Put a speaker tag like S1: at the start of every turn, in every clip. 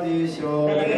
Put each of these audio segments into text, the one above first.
S1: കാദീശോ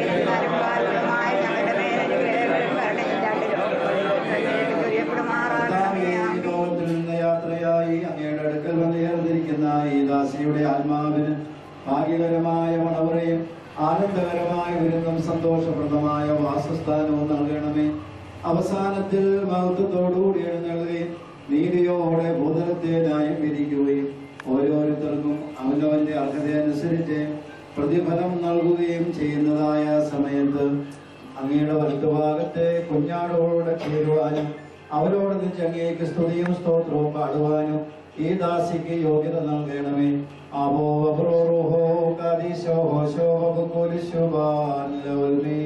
S1: കർത്താവേ, ഈ ലോകത്തിൽ നിന്ന് യാത്രയായി അങ്ങയുടെ അടുക്കൽ വന്ന് ചേർന്നിരിക്കുന്ന ഈ ദാസിയുടെ ആത്മാവിന് ഭാഗ്യകരമായ മണവറയും ആനന്ദകരമായ വിരുന്നും സന്തോഷപ്രദമായ വാസസ്ഥാനവും നൽകണമേ അവസാനത്തിൽ മഹത്വത്തോടുകൂടി എഴുന്നള്ളുകയും നീതിയോടെ ഭൂതലത്തെ ന്യായം വിധിക്കുകയും ഓരോരുത്തർക്കും അവനവന്റെ അർഹതയനുസരിച്ച് പ്രതിഫലം നൽകുകയും ചെയ്യുന്നതായ സമയത്ത് അങ്ങയുടെ വലത്തുഭാഗത്തെ കുഞ്ഞാടോടെ ചേരുവാനും അവരോട് നിന്ന് അങ്ങേക്ക് സ്തുതിയും സ്തോത്രവും പാടുവാനും ഈ ദാസിക്ക് യോഗ്യത നൽകണമേ അബോ വബ്രോഹോ കാദീശോ ഹോശോ വബുകുലിശുബാൻ ലൗൽമീ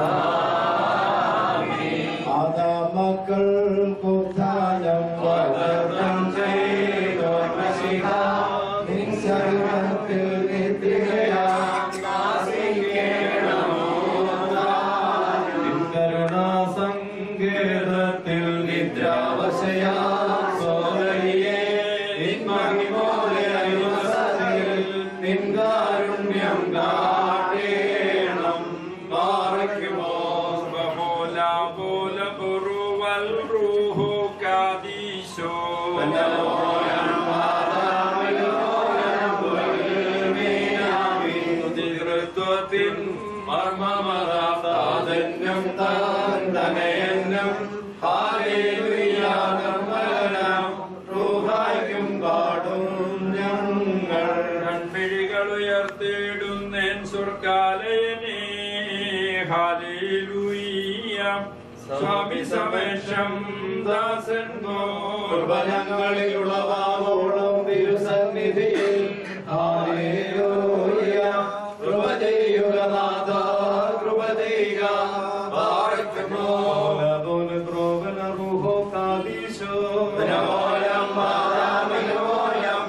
S1: ആദാ മക്കൾക്കുദ്ധാനം വാഗ്ദത്തം ചെയ്തോർ മശിഹ, നിൻ സകലത്തിൽ നിത്യതയാം നിൻ കരുണാസങ്കേതത്തിൽ നിദ്രാവശയാ സോദരിയെ നിൻ മഹിമോലെ അനുസരിൽ നിൻ കാരുണ്യം കാട്ടേണം പാറയ്ക്കുമോ
S2: Bola bola buru wal ruhu kadisho.
S1: ൃത്വത്തിൻ മർമ്മമറാത്താതന്യം തനയന്നം ഹാലേലുയാകർമ്മലനം റൂഹായ്ക്കും പാടും ഞങ്ങൾ
S2: കൺമിഴികൾ ഉയർത്തിയിടുന്നേൻ സുർക്കാലയനേ ഹാലേലൂയ സ്വാമി സമേഷം ദാസൻ
S1: കൃപഞങ്ങളിൽ ഉളവാവോളം തിരുസന്നിധിയിൽ ഹാലേലൂയ കൃപ ചെയ്യുക നാഥ കൃപ ചെയ്യുക പാറയ്ക്കുമോ ദ്രോവന റൂഹോ കാദീശോ നമോലം മാതാമിനോലം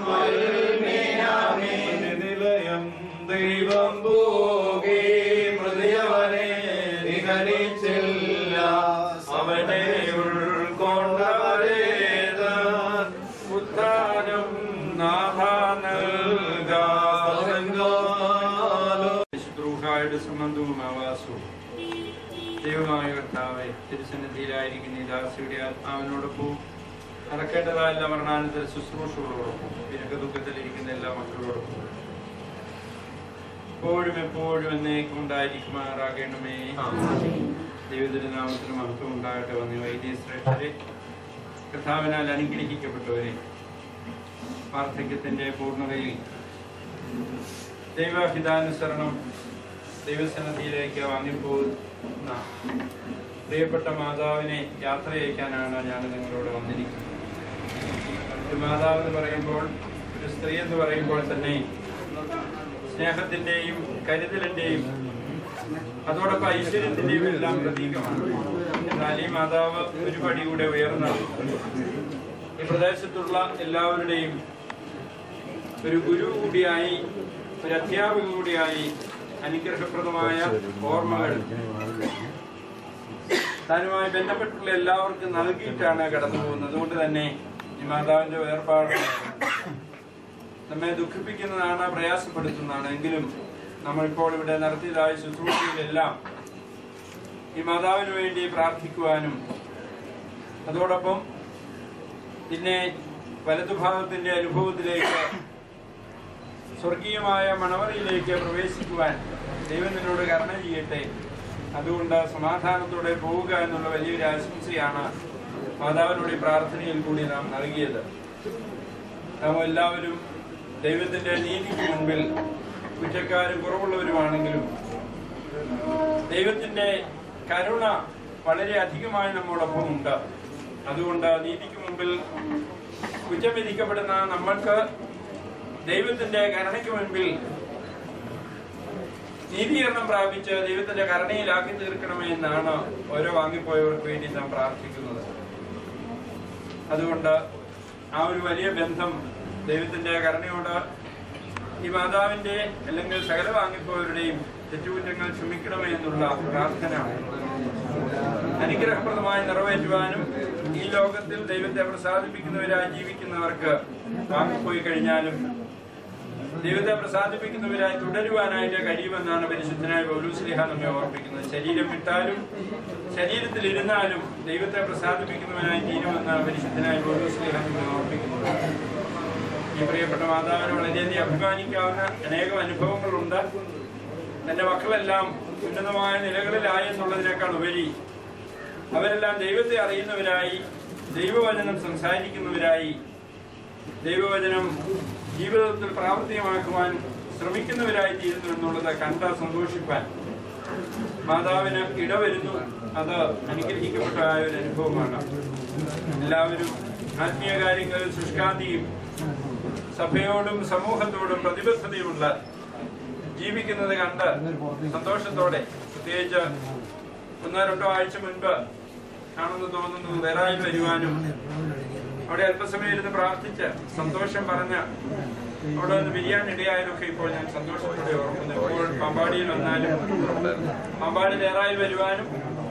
S1: നിലയം ദൈവം പോകേ മൃതിയവനെ നിഹരിച്ചില്ല അവനെ ഉൾക്കൊണ്ടവരേത്
S2: ഉദ്ധാനം നാഥ നൽകായുടെ സംബന്ധവും ആവാസവും ദൈവമായ കർത്താവെ തിരുസന്നിധിയിലായിരിക്കുന്ന ഈ ദാസിയുടെ ആത്മാവിനോടൊപ്പവും നടക്കേണ്ടതായ എല്ലാ മരണാനന്തര ശുശ്രൂഷകളോടൊപ്പം വിരക ദുഃഖത്തിലിരിക്കുന്ന എല്ലാ മക്കളോടൊപ്പം എപ്പോഴും എപ്പോഴും എന്നേക്കും ഉണ്ടായിരിക്കുമാറാകണമേ ദൈവത്തിന്റെ നാമത്തിന് മഹത്വം ഉണ്ടാകട്ടെ വന്നി വൈദ്യ ശ്രേഷ്ഠരെ കർത്താവിനാൽ അനുഗ്രഹിക്കപ്പെട്ടവരെ വാർദ്ധക്യത്തിന്റെ പൂർണ്ണതയിൽ ദൈവഹിതാനുസരണം ദൈവസന്നിധിയിലേക്ക് വാങ്ങിപ്പോകുന്ന പ്രിയപ്പെട്ട മാതാവിനെ യാത്രയയക്കാനാണ് ഞാൻ നിങ്ങളോട് വന്നിരിക്കുന്നത് ഒരു മാതാവ് എന്ന് പറയുമ്പോൾ ഒരു സ്ത്രീ എന്ന് പറയുമ്പോൾ തന്നെ സ്നേഹത്തിന്റെയും കരുതലിന്റെയും അതോടൊപ്പം ഐശ്വര്യത്തിന്റെയും എല്ലാം പ്രതീകമാണ് എന്നാൽ ഈ മാതാവ് ഒരു പടി കൂടെ ഉയർന്ന ഈ പ്രദേശത്തുള്ള എല്ലാവരുടെയും ഒരു ഗുരു കൂടിയായി ഒരു അധ്യാപക കൂടിയായി അനുഗ്രഹപ്രദമായ ഓർമ്മകൾ താനുമായി ബന്ധപ്പെട്ടുള്ള എല്ലാവർക്കും നൽകിയിട്ടാണ് കടന്നു പോകുന്നത് അതുകൊണ്ട് തന്നെ ഈ മാതാവിന്റെ വേർപാട് നമ്മെ ദുഃഖിപ്പിക്കുന്നതാണ് പ്രയാസപ്പെടുത്തുന്നതാണ് എങ്കിലും നമ്മളിപ്പോൾ ഇവിടെ നടത്തിയതായ ശുശ്രൂഷയിലെല്ലാം ഈ മാതാവിന് വേണ്ടി പ്രാർത്ഥിക്കുവാനും അതോടൊപ്പം പിന്നെ വലതുഭാഗത്തിന്റെ അനുഭവത്തിലേക്ക് സ്വർഗീയമായ മണവറിയിലേക്ക് പ്രവേശിക്കുവാൻ ദൈവം നിന്നോട് കരുണ ചെയ്യട്ടെ അതുകൊണ്ട് സമാധാനത്തോടെ പോവുക എന്നുള്ള വലിയൊരു ആശംസയാണ് മാതാവിനോട് ഈ പ്രാർത്ഥനയിൽ കൂടി നാം നൽകിയത് നാം എല്ലാവരും ദൈവത്തിന്റെ നീതിക്ക് മുൻപിൽ കുറ്റക്കാരും കുറവുള്ളവരുമാണെങ്കിലും ദൈവത്തിന്റെ കരുണ വളരെ അധികമായി നമ്മോടൊപ്പം ഉണ്ട് അതുകൊണ്ട് നീതിക്ക് മുമ്പിൽ കുറ്റം വിധിക്കപ്പെടുന്ന നമ്മൾക്ക് ദൈവത്തിന്റെ കരുണയ്ക്ക് മുൻപിൽ നീതീകരണം പ്രാപിച്ച് ദൈവത്തിന്റെ കരുണയിലാക്കി തീർക്കണമേ എന്നാണ് ഓരോ വാങ്ങിപ്പോയവർക്ക് വേണ്ടി നാം പ്രാർത്ഥിക്കുന്നത് അതുകൊണ്ട് ആ ഒരു വലിയ ബന്ധം ദൈവത്തിന്റെ കരുണയോട് ഈ മാതാവിന്റെ അല്ലെങ്കിൽ സകല വാങ്ങിപ്പോയവരുടെയും തെറ്റുകുറ്റങ്ങൾ ക്ഷമിക്കണമേ എന്നുള്ള പ്രാർത്ഥന അനുഗ്രഹപ്രദമായി നിറവേറ്റുവാനും ഈ ലോകത്തിൽ ദൈവത്തെ പ്രസാദിപ്പിക്കുന്നവരായി ജീവിക്കുന്നവർക്ക് വാങ്ങിപ്പോയി കഴിഞ്ഞാലും ദൈവത്തെ പ്രസാദിപ്പിക്കുന്നവരായി തുടരുവാനായിട്ട് കഴിയുമെന്നാണ് പരിശുദ്ധനായ പൗലൂസ്ലിഹ നമ്മെ ഓർപ്പിക്കുന്നത് ശരീരം വിട്ടാലും ശരീരത്തിൽ ഇരുന്നാലും ദൈവത്തെ പ്രസാദിപ്പിക്കുന്നവനായി തീരുമെന്ന് പരിശുദ്ധനായ പൗലൂസ്ലിഹ നമ്മെ ഓർപ്പിക്കുന്നത് ഈ പ്രിയപ്പെട്ട മാതാവിന് വളരെയധികം അഭിമാനിക്കാവുന്ന അനേകം അനുഭവങ്ങളുണ്ട് തന്റെ മക്കളെല്ലാം ഉന്നതമായ നിലകളിലായി എന്നുള്ളതിനേക്കാൾ ഉപരി അവരെല്ലാം ദൈവത്തെ അറിയുന്നവരായി ദൈവവചനം സംസാരിക്കുന്നവരായി ദൈവവചനം ജീവിതത്തിൽ പ്രാവർത്തികമാക്കുവാൻ ശ്രമിക്കുന്നവരായി തീരുന്നു എന്നുള്ളത് കണ്ട സന്തോഷിപ്പാൻ മാതാവിന് ഇടവരുന്നു അത് അനുഗ്രഹിക്കപ്പെട്ടതായ ഒരു അനുഭവമാണ് എല്ലാവരും ആത്മീയ കാര്യങ്ങളിൽ ശുഷ്കാന്തിയും സഭയോടും സമൂഹത്തോടും പ്രതിബദ്ധതയുള്ള ജീവിക്കുന്നത് കണ്ട് സന്തോഷത്തോടെ പ്രത്യേകിച്ച് ഒന്നോ രണ്ടോ ആഴ്ച മുൻപ് ആണെന്ന് തോന്നുന്നു വേറായി വരുവാനും അവിടെ അല്പസമയം ഇരുന്ന് പ്രാർത്ഥിച്ച് സന്തോഷം പറഞ്ഞ് അവിടെ നിന്ന് പിരിയാൻ ഇടയായതൊക്കെ ഇപ്പോൾ ഞാൻ സന്തോഷത്തോടെ ഓർക്കുന്നു ഇപ്പോൾ പമ്പാടിയിൽ വന്നാലും പമ്പാടി വേറായി വരുവാനും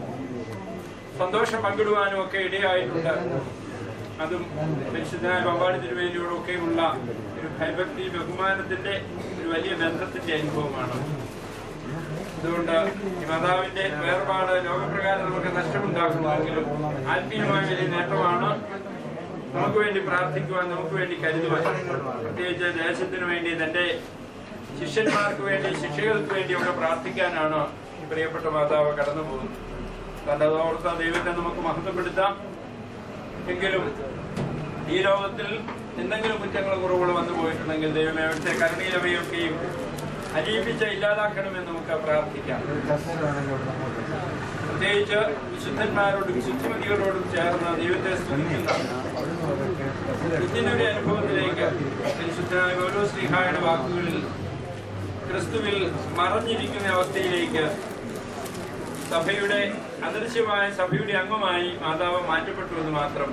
S2: സന്തോഷം പങ്കിടുവാനും ഒക്കെ ഇടയായിട്ടുണ്ട് അതും പരിശുദ്ധനായ പമ്പാടി തിരുവേലിയോടൊക്കെയുള്ള ഒരു ഭയഭക്തി ബഹുമാനത്തിന്റെ ഒരു വലിയ ബന്ധത്തിന്റെ അനുഭവമാണ് അതുകൊണ്ട് ഈ മാതാവിന്റെ വേർപാട് ലോകപ്രകാരം നമുക്ക് നഷ്ടമുണ്ടാക്കുന്നുവെങ്കിലും ആത്മീയമായ വലിയ നേട്ടമാണ് നമുക്ക് വേണ്ടി പ്രാർത്ഥിക്കുവാൻ നമുക്ക് വേണ്ടി കരുതുവാൻ പ്രത്യേകിച്ച് ദേശത്തിന് വേണ്ടി തന്റെ ശിഷ്യന്മാർക്ക് വേണ്ടി ശിക്ഷകൾക്ക് വേണ്ടി ഒക്കെ പ്രാർത്ഥിക്കാനാണ് ഈ പ്രിയപ്പെട്ട മാതാവ് കടന്നു പോകുന്നത് തന്റെ ഓർത്ത ദൈവത്തെ നമുക്ക് മഹത്വപ്പെടുത്താം എങ്കിലും ഈ ലോകത്തിൽ എന്തെങ്കിലും കുറ്റങ്ങളും കുറവുകളും വന്നു പോയിട്ടുണ്ടെങ്കിൽ ദൈവമേ അവിടുത്തെ കരുണീലവയൊക്കെയും അലിയിപ്പിച്ച് ഇല്ലാതാക്കണമെന്ന് നമുക്ക് പ്രാർത്ഥിക്കാം പ്രത്യേകിച്ച് വിശുദ്ധന്മാരോടും ശുദ്ധിമതികളോടും ചേർന്ന് ദൈവത്തെ സ്തുതിക്കുന്ന ഇങ്ങനൊരു അനുഭവത്തിലേക്ക് പരിശുദ്ധനായ ഓരോ ശ്രീഹായുടെ വാക്കുകളിൽ ക്രിസ്തുവിൽ മറഞ്ഞിരിക്കുന്ന അവസ്ഥയിലേക്ക് സഭയുടെ അദൃശ്യമായ സഭയുടെ അംഗമായി മാതാവ് മാറ്റപ്പെട്ടു എന്ന് മാത്രം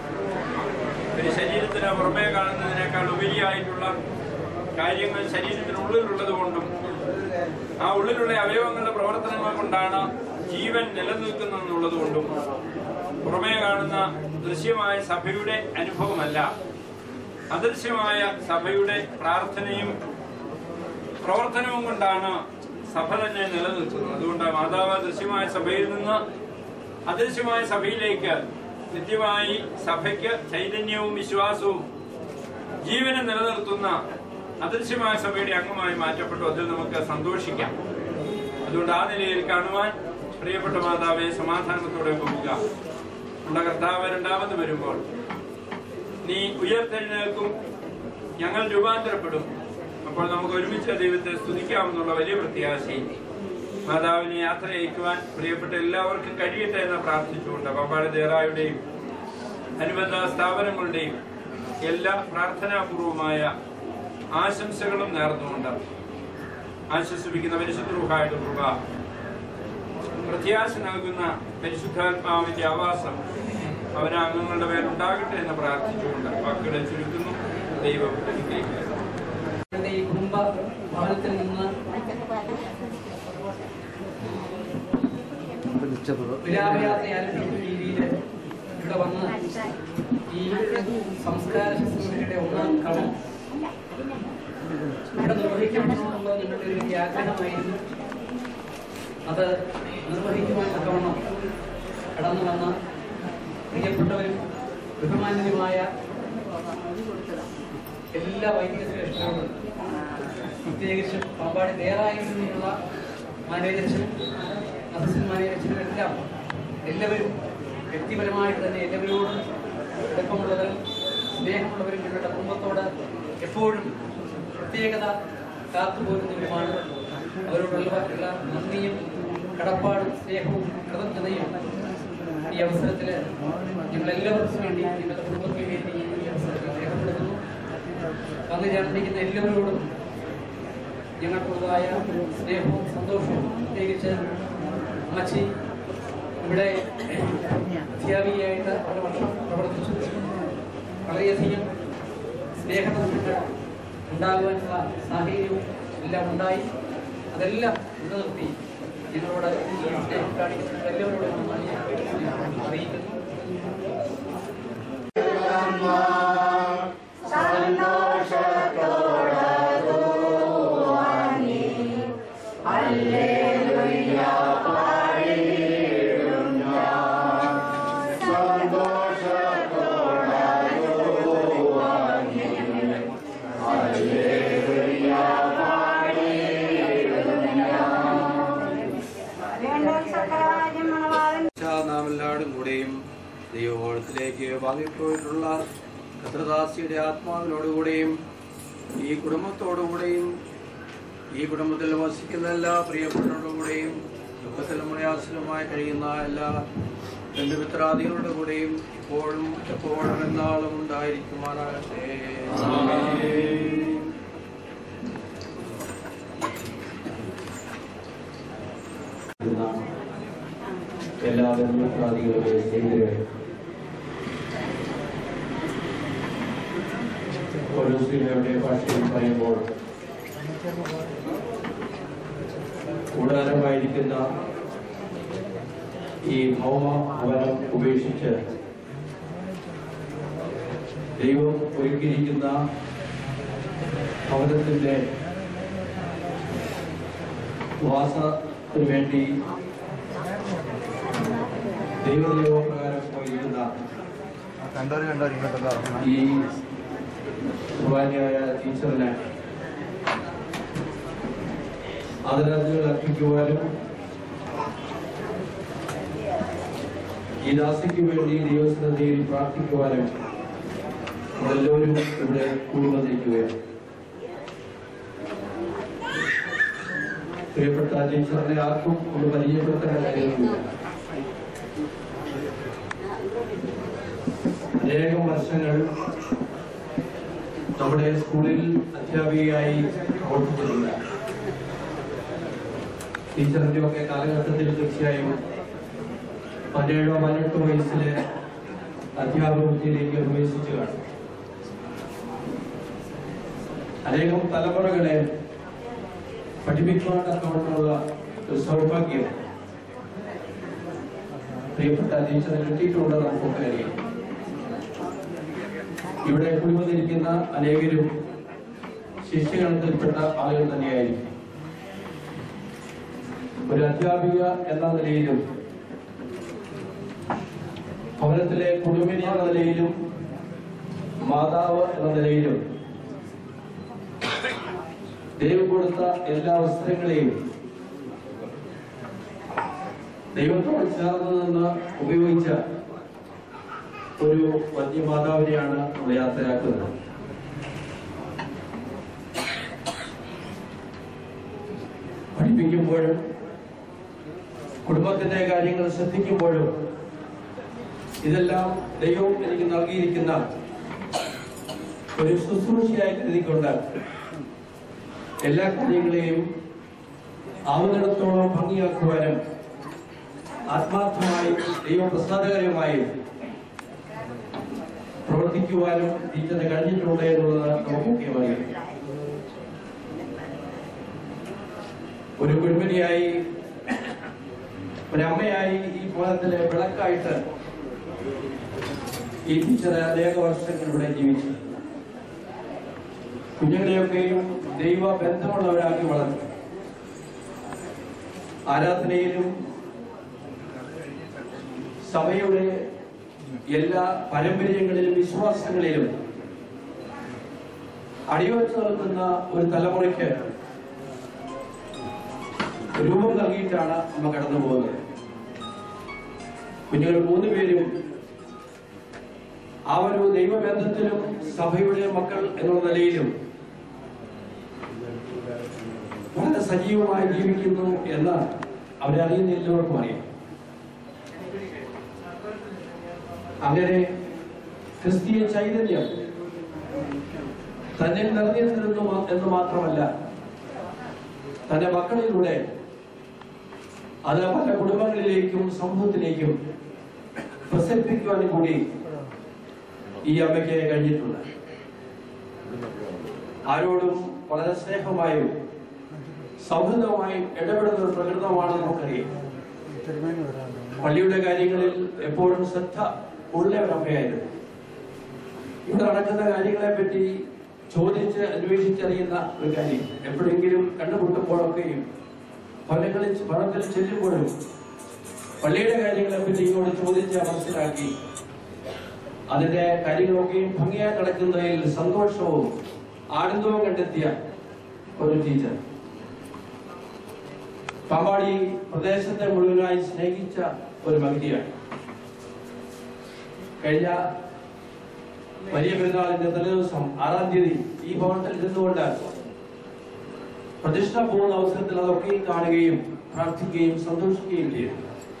S2: ഒരു ശരീരത്തിന് പുറമേ കാണുന്നതിനേക്കാൾ ഉപരിയായിട്ടുള്ള കാര്യങ്ങൾ ശരീരത്തിനുള്ളിലുള്ളത് കൊണ്ടും ആ ഉള്ളിലുള്ള അവയവങ്ങളുടെ പ്രവർത്തനങ്ങൾ കൊണ്ടാണ് ജീവൻ നിലനിൽക്കുന്നതെന്നുള്ളത് കൊണ്ടും പുറമേ കാണുന്ന ദൃശ്യമായ സഭയുടെ അനുഭവമല്ല അദൃശ്യമായ സഭയുടെ പ്രാർത്ഥനയും പ്രവർത്തനവും കൊണ്ടാണ് സഭ തന്നെ നിലനിൽക്കുന്നത് അതുകൊണ്ട് മാതാവ് ദൃശ്യമായ സഭയിൽ നിന്ന് അദൃശ്യമായ സഭയിലേക്ക് നിത്യമായി സഭയ്ക്ക് ചൈതന്യവും വിശ്വാസവും ജീവനെ നിലനിർത്തുന്ന അദൃശ്യമായ സഭയുടെ അംഗമായി മാറ്റപ്പെട്ടു അതിൽ നമുക്ക് സന്തോഷിക്കാം അതുകൊണ്ട് ആ നിലയിൽ കാണുവാൻ പ്രിയപ്പെട്ട മാതാവെ സമാധാനത്തോടെ പോവുക നമ്മുടെ കർത്താവ് രണ്ടാമത് വരുമ്പോൾ നീ ഉയർത്തെഴുന്നേൽക്കും ഞങ്ങൾ രൂപാന്തരപ്പെടും അപ്പോൾ നമുക്ക് ഒരുമിച്ച് ദൈവത്തെ സ്തുതിക്കാമെന്നുള്ള വലിയ പ്രത്യാശയും മാതാവിനെ യാത്ര അയക്കുവാൻ പ്രിയപ്പെട്ട എല്ലാവർക്കും കഴിയട്ടെ എന്ന് പ്രാർത്ഥിച്ചുകൊണ്ട് പമ്പാട് ദേറായുടെയും അനുബന്ധ സ്ഥാപനങ്ങളുടെയും എല്ലാ പ്രാർത്ഥനാപൂർവമായ ആശംസകളും നേർന്നുകൊണ്ട് ആശ്വസിപ്പിക്കുന്ന പരിശുദ്ധ കൃപ പ്രത്യാശ നൽകുന്ന പരിശുദ്ധാത്മാവിന്റെ ആവാസം അവന് അംഗങ്ങളുടെ മേലുണ്ടാകട്ടെ എന്ന് പ്രാർത്ഥിച്ചുകൊണ്ട് വാക്കുകളെ ചുരുക്കുന്നു ദൈവം അനുഗ്രഹിക്കട്ടെ.
S3: ഞങ്ങളുടെ ഈ കുടുംബ ഭവനത്തിൽ നിന്ന് വിലാപയാത്ര ആരംഭിക്കുന്ന രീതിയിൽ ഇവിടെ വന്ന് ഈ സംസ്കാര ശുശ്രൂഷയുടെ ഒന്നാം ക്രമം ഇവിടെ നിർവഹിക്കണമെന്നുള്ള നിങ്ങളുടെ ഒരു വലിയ ആഗ്രഹമായിരുന്നു അത് നിർവഹിക്കുവാൻ തക്കവണ്ണം കടന്നു വന്ന പ്രിയപ്പെട്ടവരും ബഹുമാന്യരുമായ എല്ലാ വൈദിക ശ്രേഷ്ഠരോടും പ്രത്യേകിച്ചും പാമ്പാടി വേറായിൽ നിന്നുള്ള മാനേജർച്ചനും അസിസ്റ്റന്റ് മാനേജർച്ചനും എല്ലാം എല്ലാവരും വ്യക്തിപരമായിട്ട് തന്നെ എല്ലാവരോടും അടുപ്പമുള്ളവരും സ്നേഹമുള്ളവരും ഞങ്ങളുടെ കുടുംബത്തോട് എപ്പോഴും പ്രത്യേകത കാത്തുപോരുന്നവരുമാണ് അവരോടുള്ള എല്ലാ നന്ദിയും കടപ്പാടും സ്നേഹവും കൃതജ്ഞതയും ഈ അവസരത്തിൽ ഞങ്ങളെല്ലാവർക്കും വേണ്ടി ഞങ്ങളുടെ കുടുംബത്തിന് വേണ്ടി ഈ അവസരത്തിൽ രേഖപ്പെടുത്തുന്നു വന്നു ചേർന്നിരിക്കുന്ന എല്ലാവരോടും ഞങ്ങൾക്കുള്ളതായ സ്നേഹവും സന്തോഷവും പ്രത്യേകിച്ച് അമ്മച്ചി ഇവിടെ അധ്യാപികയായിട്ട് പല വർഷം പ്രവർത്തിച്ചു വളരെയധികം സ്നേഹബന്ധങ്ങൾ ഉണ്ടാകുവാനുള്ള സാഹചര്യവും എല്ലാം ഉണ്ടായി അതെല്ലാം നിലനിർത്തി ഞങ്ങളോട് ഈ സ്നേഹം കാണിക്കുന്ന എല്ലാവരോടും നന്ദി അറിയിക്കുന്നു
S4: സന്തോഷത്തോടു നാം എല്ലാവരും കൂടെയും ദൈവഭവനത്തിലേക്ക് വാങ്ങിപ്പോയിട്ടുള്ള കത്രദാസിയുടെ ആത്മാവിനോടുകൂടെയും ഈ കുടുംബത്തോടുകൂടെയും ഈ കുടുംബത്തിൽ വസിക്കുന്ന എല്ലാ പ്രിയപ്പെട്ടവരോടുകൂടെയും ദുഃഖത്തിലും പ്രയാസത്തിലുമായി കഴിയുന്ന എല്ലാ ബന്ധുമിത്രാദികളുടെ കൂടെയും ഇപ്പോഴും എപ്പോഴും എന്നാളും ഉണ്ടായിരിക്കുമാറാകട്ടെ
S5: എല്ലാ ബന്ധുമിത്രാദികളുടെ സ്നേഹിതരെ ഒരു സ്ത്രീയുടെ ഭാഷയിൽ പറയുമ്പോൾ കൂടാരമായിരിക്കുന്ന ഈ ഭൗമ ഭവനം ഉപേക്ഷിച്ച് ദൈവം ഒരുക്കിയിരിക്കുന്ന ഭവനത്തിന്റെ വാസത്തിനു വേണ്ടി ദൈവനിയമപ്രകാരം പോയിരിക്കുന്ന ഈ കുർബാനയായ ടീച്ചറിനെ ആദരാഞ്ജലികൾ അർപ്പിക്കുവാനും ഈ ദാസിക്ക് വേണ്ടി ദൈവസന്നിധിയിൽ പ്രാർത്ഥിക്കുവാനും എല്ലാവരും ഇവിടെ കൂടി വന്നിരിക്കുകയാണ് പ്രിയപ്പെട്ട ടീച്ചറിനെ ആർക്കും ഒന്ന് പരിചയപ്പെടുത്തേണ്ട കാര്യമൊന്നുമില്ല അനേകം വർഷങ്ങൾ നമ്മുടെ സ്കൂളിൽ അധ്യാപികയായി പ്രവർത്തിച്ചിട്ടുണ്ട് ടീച്ചറിന്റെ ഒക്കെ കാലഘട്ടത്തിൽ തീർച്ചയായും പതിനേഴോ പതിനെട്ടോ വയസ്സിലെ അധ്യാപക വൃത്തിയിലേക്ക് പ്രവേശിച്ചു കാണും അനേകം തലമുറകളെ പഠിപ്പിക്കുവാൻ തക്കവണ്ണമുള്ള ഒരു സൗഭാഗ്യം പ്രിയപ്പെട്ട ടീച്ചറെ കിട്ടിയിട്ടുണ്ട് നമുക്കൊക്കെ അറിയാം ഇവിടെ കുടിവന്നിരിക്കുന്ന അനേകരും ശിഷ്യഗണത്തിൽപ്പെട്ട ആളുകൾ തന്നെയായിരിക്കും ഒരു അധ്യാപിക എന്ന നിലയിലും ഭവനത്തിലെ കുടുംബിനി എന്ന നിലയിലും മാതാവ് എന്ന നിലയിലും ദൈവം കൊടുത്ത എല്ലാ അവസരങ്ങളെയും ദൈവത്തോട് ചേർന്ന് നിന്ന് ഉപയോഗിച്ച ഒരു വലിയ മാതാവിനെയാണ് നമ്മൾ യാത്രയാക്കുന്നത് പഠിപ്പിക്കുമ്പോഴും കുടുംബത്തിന്റെ കാര്യങ്ങൾ ശ്രദ്ധിക്കുമ്പോഴും ഇതെല്ലാം ദൈവം എനിക്ക് നൽകിയിരിക്കുന്ന ഒരു ശുശ്രൂഷയായി കരുതിക്കൊണ്ട് എല്ലാ കാര്യങ്ങളെയും ആവുന്നിടത്തോളം ഭംഗിയാക്കുവാനും ആത്മാർത്ഥമായും ദൈവപ്രസാദകരമായും പ്രവർത്തിക്കുവാനും ടീച്ചറിന് കഴിഞ്ഞിട്ടുണ്ട് എന്നുള്ളത് നമുക്കൊക്കെ അറിയാം ഒരു കുടുംബിനിയായി ഒരമ്മയായി ഈ ഭവനത്തിലെ വിളക്കായിട്ട് ഈ ടീച്ചർ അനേക വർഷങ്ങൾ ഇവിടെ ജീവിച്ചു കുഞ്ഞുങ്ങളെയൊക്കെയും ദൈവ ബന്ധമുള്ളവരാക്കി വളർത്തി ആരാധനയിലും സഭയുടെ എല്ലാ പാരമ്പര്യങ്ങളിലും വിശ്വാസങ്ങളിലും അടിയുറച്ചു നിൽക്കുന്ന ഒരു തലമുറയ്ക്ക് രൂപം നൽകിയിട്ടാണ് നമ്മ കടന്നു പോകുന്നത് കുഞ്ഞുങ്ങൾ മൂന്നുപേരും ആ ഒരു ദൈവബന്ധത്തിലും സഭയുടെ മക്കൾ എന്നുള്ള നിലയിലും വളരെ സജീവമായി ജീവിക്കുന്നു എന്ന് അവരെ അറിയുന്ന എല്ലാവർക്കും അറിയാം അങ്ങനെ ക്രിസ്തീയ ചൈതന്യം തന്നെ നിറഞ്ഞിരുന്നു മാ- എന്ന് മാത്രമല്ല തന്റെ മക്കളിലൂടെ അത് പല കുടുംബങ്ങളിലേക്കും സമൂഹത്തിലേക്കും പ്രസരിപ്പിക്കുവാനും കൂടി ഈ അമ്മയ്ക്ക് കഴിഞ്ഞിട്ടുണ്ട് ആരോടും വളരെ സ്നേഹമായും സൗഹൃദമായും ഇടപെടുന്ന ഒരു പ്രകൃതമാണ് നമുക്കറിയാം പള്ളിയുടെ കാര്യങ്ങളിൽ എപ്പോഴും ശ്രദ്ധ ഉള്ള ഒരു അമ്മയായിരുന്നു ഇവിടെ നടക്കുന്ന കാര്യങ്ങളെ പറ്റി ചോദിച്ച് അന്വേഷിച്ചറിയുന്ന ഒരു കാര്യം എപ്പോഴെങ്കിലും കണ്ടുമുട്ടുമ്പോഴൊക്കെയും പള്ളികളിൽ പണത്തിൽ ചെല്ലുമ്പോഴും പള്ളിയുടെ കാര്യങ്ങളെ പറ്റി ഇങ്ങോട്ട് ചോദിച്ച് മനസ്സിലാക്കി അതിന്റെ കാര്യങ്ങളൊക്കെയും ഭംഗിയായി നടക്കുന്നതിൽ സന്തോഷവും ആനന്ദവും കണ്ടെത്തിയ ഒരു ടീച്ചർ പാമ്പാടി പ്രദേശത്തെ മുഴുവനായി സ്നേഹിച്ച ഒരു വ്യക്തിയാണ് കഴിഞ്ഞ വലിയ പെരുന്നാളിന്റെ തലേദിവസം ആറാം തീയതി ഈ ഭവനത്തിൽ ഇരുന്നുകൊണ്ട് പ്രതിഷ്ഠ പോകുന്ന അവസരത്തിൽ അതൊക്കെയും കാണുകയും പ്രാർത്ഥിക്കുകയും സന്തോഷിക്കുകയും ചെയ്തു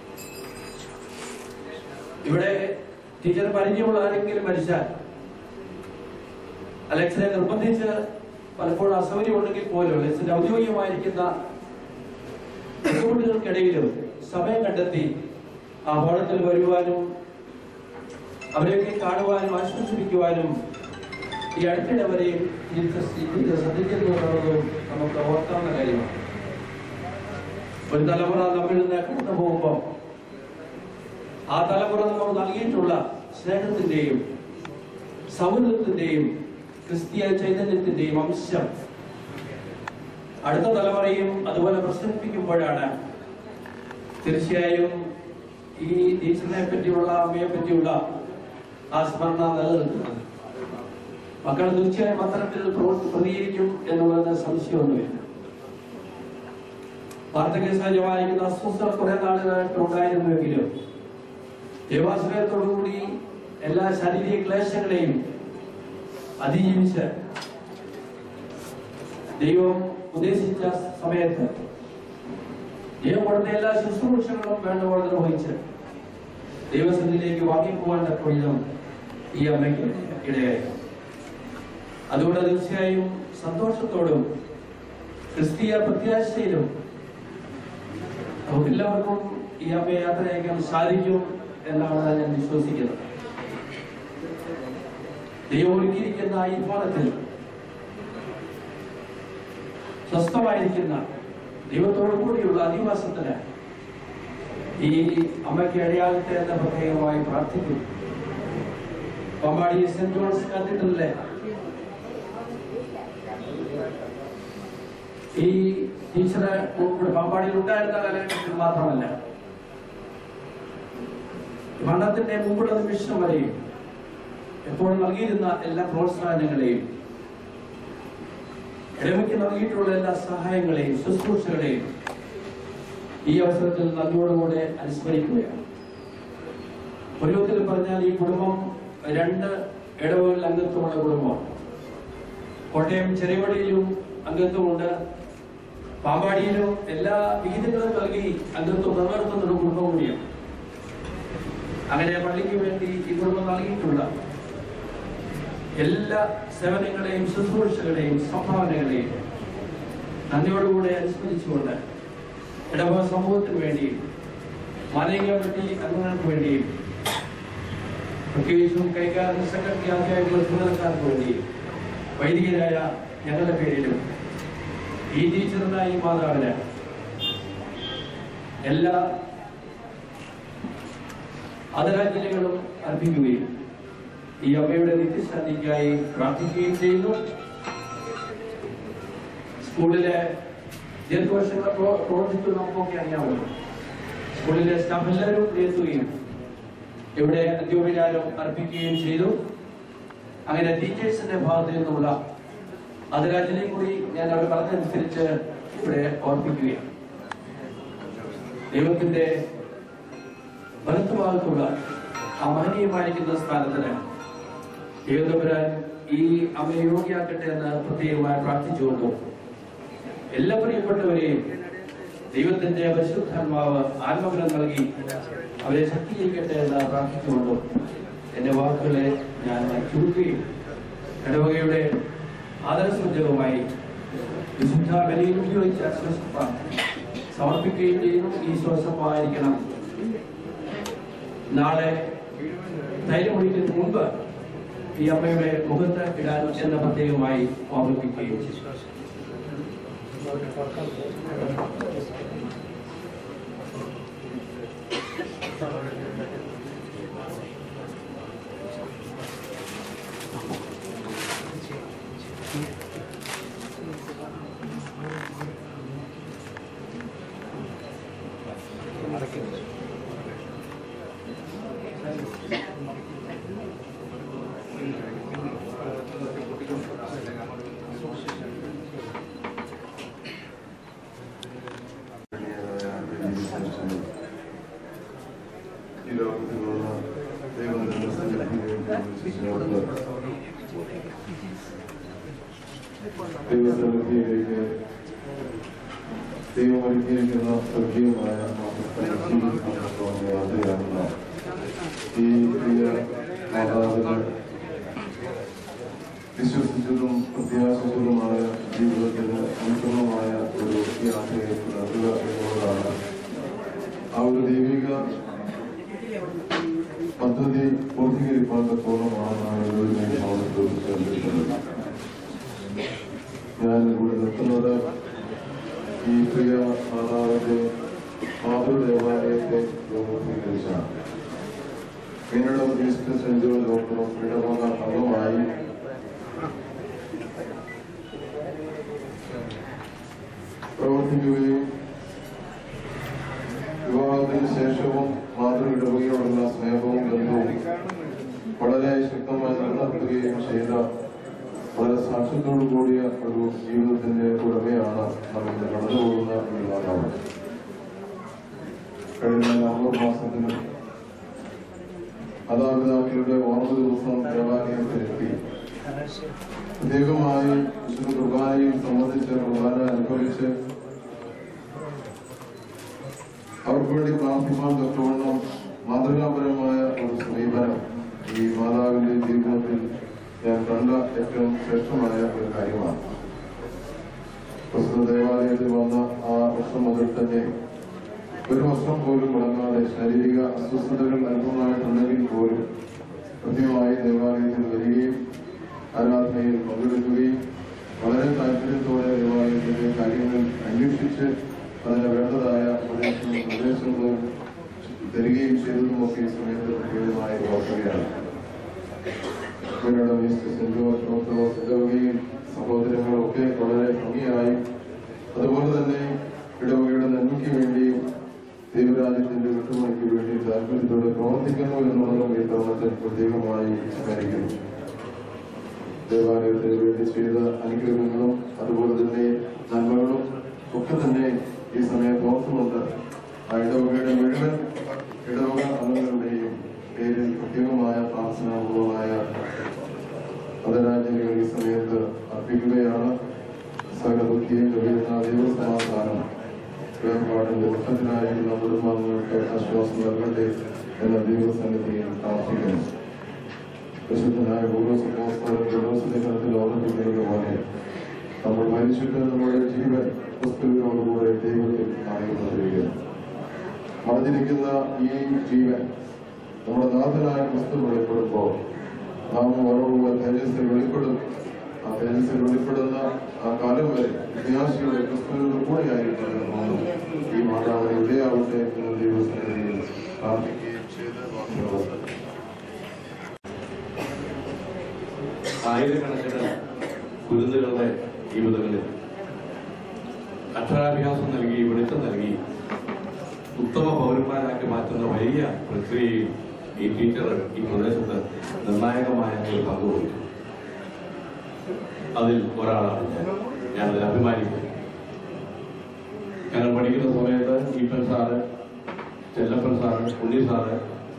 S5: ഇവിടെ ടീച്ചർ പരിചയമുള്ള ആരെങ്കിലും മരിച്ചാൽ അലക്സിനെ നിർബന്ധിച്ച് പലപ്പോഴും അസൗകര്യം ഉണ്ടെങ്കിൽ പോലും അലക്സിന്റെ ഔദ്യോഗികമായിരിക്കുന്ന ബുദ്ധിമുട്ടുകൾക്കിടയിലും സമയം കണ്ടെത്തി ആ ഭവനത്തിൽ വരുവാനും അവരെയൊക്കെ കാണുവാനും ആശ്വസിപ്പിക്കുവാനും ഈ അടുത്തിടെ വരെയും ഇത് ഇത് ശ്രദ്ധിക്കുന്നു എന്നുള്ളതും നമുക്ക് ഓർക്കാവുന്ന കാര്യമാണ് ഒരു തലമുറ നമ്മിൽ നിന്ന് കടന്നു പോകുമ്പോൾ ആ തലമുറ നമുക്ക് നൽകിയിട്ടുള്ള സ്നേഹത്തിന്റെയും സൗഹൃദത്തിന്റെയും ക്രിസ്തീയ ചൈതന്യത്തിന്റെയും അംശം അടുത്ത തലമുറയും അതുപോലെ പ്രസരിപ്പിക്കുമ്പോഴാണ് തീർച്ചയായും ഈ ടീച്ചറിനെ പറ്റിയുള്ള അമ്മയെ പറ്റിയുള്ള ആ സ്മരണ നിലനിൽക്കുന്നത് മക്കൾ തീർച്ചയായും അത്തരത്തിൽ പ്രവർത്തി പ്രതികരിക്കും എന്നുള്ളതിന് സംശയമൊന്നുമില്ല വാർദ്ധക്യ സഹജമായിരിക്കുന്ന അസ്വസ്ഥത കുറെ നാളുകളായിട്ട് ഉണ്ടായിരുന്നുവെങ്കിലും ദൈവാശ്രയത്തോടുകൂടി എല്ലാ ശാരീരിക ക്ലേശങ്ങളെയും അതിജീവിച്ച് ദൈവം ഉദ്ദേശിച്ച സമയത്ത് ദൈവം കൊടുത്ത എല്ലാ ശുശ്രൂഷകളും വേണ്ടപോലെ നിർവഹിച്ച് ദൈവസന്നിധിയിലേക്ക് വാങ്ങിപ്പോകാൻ തക്കവിധം ഈ അമ്മയ്ക്ക് ഇടയായി അതുകൊണ്ട് തീർച്ചയായും സന്തോഷത്തോടും ക്രിസ്തീയ പ്രത്യാശയിലും നമുക്ക് എല്ലാവർക്കും ഈ അമ്മയെ യാത്ര അയക്കാൻ സാധിക്കും എന്നാണ് ഞാൻ വിശ്വസിക്കുന്നത് ദൈവം ഒരുക്കിയിരിക്കുന്ന ഈ ഭവനത്തിൽ സ്വസ്ഥമായിരിക്കുന്ന ദൈവത്തോടു കൂടിയുള്ള അധിവാസത്തിന് ഈ അമ്മയ്ക്ക് ഇടയാകട്ടെ എന്ന് പ്രത്യേകമായി പ്രാർത്ഥിക്കുന്നു പമ്പാടി സെന്റ് ജോൺസ് കാത്തീഡ്രലിലെ ഈ ടീച്ചറ് ഇവിടെ പമ്പാടിയിൽ ഉണ്ടായിരുന്ന കാലഘട്ടത്തിൽ മാത്രമല്ല മരണത്തിന്റെ മുമ്പുള്ള നിമിഷം വരെയും എപ്പോഴും നൽകിയിരുന്ന എല്ലാ പ്രോത്സാഹനങ്ങളെയും ഇടമയ്ക്ക് നൽകിയിട്ടുള്ള എല്ലാ സഹായങ്ങളെയും ശുശ്രൂഷകളെയും ഈ അവസരത്തിൽ നന്ദിയോടുകൂടെ അനുസ്മരിക്കുകയാണ് ഒരു വിധത്തിൽ പറഞ്ഞാൽ ഈ കുടുംബം രണ്ട് ഇടവുകളിൽ അംഗത്വമുള്ള കുടുംബം കോട്ടയം ചെറിയവടിയിലും അംഗത്വമുണ്ട് പാമ്പാടിയിലും എല്ലാ വിഹിതങ്ങളും നൽകി അംഗത്വം നിലനിർത്തുന്ന ഒരു കുടുംബം കൂടിയാണ് അങ്ങനെ പള്ളിക്ക് വേണ്ടി ഈ കുടുംബം നൽകിയിട്ടുള്ള എല്ലാ സേവനങ്ങളെയും ശുശ്രൂഷകളെയും സംഭാവനകളെയും നന്ദിയോടുകൂടെ അനുസ്മരിച്ചുകൊണ്ട് ഇടവ സമൂഹത്തിന് വേണ്ടിയും മാനവിക പറ്റി അംഗങ്ങൾക്ക് വേണ്ടിയും പ്രത്യേകിച്ചും കൈകാര്യ സെക്രട്ടറി ആദ്യമായിട്ടുള്ള ചുമതലക്കാർക്ക് വേണ്ടിയും വൈദികരായ ഞങ്ങളുടെ പേരിലും ഈ ടീച്ചറിനായ ഈ മാതാവിന് എല്ലാ ആദരാഞ്ജലികളും അർപ്പിക്കുകയും ഈ അമ്മയുടെ നിത്യശാന്തിക്കായി പ്രാർത്ഥിക്കുകയും ചെയ്യുന്നു സ്കൂളിലെ ദീർഘവർഷങ്ങളെ പ്രോ- പ്രവർത്തിച്ചു നമുക്കൊക്കെ അറിയാമല്ലോ സ്കൂളിലെ സ്റ്റാഫ് എല്ലാവരും എത്തുകയും ഇവിടെ അന്ത്യോപചാരം അർപ്പിക്കുകയും ചെയ്തു അങ്ങനെ ടീച്ചേഴ്സിന്റെ ഭാഗത്ത് നിന്നുള്ള അതിരാജനെ കൂടി ഞാൻ അവർ പറഞ്ഞതനുസരിച്ച് ഇവിടെ ഓർപ്പിക്കുകയാണ് ദൈവത്തിന്റെ വലത്തുഭാഗത്തുള്ള ആ മഹനീയമായിരിക്കുന്ന സ്ഥാനത്തിന് ദൈവതപുരാൻ ഈ അമ്മയെ യോഗ്യാക്കട്ടെ എന്ന് പ്രത്യേകമായി പ്രാർത്ഥിച്ചുകൊണ്ടും എല്ലാ പ്രിയപ്പെട്ടവരെയും ദൈവത്തിന്റെ പരിശുദ്ധാത്മാവ് ആത്മബലം നൽകി അവരെ ശക്തീകരിക്കട്ടെ എന്ന് പ്രാർത്ഥിച്ചുകൊണ്ടും എന്റെ വാക്കുകളെ ഞാൻ ചുരുക്കുകയും ഇടവകയുടെ ആദരസൂചകമായി വിശുദ്ധ ബലിയിൽ ഉപയോഗിച്ച ശ്വസപ്പ സമർപ്പിക്കുകയും ചെയ്യുന്നു ഈ ശ്വാസമായിരിക്കണം നാളെ തൈലമൊഴിക്കുന്നതിന് മുമ്പ് ഈ അമ്മയുടെ മുഖത്ത് ഇടാൻ എന്ന പ്രത്യേകമായി ഓർമ്മിപ്പിക്കുകയും ചെയ്തു
S6: ലോകത്തിലുള്ള ദൈവത്തിന്റെ സന്നിധിയിലേക്ക് ദൈവസന്നിധിയിലേക്ക് ദൈവം ഒരുക്കിയിരിക്കുന്ന സ്വർഗീയമായ യാത്രയാകുന്ന ഈ പ്രിയ മാതാവിന് വിശ്വസിച്ചതും പ്രത്യാശിച്ചതുമായ ജീവിതത്തിന് അനുസൃതമായ ഒരു യാത്രയെ നടത്തുക എന്നുള്ളതാണ് ആ ഒരു ദൈവിക പദ്ധതി പൂർത്തീകരിക്കാൻ തക്കോണമാണ് ചോദിച്ചിട്ടുള്ളത് ഞാൻ ഇവിടെ നിൽക്കുന്നത് ഈ പ്രിയ മാതാവിന്റെ മാതൃദേവാലയത്തെ രൂപീകരിച്ചാണ് പിന്നീട് ഈസ്റ്റ് സെന്റ് ജോർജ് ഓർത്തഡോക്സ് ഇടവക അംഗമായി പ്രവർത്തിക്കുകയും വിവാഹത്തിന് ശേഷവും മാതൃ ഇടവകയോടുള്ള സ്നേഹവും ബന്ധവും വളരെ ശക്തമായി നിലനിർത്തുകയും ചെയ്ത വളരെ സാക്ഷ്യത്തോടു കൂടിയ ഒരു ജീവിതത്തിന്റെ ഉടമയാണ് നമ്മൾ ഇന്ന് കടന്നുപോകുന്ന ഒരു മാതാവ് കഴിഞ്ഞ നവംബർ മാസത്തിന് മാതാപിതാക്കളുടെ ഓർമ്മ ദിവസം ദേവാലയത്തിലെത്തി പ്രത്യേകമായി വിശുദ്ധ കുർബാനയും സംബന്ധിച്ച് കുർബാന അനുഭവിച്ച് അവർക്ക് വേണ്ടി പ്രാർത്ഥിക്കാൻ തക്കവണ്ണം മാതൃകാപരമായ ഒരു സമീപനം ഈ മാതാവിന്റെ ജീവിതത്തിൽ ഞാൻ കണ്ട ഏറ്റവും ശ്രേഷ്ഠമായ ഒരു കാര്യമാണ് പ്രസ്തുത ദേവാലയത്തിൽ വന്ന ആ വർഷം മുതൽ തന്നെ ഒരു വർഷം പോലും മുടങ്ങാതെ ശാരീരിക അസ്വസ്ഥതകൾ അല്പമായിട്ടുണ്ടെങ്കിൽ പോലും കൃത്യമായി ദേവാലയത്തിൽ വരികയും ആരാധനയിൽ പങ്കെടുക്കുകയും വളരെ താല്പര്യത്തോടെ ദേവാലയത്തിന്റെ കാര്യങ്ങൾ അന്വേഷിച്ച് അതിന് വേണ്ടതായ ഉപദേശങ്ങളും നിർദ്ദേശങ്ങളും തരികയും ചെയ്തതുമൊക്കെ ഈ സമയത്ത് പ്രത്യേകമായി ഓർക്കുകയാണ് ഇവരുടെ ഈസ്റ്റ് സെന്റ് ജോർജ് ഓർത്തഡോക്സ് ഇടവകയും സഹോദരങ്ങളൊക്കെ വളരെ ഭംഗിയായി അതുപോലെ തന്നെ ഇടവകയുടെ നന്മയ്ക്ക് വേണ്ടിയും ദൈവരാജ്യത്തിന്റെ വിട്ടുമണിക്ക് വേണ്ടി താല്പര്യത്തോടെ പ്രവർത്തിക്കുന്നു എന്നുള്ളതും ഈ തവണത്തിൽ പ്രത്യേകമായി സ്മരിക്കുന്നു ദേവാലയത്തിന് വേണ്ടി ചെയ്ത അനുഗ്രഹങ്ങളും അതുപോലെ തന്നെ നന്മകളും ഒക്കെ തന്നെ ഈ സമയത്ത് ഓർത്തുകൊണ്ട് ആ ഇടവകയുടെ മുഴുവൻ ഇടവക അംഗങ്ങളുടെയും പേരിൽ പ്രത്യേകമായ പ്രാർത്ഥനാപൂർവമായ പദരാജ്ഞലികൾ ഈ സമയത്ത് അർപ്പിക്കുകയാണ് സകലബുദ്ധിയും കഴിയുന്ന ദൈവസമാധാനം വേർപാടിന്റെ ദുഃഖത്തിനായിരുന്ന കുടുംബാംഗങ്ങൾക്ക് ആശ്വാസം നൽകട്ടെ എന്ന ദൈവസന്നിധിയിൽ പ്രാർത്ഥിക്കുന്നു വിശുദ്ധനായ ദിവസത്തിൽ ഓർമ്മിപ്പിക്കുന്നത് പോലെ നമ്മൾ മരിച്ചിട്ട് നമ്മുടെ ജീവൻ ക്രിസ്തുവിനോടുകൂടെ ദൈവത്തിൽ അറിയപ്പെട്ടിരിക്കുന്നു മറിഞ്ഞിരിക്കുന്ന ഈ ജീവൻ നമ്മുടെ നാഥനായ ക്രിസ്തു വെളിപ്പെടുമ്പോൾ നാം ഓരോരുവ തേജസ്സിൽ വെളിപ്പെടും ആ തേജസ്സിൽ വെളിപ്പെടുന്ന ആ കാലം വരെ വിദ്യാർത്ഥിയുടെ ക്രിസ്തുവിനോട് കൂടെ ആയിരിക്കണം ഈ മാതാവിനെ ഇടയാവട്ടെ എന്ന ദൈവസന്നിധിയിൽ പ്രാർത്ഥിക്കുകയും ചെയ്ത് വാക്കുകൾ അവസാനിപ്പിക്കുന്നു.
S5: ആയിരക്കണക്കിന് കുരുന്നുകളുടെ ജീവിതങ്ങളിൽ അക്ഷരാഭ്യാസം നൽകി വെളിച്ചം നൽകി ഉത്തമ പൗരന്മാരാക്കി മാറ്റുന്ന വലിയ പ്രക്രിയയിൽ ഈ ടീച്ചർ ഈ പ്രദേശത്ത് നിർണായകമായ ഒരു പങ്ക് വഹിച്ചു അതിൽ ഒരാളാണ് ഞാൻ ഞാനതിൽ അഭിമാനിക്കുന്നു ഞങ്ങൾ പഠിക്കുന്ന സമയത്ത് Eapen sir Chellappan sir Unni sir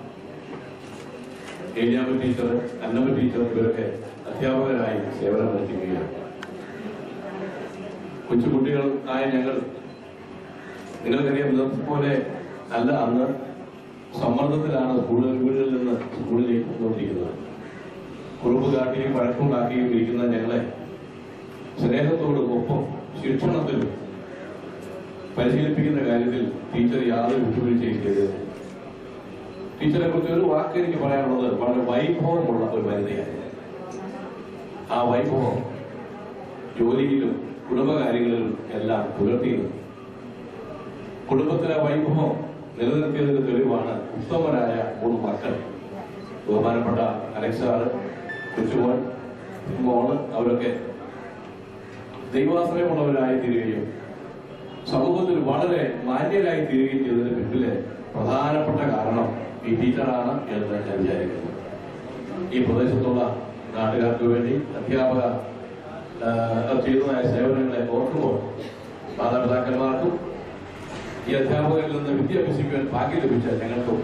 S5: Aleyamma teacher Annamma teacher ഇവരൊക്കെ അധ്യാപകരായി സേവനം അനുഷ്ഠിക്കുകയാണ് കൊച്ചുകുട്ടികൾ ആയ ഞങ്ങൾ നിങ്ങൾക്കറിയാം ഇന്നത്തെ പോലെ അല്ല അന്ന് സമ്മർദ്ദത്തിലാണ് സ്കൂളുകൾ വീടുകളിൽ നിന്ന് സ്കൂളിലേക്ക് വന്നുകൊണ്ടിരിക്കുന്നത് കുറുമ്പ് കാട്ടിയും വഴക്കുണ്ടാക്കിയും ഇരിക്കുന്ന ഞങ്ങളെ സ്നേഹത്തോടും ഒപ്പം ശിക്ഷണത്തിലും പരിശീലിപ്പിക്കുന്ന കാര്യത്തിൽ ടീച്ചർ യാതൊരു വിട്ടുവീഴ്ചയും ചെയ്തത് ടീച്ചറെ കുറിച്ച് ഒരു വാക്ക് എനിക്ക് പറയാനുള്ളത് വളരെ വൈഭവമുള്ള ഒരു വനിതയാണ് ആ വൈഭവം ജോലിയിലും കുടുംബകാര്യങ്ങളിലും എല്ലാം പുലർത്തിയിരുന്നു കുടുംബത്തിലെ വൈഭവം നിലനിർത്തിയതിന്റെ തെളിവാണ് ഉത്തമരായ മൂന്ന് മക്കൾ ബഹുമാനപ്പെട്ട അലക്സാറ് കൊച്ചുമോൻ മോള് അവരൊക്കെ ദൈവാശ്രയമുള്ളവരായി തീരുകയും സമൂഹത്തിൽ വളരെ മാന്യരായി തീരുകയും ചെയ്തതിന് പിന്നിലെ പ്രധാനപ്പെട്ട കാരണം ഈ ടീച്ചറാണ് എന്ന് ഞാൻ വിചാരിക്കുന്നു ഈ പ്രദേശത്തുള്ള നാട്ടുകാർക്ക് വേണ്ടി അധ്യാപക ആ, ചെയ്തതായ സേവനങ്ങളെ ഓർക്കുമ്പോൾ മാതാപിതാക്കന്മാർക്കും ഈ അധ്യാപകരിൽ നിന്ന് വിദ്യ അഭ്യസിക്കുവാൻ ഭാഗ്യം ലഭിച്ച ഞങ്ങൾക്കും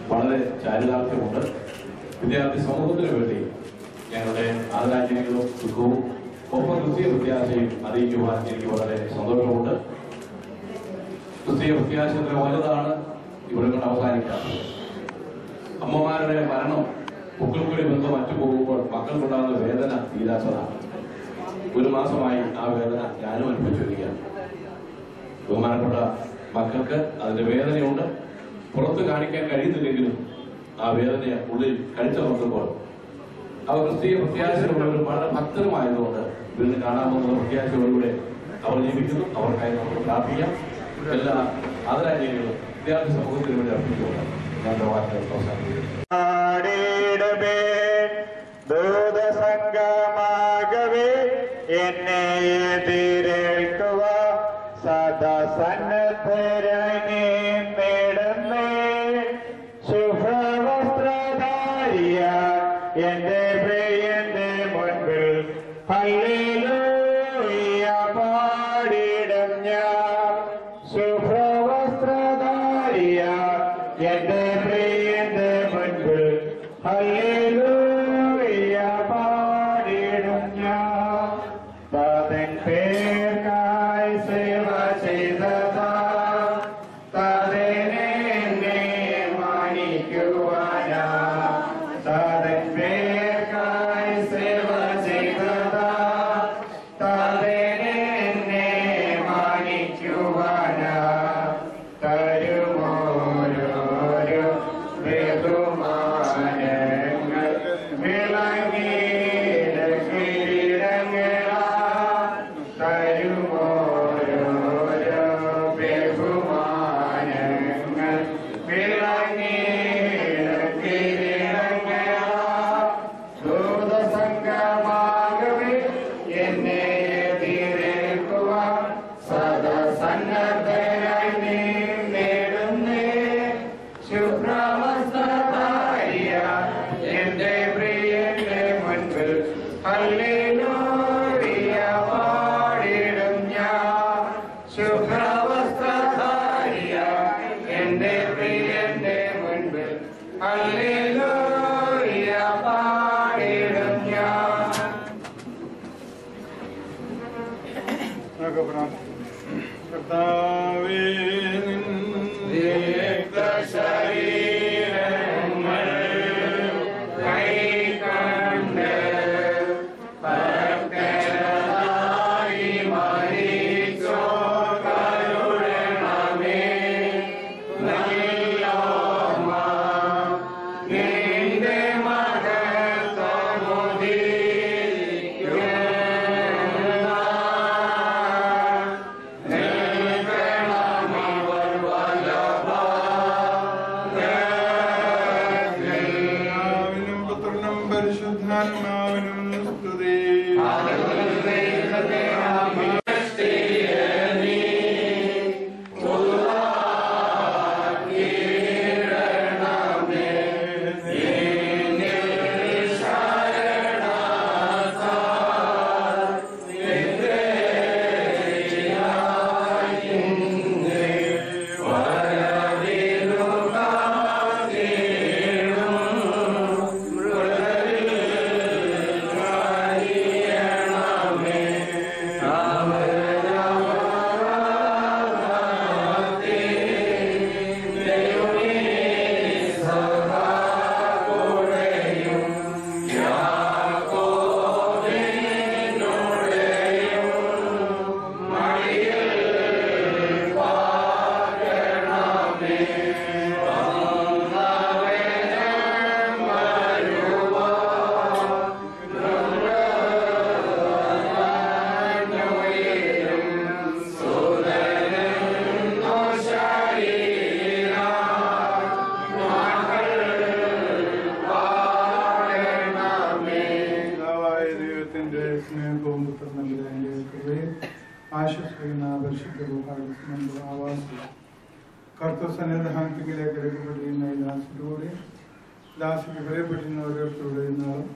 S5: വളരെ ചാരിതാർത്ഥ്യമുണ്ട് വിദ്യാർത്ഥി സമൂഹത്തിന് വേണ്ടി ഞങ്ങളുടെ ആദരാഞ്ജലികളും ദുഃഖവും ഒപ്പം ക്രിസ്തീയ പ്രത്യാശയും അറിയിക്കുവാൻ എനിക്ക് വളരെ സന്തോഷമുണ്ട് ക്രിസ്തീയ പ്രത്യാശയുടെ വലുതാണ് ഇവിടെ കൊണ്ട് അവസാനിക്കാത്തത് അമ്മമാരുടെ മരണം പുക്കളുകൂടി ബന്ധം മറ്റു പോകുമ്പോൾ മക്കൾക്കുണ്ടാകുന്ന വേദന തീരാത്തതാണ് ഒരു മാസമായി ആ വേദന ഞാനും അനുഭവിച്ചു വരികയാണ് ബഹുമാനപ്പെട്ട മക്കൾക്ക് അതിന്റെ വേദനയുണ്ട് പുറത്ത് കാണിക്കാൻ കഴിയുന്നില്ലെങ്കിലും ആ വേദന ഉള്ളിൽ കഴിച്ചമർത്തുമ്പോൾ അവർ ക്രിസ്തീയ പ്രത്യാശയുള്ളവരും വളരെ ഭക്തരുമായതുകൊണ്ട് വീണ്ടും കാണാമെന്നുള്ള പ്രത്യാശയോടുകൂടെ അവർ ജീവിക്കുന്നു അവർക്കായി നമുക്ക് പ്രാർത്ഥിക്കാം എല്ലാ ആദരാഞ്ജലികളും വിദ്യാർത്ഥി സമൂഹത്തിന് വേണ്ടി അർപ്പിച്ചുകൊണ്ട് ഞാൻ എൻ്റെ വാക്കുകൾ അവസാനിപ്പിക്കുന്നു
S1: ആടിയിടമേ ദൂതസംഗമാകവേ എന്നെ എതിരേൽക്കുക സദാ സന്നദ്ധരായി നേടുന്നേ ശുഭവസ്ത്രധാരിയ എന്റെ പ്രിയന്റെ മുൻപിൽ ഹല്ലേലൂയ പാടിടും ഞാൻ ശുഭവസ്ത്രധാരിയ എന്റെ പ്രിയന്റെ മുൻപിൽ ഹല്ലേലൂയ പാടിടും ഞാൻ താതൻ പേർക്കായി സേവ ചെയ്തതാ താതനെ എന്നെ മാനിക്കുവാനാ താതൻ പേർക്കായി സേവ ചെയ്തതാ താതനെ എന്നെ മാനിക്കുവാനാ തരുമോരോരോ ബഹുമാനങ്ങൾ വിളങ്ങിയ കിരീടങ്ങളാ തരുമോരോരോ ബഹുമാനങ്ങൾ വിളങ്ങിയ കിരീടങ്ങളാ ദൂതസംഗമാകവേ എന്നെ എതിരേൽക്കുവാൻ സദാ സന്നദ്ധരായി നീ നേടുന്നേ ശുഭ്രവസ്ത്രധാരിയ എന്റെ പ്രിയന്റെ മുൻപിൽ ഹല്ലേലൂയ പാടിടും ഞാൻ ശുഭ്രവസ്ത്രധാരിയ എന്റെ പ്രിയന്റെ മുൻപിൽ ഹല്ലേലൂയ പാടിടും ഞാൻ കർത്താവേ ശരീരങ്ങൾ കൈക്കണ്ട് ഭക്തരായി മരിച്ചോ കരുണമേ നല്ലോമ നിന്റെ മകത്വമുദീ
S7: പിതാവിനും പുത്രനും പരിശുദ്ധാത്മാവിനും സ്തുതി പിതാവായ ദൈവത്തിന്റെ സ്നേഹവും പുത്രനല്ലേ കൃപയും ആശ്വസിക്കുന്ന പരിശുദ്ധ രൂപാടിന്റെ ആവാസം കർത്തസന്നിധാനത്തിലേക്ക് രേഖപ്പെട്ടിരുന്ന ഈ ദാസിലൂടെ ദാസിക്ക് പ്രിയപ്പെട്ടിരുന്ന ഓരോരുത്തരുടെയും നാളും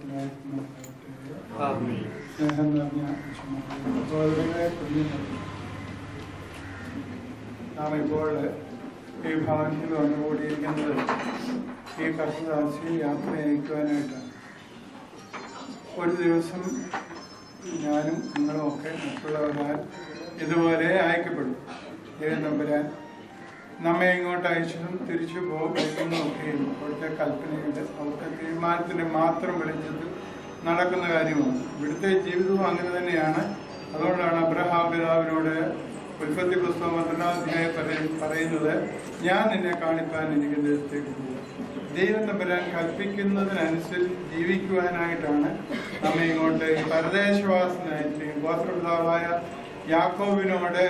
S7: സ്നേഹം നിറഞ്ഞ സഹോദരങ്ങളെ കുഞ്ഞുങ്ങൾ നാം ഇപ്പോൾ ഈ ഭവനത്തിൽ വന്നുകൂടിയിരിക്കുന്നത് ഈ കർത്തദാസി യാത്ര അയക്കുവാനായിട്ടാണ് ഒരു ദിവസം ഞാനും നിങ്ങളും ഒക്കെ മറ്റുള്ളവരാൽ ഇതുപോലെ അയക്കപ്പെടും ദൈവം നമ്പരാൻ നമ്മെ ഇങ്ങോട്ട് അയച്ചതും തിരിച്ചു പോകുന്നതൊക്കെയും അവിടുത്തെ കൽപ്പനയുടെ അവിടുത്തെ തീരുമാനത്തിന്റെ മാത്രം വെളിച്ചത്തിൽ നടക്കുന്ന കാര്യമാണ് ഇവിടുത്തെ ജീവിതവും അങ്ങനെ തന്നെയാണ് അതുകൊണ്ടാണ് അബ്രഹാം പിതാവിനോട് ഉൽപ്പത്തി പുസ്തകം പന്ത്രണ്ടാധ്യായം പറയ- പറയുന്നത് ഞാൻ നിന്നെ കാണിപ്പാൻ എനിക്ക് ദേശത്തേക്ക് പോകും ദൈവം തമ്പരാൻ കൽപ്പിക്കുന്നതിനനുസരിച്ച് ജീവിക്കുവാനായിട്ടാണ് നമ്മെ ഇങ്ങോട്ട് ഈ പരദേശവാസനായിട്ട് ഗോത്രപിതാവായ യാക്കോബിനോട്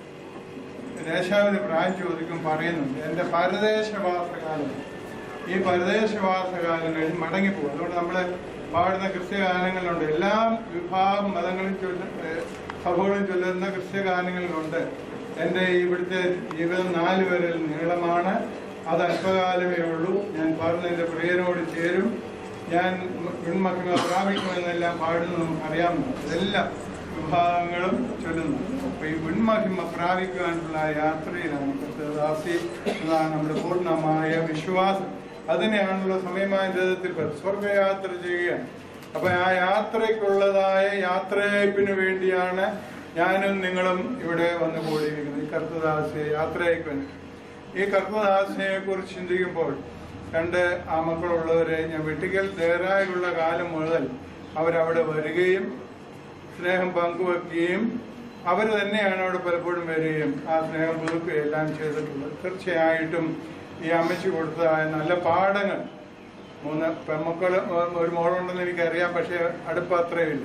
S7: ദേശാവിന് പ്രായം ചോദിക്കും പറയുന്നുണ്ട് എൻ്റെ പരദേശവാസകാലം ഈ പരദേശവാസകാലം കഴിഞ്ഞ് മടങ്ങിപ്പോകും അതുകൊണ്ട് നമ്മൾ പാടുന്ന ക്രിസ്ത്യഗാനങ്ങളുണ്ട് എല്ലാ വിഭാഗം മതങ്ങളും ചൊല്ല ഏഹ് സഭകളും ചൊല്ലുന്ന ക്രിസ്ത്യഗാനങ്ങളിലുണ്ട് എൻ്റെ ഇവിടുത്തെ ജീവിതം നാല് വരൽ നീളമാണ് അത് അല്പകാലമേ ഉള്ളൂ ഞാൻ പറഞ്ഞ പ്രിയനോട് ചേരും ഞാൻ വിൺമഹിമ പ്രാപിക്കുമെന്നെല്ലാം പാടുന്നത് നമുക്ക് അറിയാമല്ലോ ഇതെല്ലാം വിഭാഗങ്ങളും ചൊല്ലുന്നു അപ്പൊ ഈ വിൺമഹിമ പ്രാപിക്കുവാനുള്ള യാത്രയിലാണ് കർത്തദാസി എന്നതാണ് നമ്മുടെ പൂർണ്ണമായ വിശ്വാസം അതിനെയാണല്ലോ സമയമായ രഥത്തിൽ സ്വർഗയാത്ര ചെയ്യുക അപ്പൊ ആ യാത്രയ്ക്കുള്ളതായ യാത്രയപ്പിന് വേണ്ടിയാണ് ഞാനും നിങ്ങളും ഇവിടെ വന്നു കൂടിയിരിക്കുന്നത് ഈ കർത്തദാസിയെ യാത്രയക്കുവാൻ ഈ കർത്തദാസിനെ കുറിച്ച് ചിന്തിക്കുമ്പോൾ രണ്ട് ആ മക്കളുള്ളവരെ ഞാൻ വെട്ടിക്കൽ തേരായുള്ള കാലം മുതൽ അവരവിടെ വരികയും സ്നേഹം പങ്കുവെക്കുകയും അവർ തന്നെയാണ് അവിടെ പലപ്പോഴും വരികയും ആ സ്നേഹം പുതുക്കുകയും എല്ലാം ചെയ്തിട്ടുള്ളത് തീർച്ചയായിട്ടും ഈ അമ്മച്ചി കൊടുത്തതായ നല്ല പാഠങ്ങൾ മൂന്ന് പെമ്മക്കള് ഒരു മോളുണ്ടെന്ന് എനിക്കറിയാം പക്ഷെ അടുപ്പ് അത്രയില്ല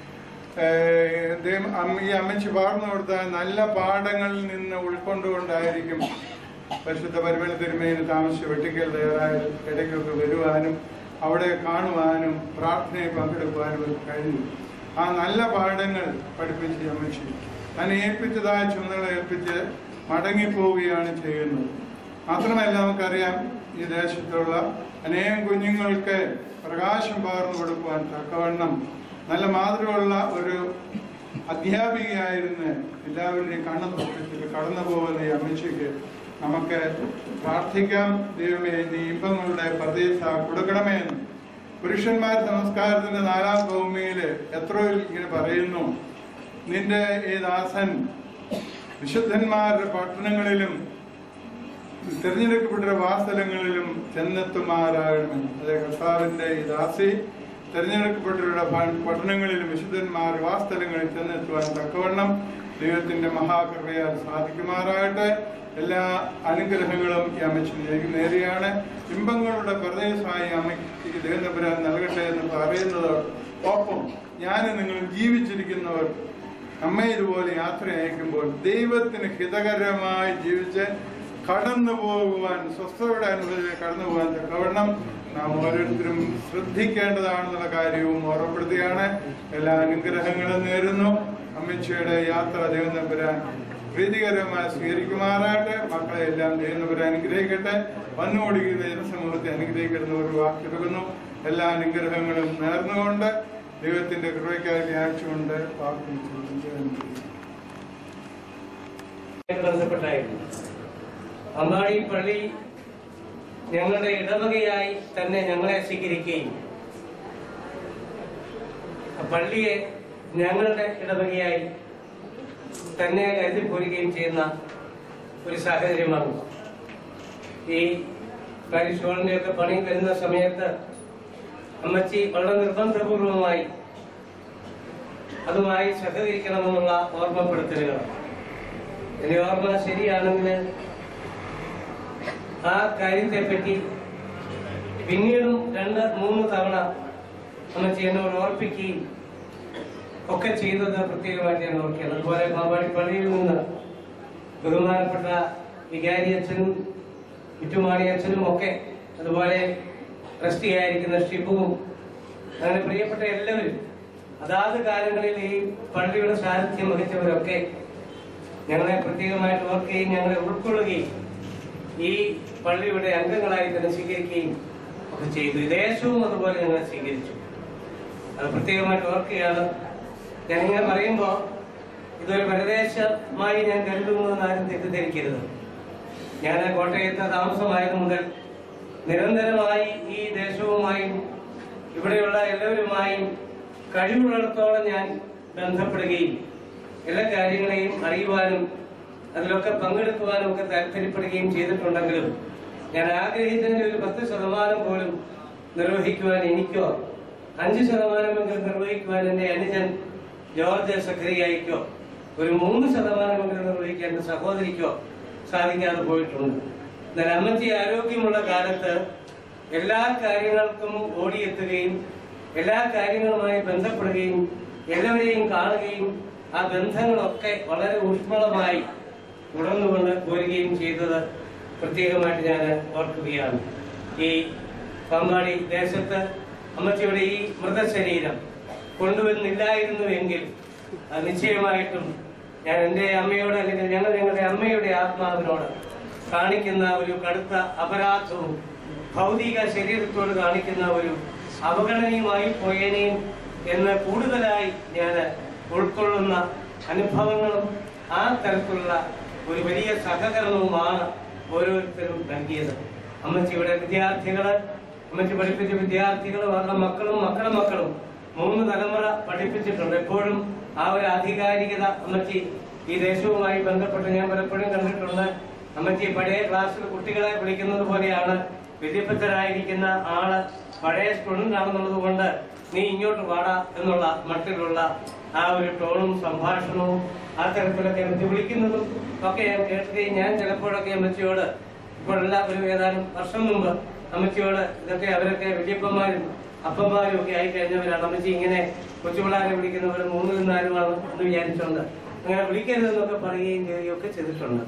S7: ഏഹ് ദൈവം അമ്മ- ഈ അമ്മച്ചി പാർന്നു കൊടുത്ത നല്ല പാഠങ്ങളിൽ നിന്ന് ഉൾക്കൊണ്ടുകൊണ്ടായിരിക്കും പരിശുദ്ധ പരിമല തിരുമേന് താമസിച്ച് വെട്ടിക്കൽ തയ്യാറായ ഇടയ്ക്കൊക്കെ വരുവാനും അവിടെ കാണുവാനും പ്രാർത്ഥനയിൽ പങ്കെടുക്കുവാനും ഒക്കെ കഴിഞ്ഞു ആ നല്ല പാഠങ്ങൾ പഠിപ്പിച്ച് ഈ അമ്മച്ചി തന്നെ ഏൽപ്പിച്ചതായ ചുമതല ഏൽപ്പിച്ച് മടങ്ങിപ്പോവുകയാണ് ചെയ്യുന്നത് മാത്രമല്ല നമുക്കറിയാം ഈ ദേശത്തുള്ള അനേകം കുഞ്ഞുങ്ങൾക്ക് പ്രകാശം പകർന്നു കൊടുക്കുവാൻ തക്കവണ്ണം നല്ല മാതൃകയുള്ള ഒരു അധ്യാപികയായിരുന്ന് എല്ലാവരുടെയും കണ്ണു തുറപ്പിച്ചിട്ട് കടന്നു പോകുന്ന ഈ അമ്മച്ചിക്ക് നമുക്ക് പ്രാർത്ഥിക്കാം ദൈവമേ നീ ഇമ്പങ്ങളുടെ പ്രതീക്ഷ കൊടുക്കണമേ എന്ന് പുരുഷന്മാർ നമസ്കാരത്തിന്റെ നാലാം ഭൂമിയില് എത്രയോ ഇങ്ങനെ പറയുന്നു നിന്റെ ഈ ദാസൻ വിശുദ്ധന്മാരുടെ പട്ടണങ്ങളിലും തിരഞ്ഞെടുക്കപ്പെട്ട വാസലങ്ങളിലും ചെന്നെത്തുമാരാകണമെന്ന് അതെ കർത്താവിന്റെ ഈ ദാസി തിരഞ്ഞെടുക്കപ്പെട്ടവരുടെ ഭ- പട്ടണങ്ങളിലും വിശുദ്ധന്മാർ വാസ്തലങ്ങളിൽ ചെന്നെത്തുവാൻ തക്കവണ്ണം ദൈവത്തിന്റെ മഹാകൃപയാൽ സാധിക്കുമാറാകട്ടെ എല്ലാ അനുഗ്രഹങ്ങളും ഈ അമ്മച്ചിലേക്ക് നേരെയാണ് ഇമ്പങ്ങളുടെ പ്രദേശമായി അമ്മയ്ക്ക് ദേവനപുരാൻ നൽകട്ടെ എന്ന് പറയുന്നത് ഒപ്പം ഞാൻ നിങ്ങൾ ജീവിച്ചിരിക്കുന്നവർ നമ്മെ ഇതുപോലെ യാത്ര അയക്കുമ്പോൾ ദൈവത്തിന് ഹിതകരമായി ജീവിച്ച് കടന്നു പോകുവാൻ സ്വസ്ഥതയുടെ അനുഭവത്തിൽ കടന്നു പോകാൻ തക്കവണ്ണം നാം ഓരോരുത്തരും ശ്രദ്ധിക്കേണ്ടതാണെന്നുള്ള കാര്യവും ഓർമ്മപ്പെടുത്തുകയാണ് എല്ലാ അനുഗ്രഹങ്ങളും നേരുന്നു അമ്മച്ചിയുടെ യാത്ര ദൈവം തമ്പുരാൻ പ്രീതികരമായി സ്വീകരിക്കുമാറാകട്ടെ മക്കളെ എല്ലാം ദൈവം തമ്പുരാൻ അനുഗ്രഹിക്കട്ടെ വന്നുകൊടുക്കുന്ന ജനസമൂഹത്തെ അനുഗ്രഹിക്കട്ടെ എന്ന് ഒരു വാക്കെടുക്കുന്നു എല്ലാ അനുഗ്രഹങ്ങളും നേർന്നുകൊണ്ട് ദൈവത്തിന്റെ കൃപയ്ക്കായി ധ്യാനിച്ചുകൊണ്ട് പ്രാർത്ഥിച്ചു
S8: ബന്ധപ്പെട്ടായിരുന്നു അമ്പാടി പള്ളി ഞങ്ങളുടെ ഇടവകയായി തന്നെ ഞങ്ങളെ സ്വീകരിക്കുകയും ആ പള്ളിയെ ഞങ്ങളുടെ ഇടവകയായി തന്നെ കരുതി പോരുകയും ചെയ്യുന്ന ഒരു സാഹചര്യമാണ് ഈ പാരിഷ് ഹോളിന്റെയൊക്കെ പണി വരുന്ന സമയത്ത് അമ്മച്ചി വളരെ നിർബന്ധപൂർവമായി അതുമായി സഹകരിക്കണമെന്നുള്ള ഓർമ്മപ്പെടുത്തലുകൾ എന്റെ ഓർമ്മ ശരിയാണെങ്കിൽ ആ കാര്യത്തെപ്പറ്റി പിന്നീടും രണ്ട് മൂന്ന് തവണ അമ്മച്ചി എന്നോട് ഓർപ്പിക്കുകയും ഒക്കെ ചെയ്തത് പ്രത്യേകമായിട്ട് ഞാൻ ഓർക്കുകയാണ് അതുപോലെ പാമ്പാടി പള്ളിയിൽ നിന്ന് ബഹുമാനപ്പെട്ട വികാരി അച്ഛനും ചുറ്റുമാടി അച്ഛനും ഒക്കെ അതുപോലെ ട്രസ്റ്റിയായിരിക്കുന്ന ഷിബുവും അങ്ങനെ പ്രിയപ്പെട്ട എല്ലാവരും അതാത് കാലങ്ങളിൽ ഈ പള്ളിയുടെ സാന്നിധ്യം വഹിച്ചവരൊക്കെ ഞങ്ങളെ പ്രത്യേകമായിട്ട് ഓർക്കുകയും ഞങ്ങളെ ഉൾക്കൊള്ളുകയും ഈ പള്ളിയുടെ അംഗങ്ങളായി തന്നെ സ്വീകരിക്കുകയും ഒക്കെ ചെയ്തു ദേശവും അതുപോലെ ഞങ്ങളെ സ്വീകരിച്ചു അത് പ്രത്യേകമായിട്ട് ഓർക്കുകയാണ് ഞാനിങ്ങനെ പറയുമ്പോൾ ഇതൊരു പരദേശമായി ഞാൻ കരുതുന്നതെന്ന് ആരും തെറ്റിദ്ധരിക്കരുത് ഞാൻ കോട്ടയത്ത് താമസമായത് മുതൽ നിരന്തരമായി ഈ ദേശവുമായും ഇവിടെയുള്ള എല്ലാവരുമായും കഴിവുള്ളിടത്തോളം ഞാൻ ബന്ധപ്പെടുകയും എല്ലാ കാര്യങ്ങളെയും അറിയുവാനും അതിലൊക്കെ പങ്കെടുക്കുവാനും ഒക്കെ താല്പര്യപ്പെടുകയും ചെയ്തിട്ടുണ്ടെങ്കിലും ഞാൻ ആഗ്രഹിച്ചതിന്റെ ഒരു പത്ത് ശതമാനം പോലും നിർവഹിക്കുവാൻ എനിക്കോ അഞ്ച് ശതമാനമെങ്കിലും നിർവഹിക്കുവാൻ എന്റെ അനുജൻ ജോർജ് സക്രിയയ്ക്കോ ഒരു മൂന്ന് ശതമാനമെങ്കിലും നിർവഹിക്കാൻ എന്റെ സഹോദരിക്കോ സാധിക്കാതെ പോയിട്ടുണ്ട് എന്നാൽ അമ്മച്ചി ആരോഗ്യമുള്ള കാലത്ത് എല്ലാ കാര്യങ്ങൾക്കും ഓടിയെത്തുകയും എല്ലാ കാര്യങ്ങളുമായി ബന്ധപ്പെടുകയും എല്ലാവരെയും കാണുകയും ആ ബന്ധങ്ങളൊക്കെ വളരെ ഊഷ്മളമായി തുടർന്നുകൊണ്ട് പോരുകയും ചെയ്തത് പ്രത്യേകമായിട്ട് ഞാൻ ഓർക്കുകയാണ് ഈ പാമ്പാടി ദേശത്ത് അമ്മച്ചിയുടെ ഈ മൃതശരീരം കൊണ്ടുവരുന്നില്ലായിരുന്നു എങ്കിൽ അത് നിശ്ചയമായിട്ടും ഞാൻ എൻ്റെ അമ്മയോട് അല്ലെങ്കിൽ ഞങ്ങൾ ഞങ്ങളുടെ അമ്മയുടെ ആത്മാവിനോട് കാണിക്കുന്ന ഒരു കടുത്ത അപരാധവും ഭൗതിക ശരീരത്തോട് കാണിക്കുന്ന ഒരു അവഗണനയുമായി പോയേനെയും എന്ന് കൂടുതലായി ഞാൻ ഉൾക്കൊള്ളുന്ന അനുഭവങ്ങളും ആ തരത്തിലുള്ള ഒരു വലിയ സഹകരണവുമാണ് ഓരോരുത്തരും നൽകിയത് അമ്മച്ചിയുടെ വിദ്യാർത്ഥികള് അമ്മച്ചി പഠിപ്പിച്ച വിദ്യാർത്ഥികളും അവരുടെ മക്കളും മക്കളുടെ മക്കളും മൂന്ന് തലമുറ പഠിപ്പിച്ചിട്ടുണ്ട് എപ്പോഴും ആ ഒരു ആധികാരികത അമ്മച്ചി ഈ ദേശവുമായി ബന്ധപ്പെട്ട് ഞാൻ പലപ്പോഴും കണ്ടിട്ടുണ്ട് അമ്മച്ചി പഴയ ക്ലാസ്സിൽ കുട്ടികളെ വിളിക്കുന്നത് പോലെയാണ് വിദ്യാഭ്യസ്തരായിരിക്കുന്ന ആള് പഴയ സ്റ്റുഡന്റ് ആണെന്നുള്ളത് കൊണ്ട് നീ ഇങ്ങോട്ട് വാടാ എന്നുള്ള മട്ടിലുള്ള ആ ഒരു ടോണും സംഭാഷണവും ആ തരത്തിലൊക്കെ അമ്മച്ചി വിളിക്കുന്നതും ഒക്കെ ഞാൻ കേൾക്കുകയും ഞാൻ ചിലപ്പോഴൊക്കെ അമ്മച്ചിയോട് ഇപ്പോഴല്ല ഒരു ഏതാനും വർഷം മുമ്പ് അമ്മച്ചിയോട് ഇതൊക്കെ അവരൊക്കെ വലിയപ്പന്മാരും അപ്പന്മാരും ഒക്കെ ആയി കഴിഞ്ഞവരാണ് അമ്മച്ചി ഇങ്ങനെ കൊച്ചുപിള്ളാരെ വിളിക്കുന്നവർ മൂന്നിൽ നാലുമാണ് എന്ന് വിചാരിച്ചുകൊണ്ട് അങ്ങനെ വിളിക്കരുതെന്നൊക്കെ പറയുകയും ചെയ്യുകയും ഒക്കെ ചെയ്തിട്ടുണ്ട്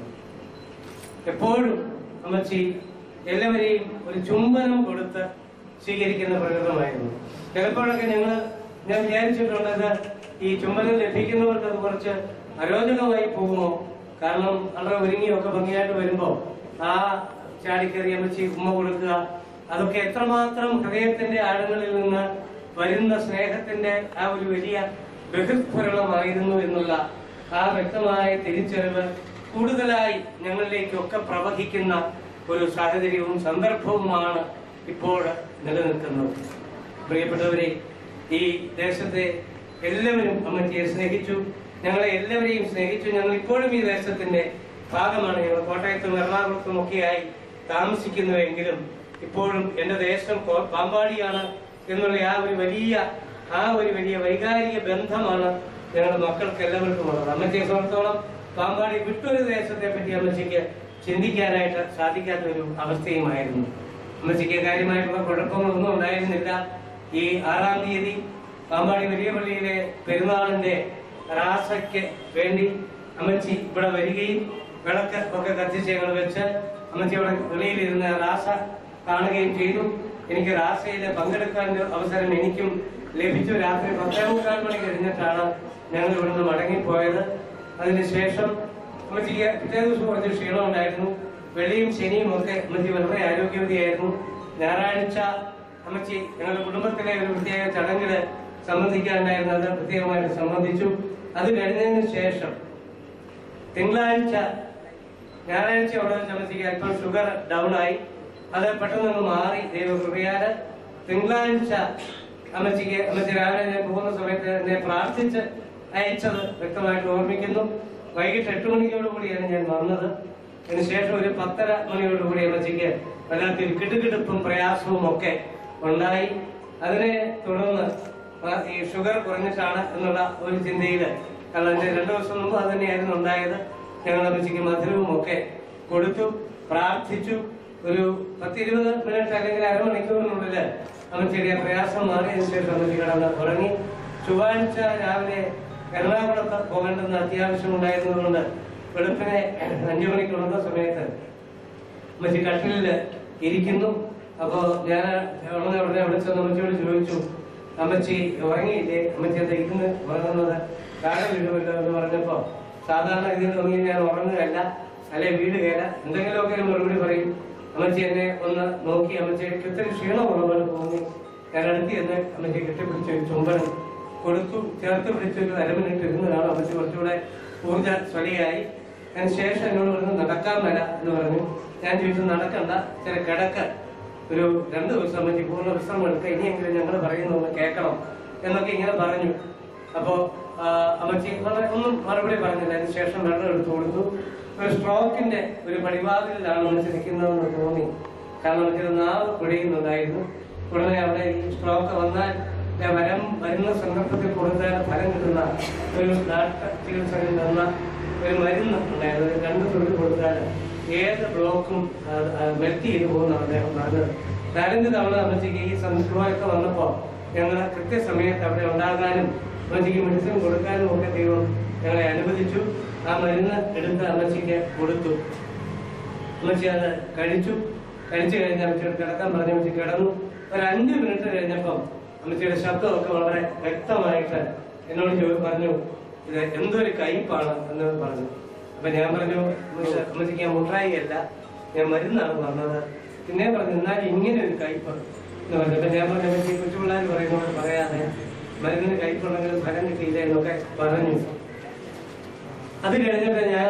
S8: എപ്പോഴും അമ്മച്ചി എല്ലാവരെയും ഒരു ചുംബനം കൊടുത്ത് സ്വീകരിക്കുന്ന പ്രകൃതമായിരുന്നു ചിലപ്പോഴൊക്കെ ഞങ്ങൾ ഞാൻ വിചാരിച്ചിട്ടുള്ളത് ഈ ചുംബനം ലഭിക്കുന്നവർക്ക് അത് കുറച്ച് അരോചകമായി പോകുമോ കാരണം വളരെ ഒരുങ്ങിയൊക്കെ ഭംഗിയായിട്ട് വരുമ്പോ ആ ചാടിക്കറി അമ്മച്ചി ഉമ്മ കൊടുക്കുക അതൊക്കെ എത്രമാത്രം ഹൃദയത്തിന്റെ ആഴങ്ങളിൽ നിന്ന് വരുന്ന സ്നേഹത്തിന്റെ ആ ഒരു വലിയ ബഹിർസ്ഫുരണമായിരുന്നു എന്നുള്ള ആ വ്യക്തമായ തിരിച്ചറിവ് കൂടുതലായി ഞങ്ങളിലേക്കൊക്കെ പ്രവഹിക്കുന്ന ഒരു സാഹചര്യവും സന്ദർഭവുമാണ് ഇപ്പോൾ നിലനിൽക്കുന്നത് പ്രിയപ്പെട്ടവരെ ഈ ദേശത്തെ എല്ലാവരും അമ്മച്ചിയെ സ്നേഹിച്ചു ഞങ്ങളെ എല്ലാവരെയും സ്നേഹിച്ചു ഞങ്ങൾ ഇപ്പോഴും ഈ ദേശത്തിന്റെ ഭാഗമാണ് ഞങ്ങൾ കോട്ടയത്തും എറണാകുളത്തും ഒക്കെയായി താമസിക്കുന്നുവെങ്കിലും ഇപ്പോഴും എന്റെ ദേശം കോ- പാമ്പാടിയാണ് എന്നുള്ള ആ ഒരു വലിയ ആ ഒരു വലിയ വൈകാരിക ബന്ധമാണ് ഞങ്ങളുടെ മക്കൾക്ക് എല്ലാവർക്കും ഉള്ളത് അമ്മച്ചിയെ സംബന്ധിച്ചോളം പാമ്പാടി വിട്ടൊരു ദേശത്തെ പറ്റി അമ്മച്ചിക്ക് ചിന്തിക്കാനായിട്ട് സാധിക്കാത്ത ഒരു അവസ്ഥയുമായിരുന്നു അമ്മച്ചിക്ക് കാര്യമായിട്ടുള്ള കുഴപ്പങ്ങളൊന്നും ഉണ്ടായിരുന്നില്ല ഈ ആറാം തീയതി പാമ്പാടി വലിയ പള്ളിയിലെ പെരുന്നാളിന്റെ റാസയ്ക്ക് വേണ്ടി അമ്മച്ചി ഇവിടെ വരികയും വിളക്ക് ഒക്കെ കത്തിച്ച് ഞങ്ങൾ വെച്ച് അമ്മച്ചി ഇവിടെ വെളിയിലിരുന്ന് റാസ കാണുകയും ചെയ്തു എനിക്ക് റാസയിൽ പങ്കെടുക്കാൻ ഒരു അവസരം എനിക്കും ലഭിച്ചു രാത്രി പത്തേ മുക്കാൽ മണി കഴിഞ്ഞിട്ടാണ് ഞങ്ങൾ ഇവിടുന്ന് മടങ്ങിപ്പോയത് അതിനുശേഷം അമ്മച്ചിക്ക് പിറ്റേ ദിവസം കുറച്ച് ക്ഷീണം ഉണ്ടായിരുന്നു വെള്ളിയും ശനിയും ഒക്കെ അമ്മച്ചി വളരെ ആരോഗ്യവതിയായിരുന്നു ഞായറാഴ്ച അമ്മച്ചി ഞങ്ങളുടെ കുടുംബത്തിലെ ഒരു പ്രത്യേക ചടങ്ങില് സംബന്ധിക്കാനുണ്ടായിരുന്നു അത് പ്രത്യേകമായിട്ട് സംബന്ധിച്ചു അത് കഴിഞ്ഞതിന് ശേഷം തിങ്കളാഴ്ച ഞായറാഴ്ച അവിടെ വെച്ച് അമ്മച്ചിക്ക് അല്പം ഷുഗർ ഡൗൺ ആയി അത് പെട്ടെന്ന് അങ്ങ് മാറി ദൈവകൃപയാല് തിങ്കളാഴ്ച അമ്മച്ചിക്ക് അമ്മച്ചി രാവിലെ ഞാൻ പോകുന്ന സമയത്ത് എന്നെ പ്രാർത്ഥിച്ച് അയച്ചത് വ്യക്തമായിട്ട് ഓർമ്മിക്കുന്നു വൈകിട്ട് എട്ട് മണിക്കോടുകൂടിയാണ് ഞാൻ വന്നത് അതിനുശേഷം ഒരു പത്തര മണിയോടുകൂടി അമ്മച്ചിക്ക് വല്ലാത്തൊരു കിടുകിടുപ്പും പ്രയാസവും ഒക്കെ ഉണ്ടായി അതിനെ തുടർന്ന് ആ ഈ ഷുഗർ കുറഞ്ഞിട്ടാണ് എന്നുള്ള ഒരു ചിന്തയില് കാരണം അതിന്റെ രണ്ടു ദിവസം മുമ്പ് അത് തന്നെയായിരുന്നു ഉണ്ടായത് ഞങ്ങൾ അമ്മച്ചിക്ക് മധുരവും ഒക്കെ കൊടുത്തു പ്രാർത്ഥിച്ചു ഒരു പത്തിരുപത് മിനിറ്റ് അല്ലെങ്കിൽ അരമണിക്കൂറിനുള്ളില് അമ്മച്ചിയുടെ പ്രയാസം മാറിയതിനു ശേഷം അമ്മച്ചി കിടന്ന് ഉറങ്ങി ചൊവ്വാഴ്ച രാവിലെ എറണാകുളത്ത് പോകേണ്ടെന്ന് അത്യാവശ്യം ഉണ്ടായിരുന്നതുകൊണ്ട് വെളുപ്പിനെ അഞ്ചു മണിക്ക് ഉണർന്ന സമയത്ത് അമ്മച്ചി കട്ടിലില് ഇരിക്കുന്നു അപ്പോ ഞാൻ ഉടനെ ഉടനെ വിളിച്ചത് അമ്മച്ചിയോട് ചോദിച്ചു അമ്മച്ചി ഉറങ്ങിയില്ലേ അമ്മച്ചി എന്താ ഇരുന്ന് ഉറങ്ങുന്നത് താഴെ വീഴുമല്ലോ എന്ന് പറഞ്ഞപ്പോ സാധാരണ ഇതിൽ തുടങ്ങി ഞാൻ ഉറങ്ങുകയല്ല അല്ലെ വീടുകയല്ല എന്തെങ്കിലുമൊക്കെ ഒരു മറുപടി പറയും അമ്മച്ചി എന്നെ ഒന്ന് നോക്കി അമ്മച്ചിക്ക് ഒത്തിരി ക്ഷീണമുള്ളപോലെ തോന്നി ഞാൻ അടുത്ത് ചെന്ന് അമ്മച്ചി കെട്ടിപ്പിടിച്ച് ഒരു ചുംബനം കൊടുത്തു ചേർത്ത് പിടിച്ച് ഒരു അര മിനിറ്റ് ഇരുന്ന് കാണും അമ്മച്ചി കുറച്ചുകൂടെ ഊർജ സ്വലിയായി അതിന് ശേഷം എന്നോട് പറഞ്ഞു നടക്കാൻ മേല എന്ന് പറഞ്ഞു ഞാൻ ചോദിച്ചു നടക്കണ്ട ചില കിടക്ക ഒരു രണ്ട് ദിവസം അമ്മച്ചി പൂർണ്ണ വിശ്രമം എടുക്കുക ഇനിയെങ്കിലും ഞങ്ങൾ പറയുന്നൊന്ന് കേൾക്കണം എന്നൊക്കെ ഇങ്ങനെ പറഞ്ഞു അപ്പോ ആ, അമ്മച്ചി വളരെ ഒന്നും മറുപടി പറഞ്ഞില്ല അതിന് ശേഷം വെള്ളം എടുത്തു കൊടുത്തു ഒരു സ്ട്രോക്കിന്റെ ഒരു പടിവാതിലാണ് അമ്മച്ചി നിൽക്കുന്നതെന്ന് തോന്നി കാരണം അമ്മച്ചിയുടെ നാവ് കുഴയുന്നുണ്ടായിരുന്നു ഉടനെ അവിടെ ഈ സ്ട്രോക്ക് വന്നാൽ ഞാൻ വരം വരുന്ന സന്ദർഭത്തിൽ കൊടുത്താൽ ഫലം കിട്ടുന്ന ഒരു നാട്ട ചികിത്സകൻ തന്ന ഒരു മരുന്ന് ഉണ്ടായിരുന്നു അത് രണ്ട് തുള്ളി കൊടുത്താൽ ഏത് ബ്ലോക്കും മെൽറ്റ് ചെയ്ത് പോകുന്ന അദ്ദേഹം പറഞ്ഞത് നാലഞ്ച് തവണ അമ്മച്ചിക്ക് ഈ സംസ്കൃതമൊക്കെ വന്നപ്പോൾ ഞങ്ങൾ കൃത്യസമയത്ത് അവിടെ ഉണ്ടാകാനും അമ്മച്ചിക്ക് മെഡിസിൻ കൊടുക്കാനും ഒക്കെ ദൈവം ഞങ്ങളെ അനുവദിച്ചു ആ മരുന്ന് എടുത്ത് അമ്മച്ചിക്ക് കൊടുത്തു അമ്മച്ചി അത് കഴിച്ചു കഴിച്ചു കഴിഞ്ഞ് അമ്മച്ചിയോട് കിടക്കാൻ പറഞ്ഞു അമ്മച്ചി കിടന്നു ഒരു അഞ്ച് മിനിറ്റ് കഴിഞ്ഞപ്പം അമ്മച്ചിയുടെ ശബ്ദമൊക്കെ വളരെ വ്യക്തമായിട്ട് എന്നോട് ചോ പറഞ്ഞു ഇത് എന്തൊരു കയ്പാണ് എന്ന് പറഞ്ഞു അപ്പൊ ഞാൻ പറഞ്ഞു "അമ്മച്ചി, അമ്മച്ചിക്ക് ഞാൻ മുട്ടായി അല്ല ഞാൻ മരുന്നാണ് പറഞ്ഞത് പിന്നെ പറഞ്ഞു എന്നാൽ ഇങ്ങനെ ഒരു കയ്പ് എന്ന് പറഞ്ഞു അപ്പൊ ഞാൻ പറഞ്ഞു അമ്മച്ചി കൊച്ചുപിള്ളേർ പറയുന്നോട് പറയാതെ മരുന്നിന് കയ്പുണ്ടെങ്കിലും ഫലം കിട്ടിയില്ല എന്നൊക്കെ പറഞ്ഞു അത് കഴിഞ്ഞിട്ട് ഞാൻ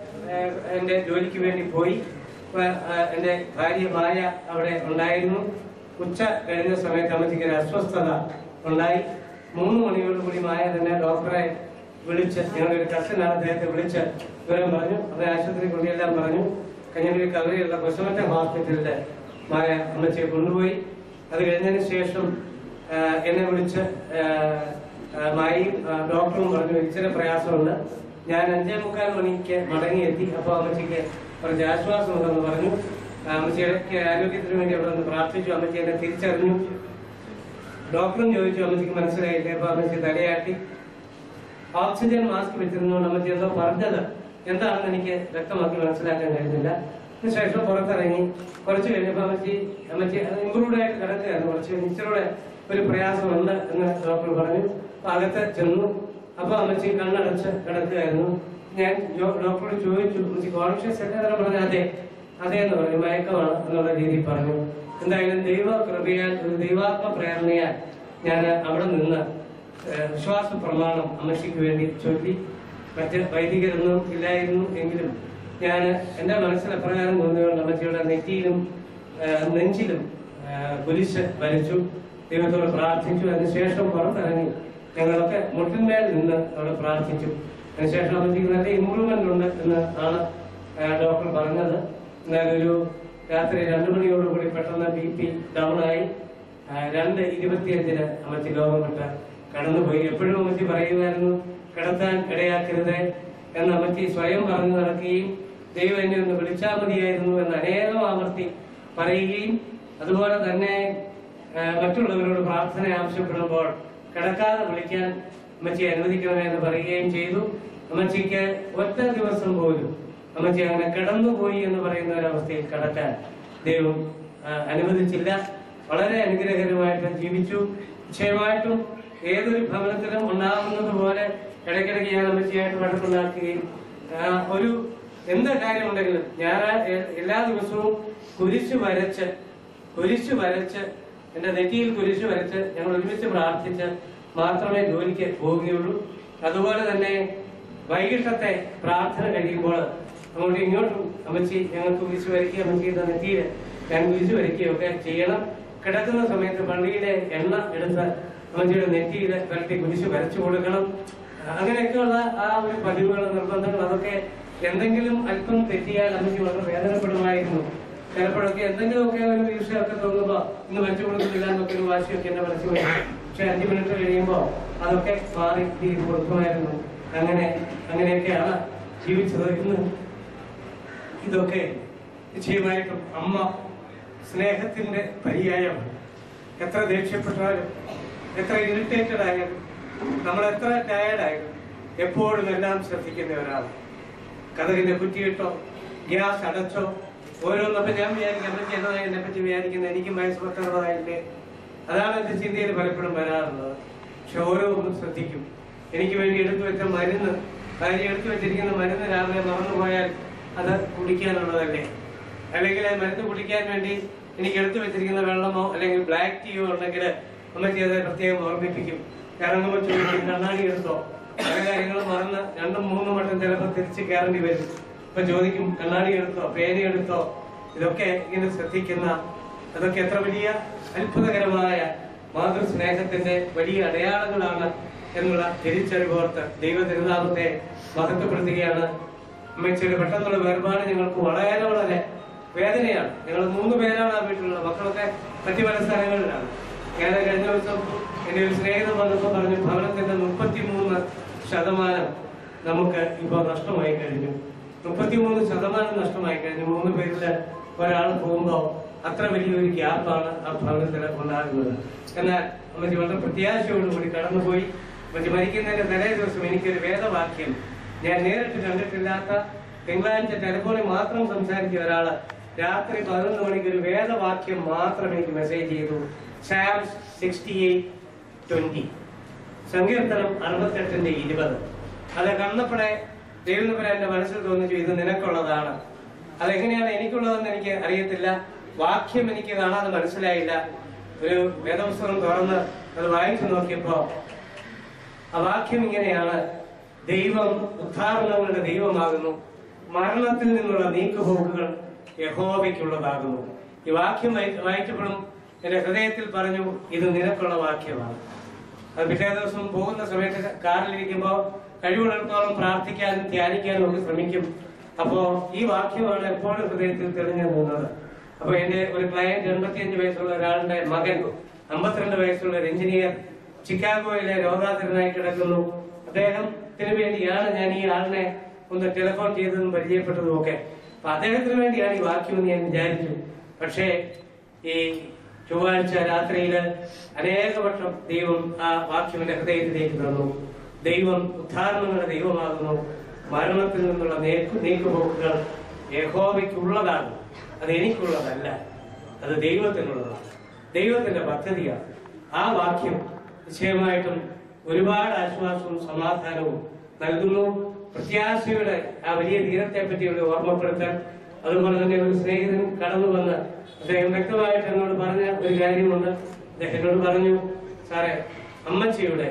S8: എൻ്റെ ജോലിക്ക് വേണ്ടി പോയി അപ്പൊ, ആ, എൻ്റെ ഭാര്യ മായ അവിടെ ഉണ്ടായിരുന്നു ഉച്ച കഴിഞ്ഞ സമയത്ത് അമ്മച്ചിക്ക് ഒരു അസ്വസ്ഥത ഉണ്ടായി മൂന്ന് മണിയോട് കൂടി മായ തന്നെ ഡോക്ടറെ വിളിച്ച് ഞങ്ങളുടെ ഒരു കസിനാണ് അദ്ദേഹത്തെ വിളിച്ച് വിവരം പറഞ്ഞു അത് ആശുപത്രി കൊണ്ടുചെല്ലാൻ പറഞ്ഞു കഞ്ഞിരി കവറിയുള്ള കൊശമറ്റ ഹോസ്പിറ്റലില് മായ അമ്മച്ചിയെ കൊണ്ടുപോയി അത് കഴിഞ്ഞതിന് ശേഷം ആ, എന്നെ വിളിച്ച് ആ, ആ, മായും ആ, ഡോക്ടറും പറഞ്ഞു ഇച്ചിരി പ്രയാസമുണ്ട് ഞാൻ അഞ്ചേ മുക്കാൽ മണിക്ക് മടങ്ങിയെത്തി അപ്പോൾ അമ്മച്ചിക്ക് കുറച്ച് ആശ്വാസമുണ്ടെന്ന് പറഞ്ഞു ആ, അമ്മച്ചിയുടെ ആരോഗ്യത്തിന് വേണ്ടി അവിടെ നിന്ന് പ്രാർത്ഥിച്ചു അമ്മച്ചി എന്നെ തിരിച്ചറിഞ്ഞു ഡോക്ടറും ചോദിച്ചു അമ്മച്ചിക്ക് മനസ്സിലായില്ലേ അപ്പൊ അമ്മച്ചി തലയാട്ടി ഓക്സിജൻ മാസ്ക് വെച്ചിരുന്നുകൊണ്ട് അമ്മച്ചി എന്തോ പറഞ്ഞത് എന്താണെന്ന് എനിക്ക് വ്യക്തമാക്കി മനസ്സിലാക്കാൻ കഴിഞ്ഞില്ല അതിനുശേഷം പുറത്തിറങ്ങി കുറച്ച് കഴിഞ്ഞപ്പോൾ അമ്മച്ചി അമ്മച്ചി ഇമ്പ്രൂവ്ഡ് ആയിട്ട് കിടക്കുകയായിരുന്നു കുറച്ച് കഴിഞ്ഞ് ഇച്ചിരൂടെ ഒരു പ്രയാസമുണ്ട് എന്ന് ഡോക്ടർ പറഞ്ഞു അപ്പൊ അകത്ത് ചെന്നു അപ്പൊ അമ്മച്ചി കണ്ണടച്ച് കിടക്കുകയായിരുന്നു ഞാൻ ജോ- ഡോക്ടറോട് ചോദിച്ചു അമ്മച്ചി കോൺഷ്യസ് അല്ലേ പറഞ്ഞു അതെ അതെ എന്ന് പറഞ്ഞു മയക്കമാണ് എന്നുള്ള രീതിയിൽ പറഞ്ഞു എന്തായാലും ദൈവ കൃപയാൽ ഒരു ദൈവാത്മ പ്രേരണയാൽ ഞാൻ അവിടെ നിന്ന് ഏഹ്, വിശ്വാസ പ്രമാണം അമ്മച്ചിക്ക് വേണ്ടി ചൊല്ലി മറ്റ് വൈദികരൊന്നും ഇല്ലായിരുന്നു എങ്കിലും ഞാൻ എൻ്റെ മനസ്സിൽ എപ്രകാരം തോന്നിയുകൊണ്ട് അമ്മച്ചിയുടെ നെറ്റിയിലും ഏഹ്, നെഞ്ചിലും ഏഹ്, കുരിശ് വരച്ചു ദൈവത്തോട് പ്രാർത്ഥിച്ചു അതിനുശേഷം പുറത്തിറങ്ങി ഞങ്ങളൊക്കെ മുട്ടിന്മേൽ നിന്ന് അവിടെ പ്രാർത്ഥിച്ചു അതിനുശേഷം അമ്മച്ചിക്ക് നല്ല ഇമ്പ്രൂവ്മെന്റ് ഉണ്ട് എന്ന് ആണ് ഏഹ്, ഡോക്ടർ പറഞ്ഞത് എന്നാലൊരു രാത്രി രണ്ടു മണിയോടുകൂടി പെട്ടെന്ന് ബി പി ഡൗൺ ആയി ആ, രണ്ട് ഇരുപത്തിയഞ്ചിന് അമ്മച്ചി ലോകം വിട്ട് കടന്നുപോയി എപ്പോഴും അമ്മച്ചി പറയുമായിരുന്നു കിടത്താൻ ഇടയാക്കരുത് എന്ന് അമ്മച്ചി സ്വയം പറഞ്ഞു നടക്കുകയും ദൈവം എന്നെ ഒന്ന് വിളിച്ചാൽ മതിയായിരുന്നു എന്ന് അനേകം ആവർത്തി പറയുകയും അതുപോലെ തന്നെ ആ, മറ്റുള്ളവരോട് പ്രാർത്ഥന ആവശ്യപ്പെടുമ്പോൾ കിടക്കാതെ വിളിക്കാൻ അമ്മച്ചി അനുവദിക്കണമേ എന്ന് പറയുകയും ചെയ്തു അമ്മച്ചിക്ക് ഒറ്റ ദിവസം പോലും അമ്മച്ചി അങ്ങനെ കിടന്നുപോയി എന്ന് പറയുന്ന ഒരവസ്ഥയിൽ കടക്കാൻ ദൈവം ആ, അനുവദിച്ചില്ല വളരെ അനുഗ്രഹകരമായിട്ട് ജീവിച്ചു നിശ്ചയമായിട്ടും ഏതൊരു ഭവനത്തിലും ഉണ്ടാകുന്നത് പോലെ ഇടയ്ക്കിടയ്ക്ക് ഞാൻ അമ്മച്ചിയായിട്ട് വഴക്കുണ്ടാക്കുകയും ആ, ഒരു എന്ത് കാര്യമുണ്ടെങ്കിലും ഞാൻ എ- എല്ലാ ദിവസവും കുരിശ് വരച്ച് കുരിശ് വരച്ച് എന്റെ നെറ്റിയിൽ കുരിശ് വരച്ച് ഞങ്ങൾ ഒരുമിച്ച് പ്രാർത്ഥിച്ച് മാത്രമേ ജോലിക്ക് പോവുകയുള്ളൂ അതുപോലെ തന്നെ വൈകിട്ടത്തെ പ്രാർത്ഥന കഴിയുമ്പോൾ അങ്ങോട്ടും ഇങ്ങോട്ടും അമ്മച്ചി ഞങ്ങൾക്ക് കുരിശ് വരയ്ക്കുക അമ്മച്ചിയുടെ നെറ്റിയിൽ ഞാൻ കുരിശ് വരയ്ക്കുകയും ഒക്കെ ചെയ്യണം കിടക്കുന്ന സമയത്ത് പള്ളിയിലെ എണ്ണ എടുത്ത് അമ്മച്ചിയുടെ നെറ്റിയിൽ വരട്ടി കുരിശ് വരച്ചു കൊടുക്കണം അങ്ങനെയൊക്കെയുള്ള ആ ഒരു പതിവുകൾ നിർബന്ധങ്ങൾ അതൊക്കെ എന്തെങ്കിലും അല്പം തെറ്റിയാൽ അമ്മച്ചി വളരെ വേദനപ്പെടുമായിരുന്നു ചിലപ്പോഴൊക്കെ എന്തെങ്കിലുമൊക്കെ ഒരു വീഴ്ചയൊക്കെ തോന്നുമ്പോ ഇന്ന് വരച്ചു കൊടുക്കുന്നില്ല എന്നൊക്കെ ഒരു വാശിയൊക്കെ എന്നെ മനസ്സിൽ വരും പക്ഷെ അഞ്ചു മിനിറ്റ് കഴിയുമ്പോ അതൊക്കെ മാറി ചെയ്ത് കൊടുക്കുമായിരുന്നു അങ്ങനെ അങ്ങനെയൊക്കെയാണ് ജീവിച്ചത് ഇന്ന് ഇതൊക്കെ നിശ്ചയമായിട്ടും അമ്മ സ്നേഹത്തിന്റെ പര്യായമാണ് എത്ര ദേഷ്യപ്പെട്ടാലും എത്ര ഇറിറ്റേറ്റഡ് ആയാലും നമ്മൾ എത്ര ടയർഡ് ആയാലും എപ്പോഴും എല്ലാം ശ്രദ്ധിക്കുന്ന ഒരാൾ കഥകിന്റെ കുറ്റിയിട്ടോ ഗ്യാസ് അടച്ചോ ഓരോന്നപ്പം ഞാൻ വിചാരിക്കും അമ്മച്ചി എന്നതായി എന്നെ പറ്റി വിചാരിക്കുന്നത് എനിക്കും വയസ്സ് പത്തറുപതായില്ലേ അതാണ് എന്റെ ചിന്തയിൽ പലപ്പോഴും വരാറുള്ളത് പക്ഷെ ഓരോന്നും ശ്രദ്ധിക്കും എനിക്ക് വേണ്ടി എടുത്തു വെച്ച മരുന്ന് ഭാര്യ എടുത്തു വെച്ചിരിക്കുന്ന മരുന്ന് രാവിലെ മറന്നുപോയാൽ അത് കുടിക്കാനുള്ളതല്ലേ അല്ലെങ്കിൽ ആ മരുന്ന് കുടിക്കാൻ വേണ്ടി എനിക്ക് എടുത്തു വെച്ചിരിക്കുന്ന വെള്ളമോ അല്ലെങ്കിൽ ബ്ലാക്ക് ടീയോ ഉണ്ടെങ്കിൽ അമ്മച്ചി അത് പ്രത്യേകം ഓർമ്മിപ്പിക്കും ഇറങ്ങുമ്പോൾ ചോദിക്കും കണ്ണാടി എടുത്തോ പല കാര്യങ്ങളും മറന്ന് രണ്ടും മൂന്നും വട്ടം ചിലപ്പോൾ തിരിച്ച് കയറേണ്ടി വരും ഇപ്പൊ ചോദിക്കും കണ്ണാടി എടുത്തോ പേന എടുത്തോ ഇതൊക്കെ ഇങ്ങനെ ശ്രദ്ധിക്കുന്ന അതൊക്കെ എത്ര വലിയ അത്ഭുതകരമായ മാതൃസ്നേഹത്തിന്റെ വലിയ അടയാളങ്ങളാണ് എന്നുള്ള തിരിച്ചറിവോർത്ത് ദൈവ തിരുനാമത്തെ മഹത്വപ്പെടുത്തുകയാണ് അമ്മച്ചിയുടെ പെട്ടെന്നുള്ള വേർപാട് ഞങ്ങൾക്ക് വളരെ വളരെ വേദനയാണ് ഞങ്ങൾ മൂന്ന് പേരാണ് ആ വീട്ടിലുള്ളത് മക്കളൊക്കെ മറ്റു പല സ്ഥലങ്ങളിലാണ് ഞാൻ കഴിഞ്ഞ ദിവസം എന്റെ ഒരു സ്നേഹിതം വന്നപ്പോൾ പറഞ്ഞു ഭവനത്തിന്റെ മുപ്പത്തിമൂന്ന് ശതമാനം നമുക്ക് ഇപ്പൊ നഷ്ടമായി കഴിഞ്ഞു മുപ്പത്തിമൂന്ന് ശതമാനം നഷ്ടമായി കഴിഞ്ഞു മൂന്ന് പേരില് ഒരാൾ പോകുമ്പോ അത്ര വലിയൊരു ഗ്യാപ്പാണ് ആ ഭവനത്തിൽ ഉണ്ടാകുന്നത് എന്നാൽ അമ്മച്ചി വളരെ പ്രത്യാശയോടുകൂടി കടന്നുപോയി അമ്മച്ചി മരിക്കുന്നതിന്റെ തലേ ദിവസം എനിക്കൊരു വേദവാക്യം ഞാൻ നേരിട്ട് കണ്ടിട്ടില്ലാത്ത തിങ്കളാഴ്ച ടെലിഫോണിൽ മാത്രം സംസാരിച്ച ഒരാള് രാത്രി പതിനൊന്ന് മണിക്ക് ഒരു വേദവാക്യം മാത്രം എനിക്ക് മെസ്സേജ് ചെയ്തു സാംസ് സിക്സ്റ്റി എയ്റ്റ് ട്വന്റി സങ്കീർത്തനം അറുപത്തെട്ടിന്റെ ഇരുപത് അത് കണ്ണപ്പടെ ദൈവനപ്പുര എന്റെ മനസ്സിൽ തോന്നിച്ചു ഇത് നിനക്കുള്ളതാണ് അതെങ്ങനെയാണ് എനിക്കുള്ളതെന്ന് എനിക്ക് അറിയത്തില്ല വാക്യം എനിക്ക് കാണാതെ മനസ്സിലായില്ല ഒരു വേദപുസ്തകം തുറന്ന് അത് വായിച്ചു നോക്കിയപ്പോ ആ വാക്യം ഇങ്ങനെയാണ് ദൈവം ഉദ്ധാരണങ്ങളുടെ ദൈവമാകുന്നു മരണത്തിൽ നിന്നുള്ള നീക്കുപോക്കുകൾ യഹോവയ്ക്കുള്ളതാകുന്നു ഈ വാക്യം വായി- വായിച്ചപ്പോഴും എന്റെ ഹൃദയത്തിൽ പറഞ്ഞു ഇത് നിനക്കുള്ള വാക്യമാണ് അത് പിറ്റേ ദിവസം പോകുന്ന സമയത്ത് കാറിലിരിക്കുമ്പോൾ കഴിവുള്ളിടത്തോളം പ്രാർത്ഥിക്കാനും ധ്യാനിക്കാനും ഒക്കെ ശ്രമിക്കും അപ്പോ ഈ വാക്യമാണ് എപ്പോഴും ഹൃദയത്തിൽ തെളിഞ്ഞു പോകുന്നത് അപ്പൊ എന്റെ ഒരു ക്ലയന്റ് എൺപത്തിയഞ്ച് വയസ്സുള്ള ഒരാളുടെ മകൻ അമ്പത്തിരണ്ട് വയസ്സുള്ള ഒരു എഞ്ചിനീയർ ചിക്കാഗോയിലെ രോഗാതുരനായി കിടക്കുന്നു അദ്ദേഹത്തിന് വേണ്ടിയാണ് ഞാൻ ഈ ആളിനെ ഒന്ന് ടെലിഫോൺ ചെയ്തതും പരിചയപ്പെട്ടതും ഒക്കെ അപ്പൊ അദ്ദേഹത്തിന് വേണ്ടിയാണ് ഈ വാക്യം എന്ന് ഞാൻ വിചാരിച്ചു പക്ഷേ ഈ ചൊവ്വാഴ്ച രാത്രിയില് അനേകവട്ടം ദൈവം ആ വാക്യം എന്റെ ഹൃദയത്തിലേക്ക് തന്നു ദൈവം ഉദ്ധാരണങ്ങളുടെ ദൈവമാകുന്നു മരണത്തിൽ നിന്നുള്ള നീക്കു നീക്കുപോക്കുകൾ യഹോവയ്ക്കുള്ളതാണ് അത് എനിക്കുള്ളതല്ല അത് ദൈവത്തിനുള്ളതാണ് ദൈവത്തിന്റെ പദ്ധതിയാണ് ആ വാക്യം നിശ്ചയമായിട്ടും ഒരുപാട് ആശ്വാസവും സമാധാനവും നൽകുന്നു പ്രത്യാശയുടെ ആ വലിയ തീരത്തെ പറ്റിയുള്ള ഓർമ്മപ്പെടുത്താൻ അതുപോലെ തന്നെ ഒരു സ്നേഹിതൻ കടന്നു വന്ന് അദ്ദേഹം വ്യക്തമായിട്ട് എന്നോട് പറഞ്ഞ ഒരു കാര്യമുണ്ട് അദ്ദേഹം എന്നോട് പറഞ്ഞു സാറേ അമ്മച്ചിയുടെ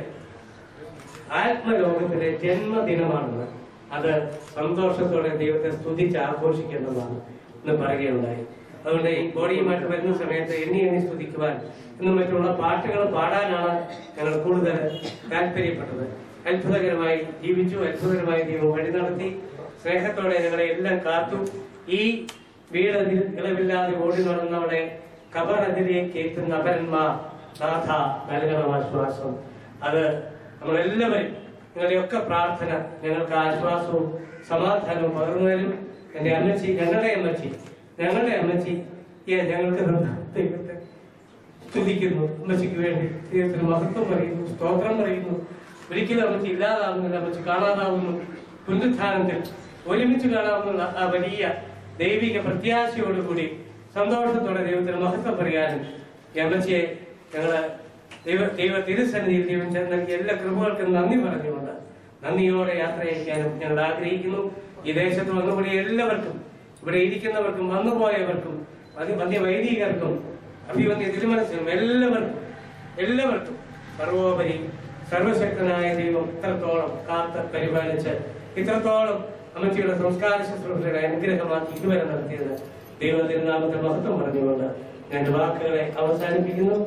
S8: ആത്മലോകത്തിലെ ജന്മദിനമാണെന്ന് അത് സന്തോഷത്തോടെ ദൈവത്തെ സ്തുതിച്ച് ആഘോഷിക്കേണ്ടതാണ് എന്ന് പറയുകയുണ്ടായി അതുകൊണ്ട് ഈ ബോഡിയുമായിട്ട് വരുന്ന സമയത്ത് എണ്ണി എണ്ണി സ്തുതിക്കുവാൻ എന്നും മറ്റുള്ള പാട്ടുകൾ പാടാനാണ് ഞങ്ങൾ കൂടുതൽ താല്പര്യപ്പെട്ടത് അത്ഭുതകരമായി ജീവിച്ചു അത്ഭുതകരമായി ദൈവം വഴി നടത്തി സ്നേഹത്തോടെ ഞങ്ങളെ എല്ലാം കാത്തു ഈ വീടതിൽ ഇളവില്ലാതെ ഓടി നടന്നവളെ കബറതിലേക്ക് എത്തുന്ന അപരന്മാർ നാഥ നൽകണം ആശ്വാസം അത് നമ്മളെല്ലാവരും നിങ്ങളുടെയൊക്കെ പ്രാർത്ഥന ഞങ്ങൾക്ക് ആശ്വാസവും സമാധാനവും പകർന്നു തരും എന്റെ അമ്മച്ചി ഞങ്ങളുടെ അമ്മച്ചി ഞങ്ങളുടെ അമ്മച്ചി ഈ ഞങ്ങൾക്ക് തന്ന ദൈവത്തെ സ്തുതിക്കുന്നു അമ്മച്ചിക്ക് വേണ്ടി ദൈവത്തിന് മഹത്വം പറയുന്നു സ്തോത്രം പറയുന്നു ഒരിക്കലും അമ്മച്ചി ഇല്ലാതാവുന്നില്ല അമ്മച്ചി കാണാതാവുന്നു പുനരുത്ഥാനത്തിൽ ഒരുമിച്ച് കാണാവുന്ന ആ വലിയ ദൈവിക പ്രത്യാശയോടുകൂടി സന്തോഷത്തോടെ ദൈവത്തിന് മഹത്വം പറയാനും ഈ അമ്മച്ചിയെ ഞങ്ങള് ദൈവ ദൈവ തിരുസന്നിധിയിൽ ദൈവം ചെന്ന് നൽകിയ എല്ലാ കൃപകൾക്കും നന്ദി പറഞ്ഞുകൊണ്ട് നന്ദിയോടെ യാത്ര അയക്കാനും ഞങ്ങൾ ആഗ്രഹിക്കുന്നു ഈ ദേശത്ത് വന്നുകൂടി എല്ലാവർക്കും ഇവിടെ ഇരിക്കുന്നവർക്കും വന്നുപോയവർക്കും അതി വന്യ വൈദികർക്കും അഭിവന്യ തിരുമനസിനും എല്ലാവർക്കും എല്ലാവർക്കും സർവോപരി സർവശക്തനായ ദൈവം ഇത്രത്തോളം കാത്ത് പരിപാലിച്ച് ഇത്രത്തോളം അമ്മച്ചിയുടെ സംസ്കാര ശുശ്രൂഷയുടെ അനുഗ്രഹമാക്കി ഇതുവരെ നടത്തിയത് ദൈവ തിരുനാമത്തെ മഹത്വം പറഞ്ഞുകൊണ്ട് ഞാൻ വാക്കുകളെ അവസാനിപ്പിക്കുന്നു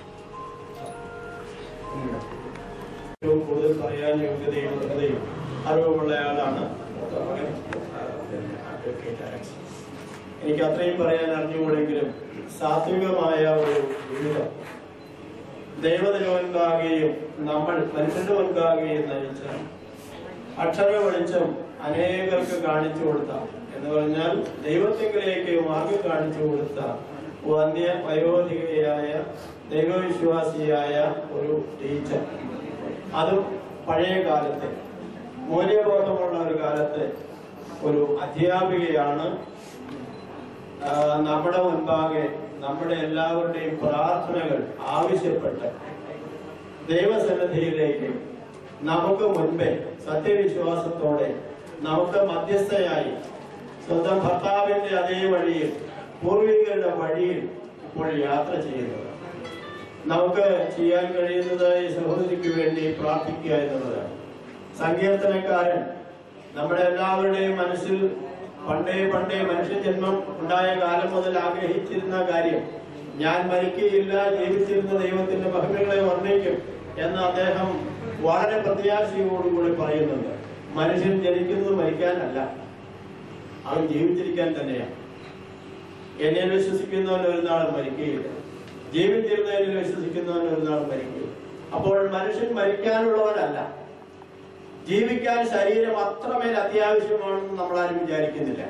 S9: ഏറ്റവും കൂടുതൽ പറയാൻ യോഗ്യതയും അർഹതയും അറിവുമുള്ള ആളാണ് മൂത്ത മകൻ അഡ്വക്കേറ്റ് അലക്സ് എനിക്ക് അത്രയും പറയാൻ അറിഞ്ഞുകൂടെങ്കിലും സാത്വികമായ ഒരു ജീവിതം ദൈവത്തിന് മുൻപാകുകയും നമ്മൾ മനുഷ്യന്റെ മുൻപാകുകയും നയിച്ച അക്ഷര വെളിച്ചം അനേകർക്ക് കാണിച്ചു കൊടുത്ത എന്ന് പറഞ്ഞാൽ ദൈവത്തിങ്കിലേക്ക് മാർഗം കാണിച്ചു കൊടുത്ത വന്യ വയോധികയായ ദൈവവിശ്വാസിയായ ഒരു ടീച്ചർ അതും പഴയ കാലത്തെ മൂല്യബോധമുള്ള ഒരു കാലത്തെ ഒരു അധ്യാപികയാണ് ആ, നമ്മുടെ മുൻപാകെ നമ്മുടെ എല്ലാവരുടെയും പ്രാർത്ഥനകൾ ആവശ്യപ്പെട്ട് ദൈവസന്നിധിയിലേക്ക് നമുക്ക് മുൻപേ സത്യവിശ്വാസത്തോടെ നമുക്ക് മധ്യസ്ഥയായി സ്വന്തം ഭർത്താവിന്റെ അതേ വഴിയിൽ പൂർവികരുടെ വഴിയിൽ ഇപ്പോൾ യാത്ര ചെയ്യുന്നത് നമുക്ക് ചെയ്യാൻ കഴിയുന്നത് ഈ സഹോദരിക്ക് വേണ്ടി പ്രാർത്ഥിക്കുക എന്നുള്ളതാണ് സങ്കീർത്തനക്കാരൻ നമ്മുടെ എല്ലാവരുടെയും മനസ്സിൽ പണ്ടേ പണ്ടേ മനുഷ്യജന്മം ഉണ്ടായ കാലം മുതൽ ആഗ്രഹിച്ചിരുന്ന കാര്യം ഞാൻ മരിക്കുകയില്ല ജീവിച്ചിരുന്ന ദൈവത്തിന്റെ മഹിമകളെ വർണ്ണിക്കും എന്ന് അദ്ദേഹം വളരെ പ്രത്യാശയോടുകൂടി പറയുന്നുണ്ട് മനുഷ്യൻ ജനിക്കുന്നത് മരിക്കാനല്ല അവൻ ജീവിച്ചിരിക്കാൻ തന്നെയാണ് എന്നെ വിശ്വസിക്കുന്നവൻ ഒരു നാളും മരിക്കുകയില്ല ജീവിച്ചിരുന്നതിൽ വിശ്വസിക്കുന്നവൻ ഒരു നാളും മരിക്കുകയില്ല അപ്പോൾ മനുഷ്യൻ മരിക്കാനുള്ളവനല്ല ജീവിക്കാൻ ശരീരം അത്രമേൽ അത്യാവശ്യമാണെന്ന് നമ്മൾ ആരും വിചാരിക്കുന്നില്ല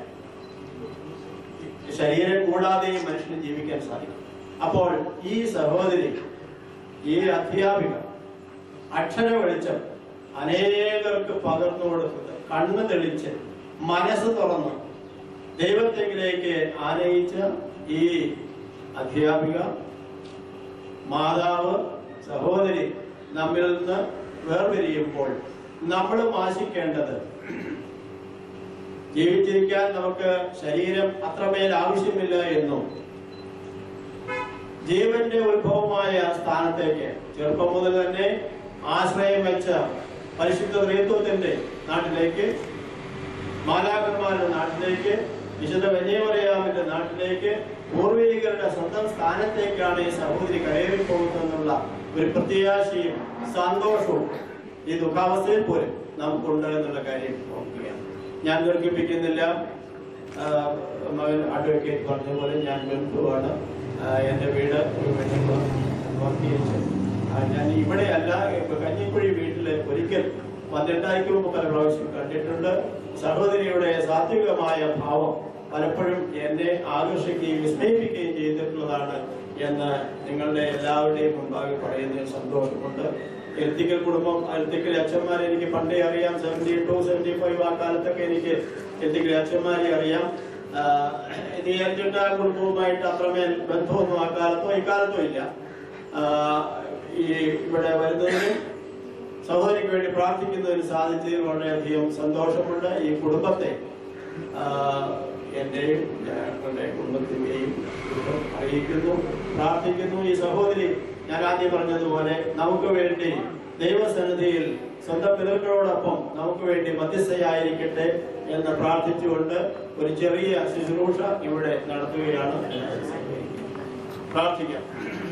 S9: ശരീരം കൂടാതെയും മനുഷ്യന് ജീവിക്കാൻ സാധിക്കും അപ്പോൾ ഈ സഹോദരി ഈ അധ്യാപിക അക്ഷര വെളിച്ചം അനേകർക്ക് പകർന്നു കൊടുത്തത് കണ്ണ് തെളിച്ച് മനസ്സ് തുറന്ന് ദൈവത്തെങ്കിലേക്ക് ആനയിച്ച ഈ അധ്യാപിക മാതാവ് സഹോദരി നമ്മിൽ നിന്ന് വേർപിരിയുമ്പോൾ നമ്മളും ആശിക്കേണ്ടത് ജീവിച്ചിരിക്കാൻ നമുക്ക് ശരീരം അത്രമേൽ ആവശ്യമില്ല എന്നും ജീവന്റെ ഉത്ഭവമായ സ്ഥാനത്തേക്ക് ചെറുപ്പം മുതൽ തന്നെ ആശ്രയം വെച്ച പരിശുദ്ധ ത്രിത്വത്തിന്റെ നാട്ടിലേക്ക് മാലാകന്മാരുടെ നാട്ടിലേക്ക് വിശുദ്ധ വന്യമറിയാമിന്റെ നാട്ടിലേക്ക് പൂർവികരുടെ സ്വന്തം സ്ഥാനത്തേക്കാണ് ഈ സഹോദരി കയറി പോകുന്നതെന്നുള്ള ഒരു പ്രത്യാശയും സന്തോഷവും ഈ ദുഃഖാവസ്ഥയിൽ പോലും നമുക്കുണ്ട് എന്നുള്ള കാര്യം ഓർക്കുകയാണ് ഞാൻ ദീർഘിപ്പിക്കുന്നില്ല ആ, മകൻ അഡ്വക്കേറ്റ് പറഞ്ഞ പോലെ ഞാൻ ബന്ധുവാണ് ആ, എൻ്റെ വീട് വെണ്ണൂർ വർഗീകരിച്ചു ഞാൻ ഇവിടെ അല്ല ഇപ്പൊ കഞ്ഞിക്കുഴി വീട്ടില് ഒരിക്കൽ പന്ത്രണ്ടായിരത്തി മുമ്പ് പല പ്രാവശ്യം കണ്ടിട്ടുണ്ട് സഹോദരിയുടെ സാത്വികമായ ഭാവം പലപ്പോഴും എന്നെ ആകർഷിക്കുകയും വിസ്മയിപ്പിക്കുകയും ചെയ്തിട്ടുള്ളതാണ് എന്ന് നിങ്ങളുടെ എല്ലാവരുടെയും മുമ്പാകെ പറയുന്നതിൽ സന്തോഷമുണ്ട് എൽത്തിക്കൽ കുടുംബം എൽത്തിക്കൽ അച്ഛന്മാരെ എനിക്ക് പണ്ടേ അറിയാം സെവന്റി ടു സെവന്റി ഫൈവ് ആ കാലത്തൊക്കെ എനിക്ക് എൽത്തിക്കൽ അച്ഛന്മാരെ അറിയാം ഇനി അർജുന കുടുംബവുമായിട്ട് അത്രമേൽ ബന്ധമൊന്നും ആ കാലത്തോ ഇക്കാലത്തോ ഇല്ല ആ, ഈ ഇവിടെ വരുന്നതിനും സഹോദരിക്ക് വേണ്ടി പ്രാർത്ഥിക്കുന്നതിന് സാധിച്ചതിൽ വളരെയധികം സന്തോഷമുണ്ട് ഈ കുടുംബത്തെ ആ, എന്റെയും ഞങ്ങളുടെ കുടുംബത്തിന്റെയും കുടുംബം അറിയിക്കുന്നു പ്രാർത്ഥിക്കുന്നു ഈ സഹോദരി ഞാൻ ആദ്യം പറഞ്ഞതുപോലെ നമുക്ക് വേണ്ടി ദൈവസന്നിധിയിൽ സ്വന്തം പിതൃക്കളോടൊപ്പം നമുക്ക് വേണ്ടി മധ്യസ്ഥയായിരിക്കട്ടെ എന്ന് പ്രാർത്ഥിച്ചുകൊണ്ട് ഒരു ചെറിയ ശുശ്രൂഷ ഇവിടെ നടത്തുകയാണ് പ്രാർത്ഥിക്കാം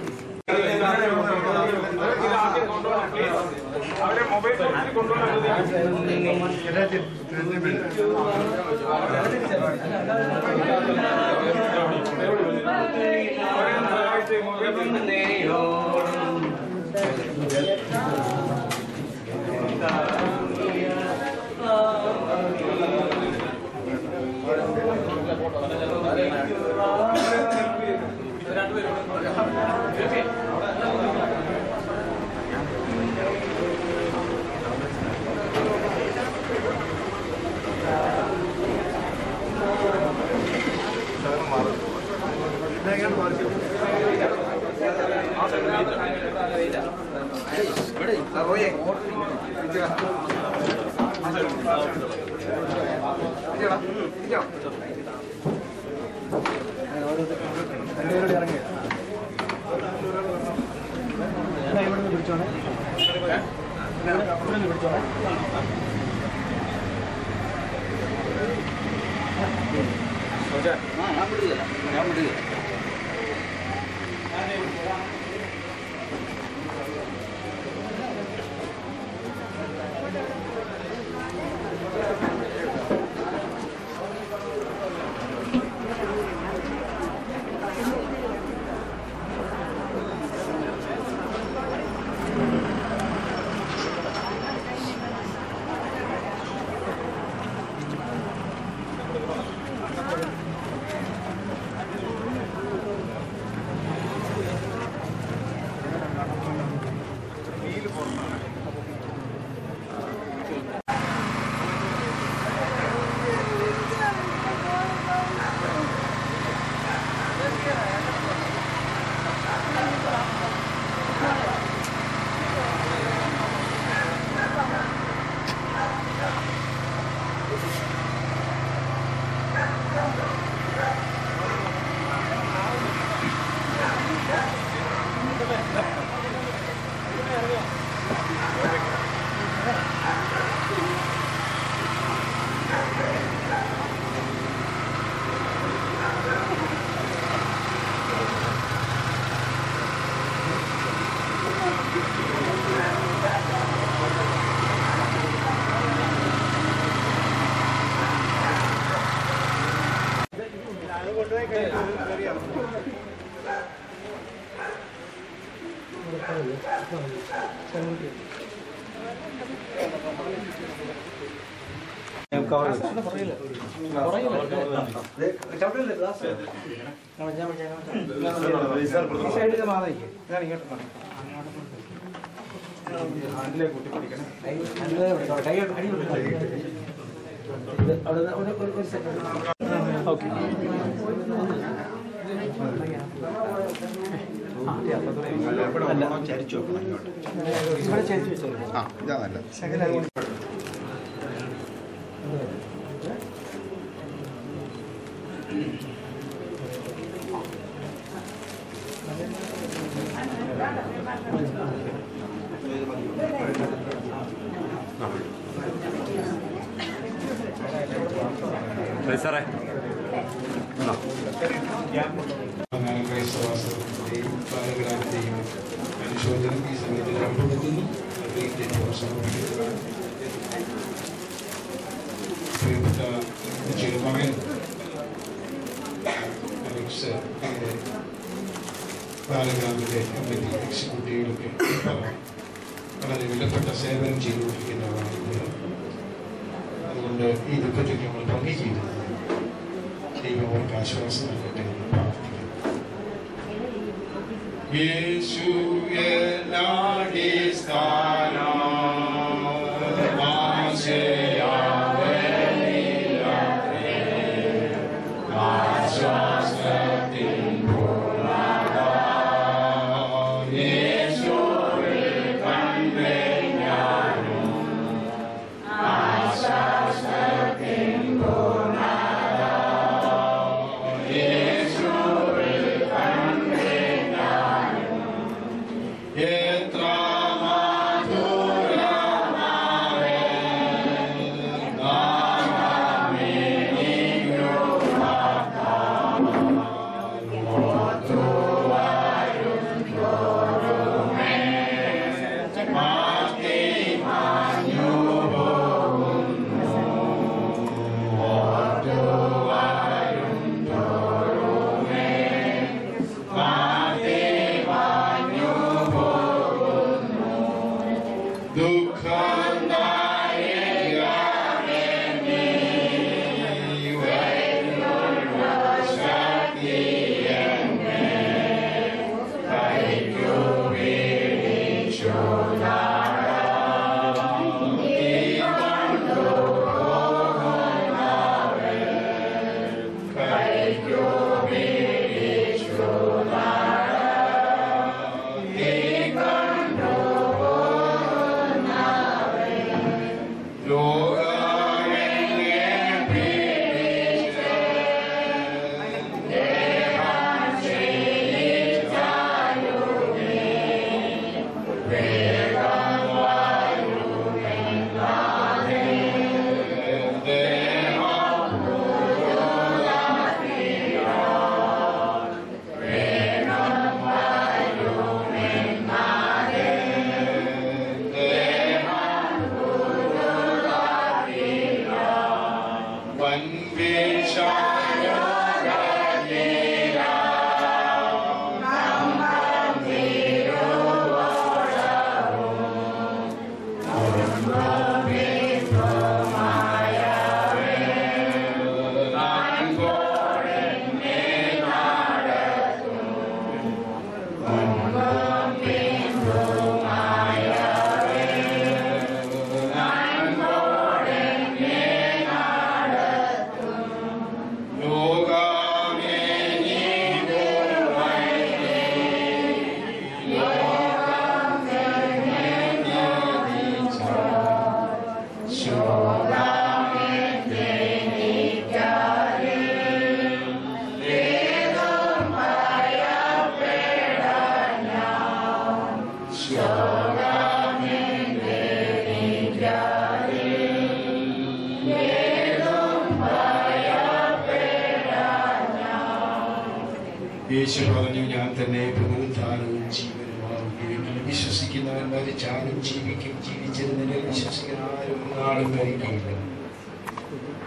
S2: അവരെ മൊബൈൽ ഫോണിൽ കൊണ്ടുപോകാൻ
S10: സാറേ
S11: ക്രൈസ്തവാസത്തിന്റെയും ബാലഗ്രാമത്തെയും അനുശോചനം ഈ സമയത്ത് രേഖപ്പെടുത്തുന്നു അദ്ദേഹത്തെ സമർപ്പിക്കുന്നതാണ് പ്രിയപ്പെട്ട ചെറുമകൻ അലക്സ് അങ്ങനെ ബാലഗ്രാമത്തെ കമ്മിറ്റി എക്സിക്യൂട്ടീവിലൊക്കെ വളരെ വിലപ്പെട്ട സേവനം ചെയ്തുകൊണ്ടിരിക്കുന്നതാണ് അതുകൊണ്ട് ഈ ദുഃഖത്തിൽ നമ്മൾ പങ്കുചേരുന്നത് ദൈവം അവർക്ക് ആശ്വാസം നൽകട്ടെ എന്ന് പ്രാർത്ഥിക്കുന്നു യേശു പറഞ്ഞു ഞാൻ തന്നെ പുനരുദ്ധാനവും ജീവനുമാവുകയെങ്കിലും വിശ്വസിക്കുന്നവൻ മരിച്ചാലും ജീവിക്കും ജീവിച്ചിരുന്നതിൽ വിശ്വസിക്കുന്ന ആരും നാളും മരിക്കുകയില്ല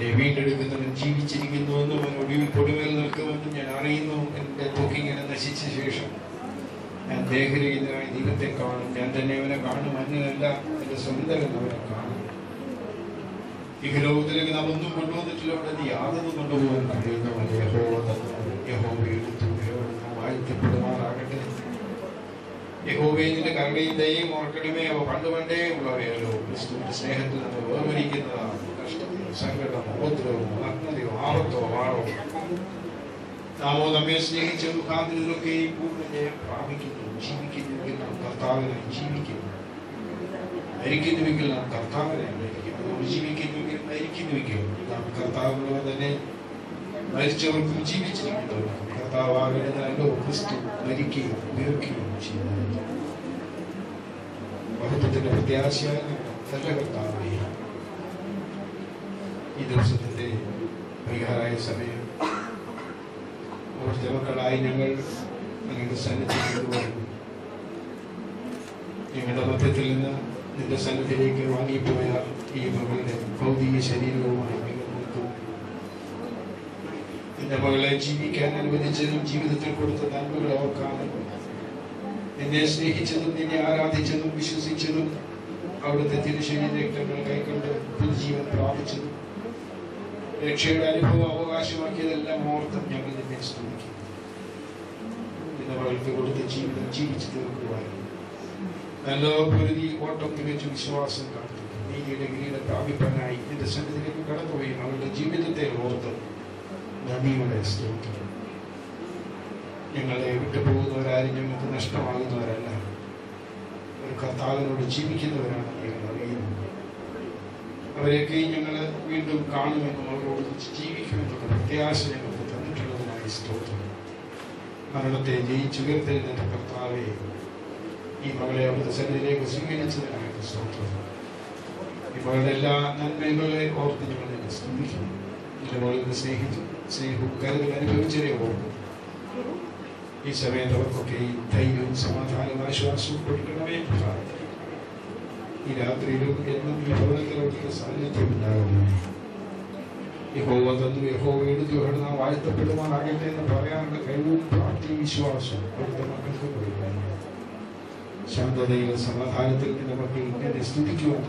S10: എന്നെ വീണ്ടെടുക്കുന്നവൻ ജീവിച്ചിരിക്കുന്നുവെന്നും അവൻ ഒടുവിൽ കൊടുമേൽ നിൽക്കുമെന്നും ഞാൻ അറിയുന്നു എൻ്റെ തൊക്കിങ്ങനെ നശിച്ച ശേഷം ഞാൻ ദേഹരഹിതനായി ദൈവത്തെ കാണും ഞാൻ തന്നെ അവനെ കാണും അന്യനല്ല എൻ്റെ സ്വന്തം അവനെ കാണും ഈ ലോകത്തിലേക്ക് നാം ഒന്നും കൊണ്ടുവന്നിട്ടില്ല അവിടെ നീ യാതൊന്നും കൊണ്ടുപോകാൻ കഴിയുന്നവൻ യഹോവ തന്നു യഹോവ എടുത്തു യഹോവ വാഴ്ത്തപ്പെടുമാറാകട്ടെ യഹോവയെ നിന്റെ കരുണയും ദയയും ഓർക്കണമേ അവ പണ്ട് പണ്ടേ ഉള്ളവയല്ലോ ക്രിസ്തുവിന്റെ സ്നേഹത്തിൽ നമ്മൾ വേർതിരിക്കുന്നതാണ് കഷ്ടതയോ സങ്കടമോ ഉപദ്രവമോ നഗ്നതയോ ആപത്തോ വാളോ നാമോ നമ്മെ സ്നേഹിച്ച മുഖാന്തരത്തിലൊക്കെയും പൂർണ്ണ ജയം പ്രാപിക്കുന്നു ജീവിക്കുന്നുവെങ്കിൽ നാം കർത്താവിനായി ജീവിക്കുന്നു മരിക്കുന്നുവെങ്കിൽ നാം കർത്താവിനായി മരിക്കുന്നു നാം ജീവിക്കുന്നുവെങ്കിൽ മരിക്കുന്നുവെങ്കിൽ നാം കർത്താവിനോട് തന്നെ മരിച്ചവർക്കും ജീവിച്ചിരിക്കുന്നവർക്കും കർത്താവാകരുതല്ലോ ക്രിസ്തു മരിക്കുകയും ഉയർക്കുകയും ചെയ്യുന്നു മഹത്വത്തിന്റെ പ്രത്യാശയായ നല്ല കർത്താവേ ഈ ദിവസത്തിന്റെ പരിഹാരായ സമയം ഓർത്ത മക്കളായി ഞങ്ങൾ നിങ്ങളുടെ സന്നിധിയിലേക്ക് വരുന്നു ഞങ്ങളുടെ മധ്യത്തിൽ നിന്ന് നിന്റെ സന്നിധിയിലേക്ക് വാങ്ങിപ്പോയ ഈ മകളുടെ ഭൗതിക ശരീരവുമായി നിങ്ങൾ നിൽക്കുന്നു നിന്റെ മകളെ ജീവിക്കാൻ അനുവദിച്ചതും ജീവിതത്തിൽ കൊടുത്ത നന്മകൾ ഓർക്കാനും നിന്നെ സ്നേഹിച്ചതും നിന്നെ ആരാധിച്ചതും വിശ്വസിച്ചതും അവിടുത്തെ തിരുശരീര രക്തങ്ങൾ കൈക്കൊണ്ട് പുതുജീവൻ പ്രാപിച്ചതും രക്ഷയുടെ അനുഭവം അവകാശമാക്കിയതെല്ലാം ഓർത്തും ഞങ്ങൾ നിന്നെ സ്തുതിക്കും നിന്റെ മകൾക്ക് കൊടുത്ത ജീവിതം ജീവിച്ചു തീർക്കുവാനും നല്ല പൊരുതി ഓട്ടം തികച്ചു വിശ്വാസം കാത്തു നീതിയുടെ കിരീട പ്രാപിപ്പാനായി നിന്റെ സന്നിധിയിലേക്ക് കടന്നുപോയി അവളുടെ ജീവിതത്തെ ഓർത്ത് നദിയുടെ സ്തോത്രം ഞങ്ങളെ വിട്ടുപോകുന്നവരാരും ഞങ്ങൾക്ക് നഷ്ടമാകുന്നവരല്ല ഒരു കർത്താവിനോട് ജീവിക്കുന്നവരാണ് ഞങ്ങൾ അറിയുന്നത് അവരെയൊക്കെ ഞങ്ങൾ വീണ്ടും കാണുമെന്നും അവരോട് ജീവിക്കുമെന്നുള്ള പ്രത്യാശ ഞങ്ങൾക്ക് തന്നിട്ടുള്ളതിനായി സ്തോത്രം മരണത്തെ ജയിച്ചുയർത്തെഴുന്നേറ്റ കർത്താവെ ഈ മകളെ അവിടുത്തെ സന്നിധിയിലേക്ക് സ്വീകരിച്ചതിനായിട്ട് സ്തോത്രം ഈ മകളുടെ എല്ലാ നന്മകളെ ഓർത്ത് ഞങ്ങൾ നിന്നെ സ്തുതിക്കുന്നു നിന്റെ മകളിനെ സ്നേഹിച്ചു സ്നേഹവും കരുതൽ അനുഭവിച്ചതിനെ ഓർക്കും ഈ സമയത്ത് അവർക്കൊക്കെ ഈ ധൈര്യവും സമാധാനവും ആശ്വാസവും കൊടുക്കണമേ പ്രാർത്ഥന ഈ രാത്രിയിലും എന്നും ഈ ഭവനത്തിൽ അവിടുത്തെ സാന്നിധ്യം ഉണ്ടാകുന്നു യഹോവ തന്നു യഹോവ എടുത്തു അവിടെ നാം വാഴ്ത്തപ്പെടുമാറാകട്ടെ എന്ന് പറയാനുള്ള കഴിവും പ്രാർത്ഥനയും വിശ്വാസവും അവിടുത്തെ മക്കൾക്ക് കൊടുക്കുന്നു ശാന്തതയിലും സമാധാനത്തിൽ നിന്റെ മക്കൾ ഇങ്ങനെ സ്തുതിക്കുവാൻ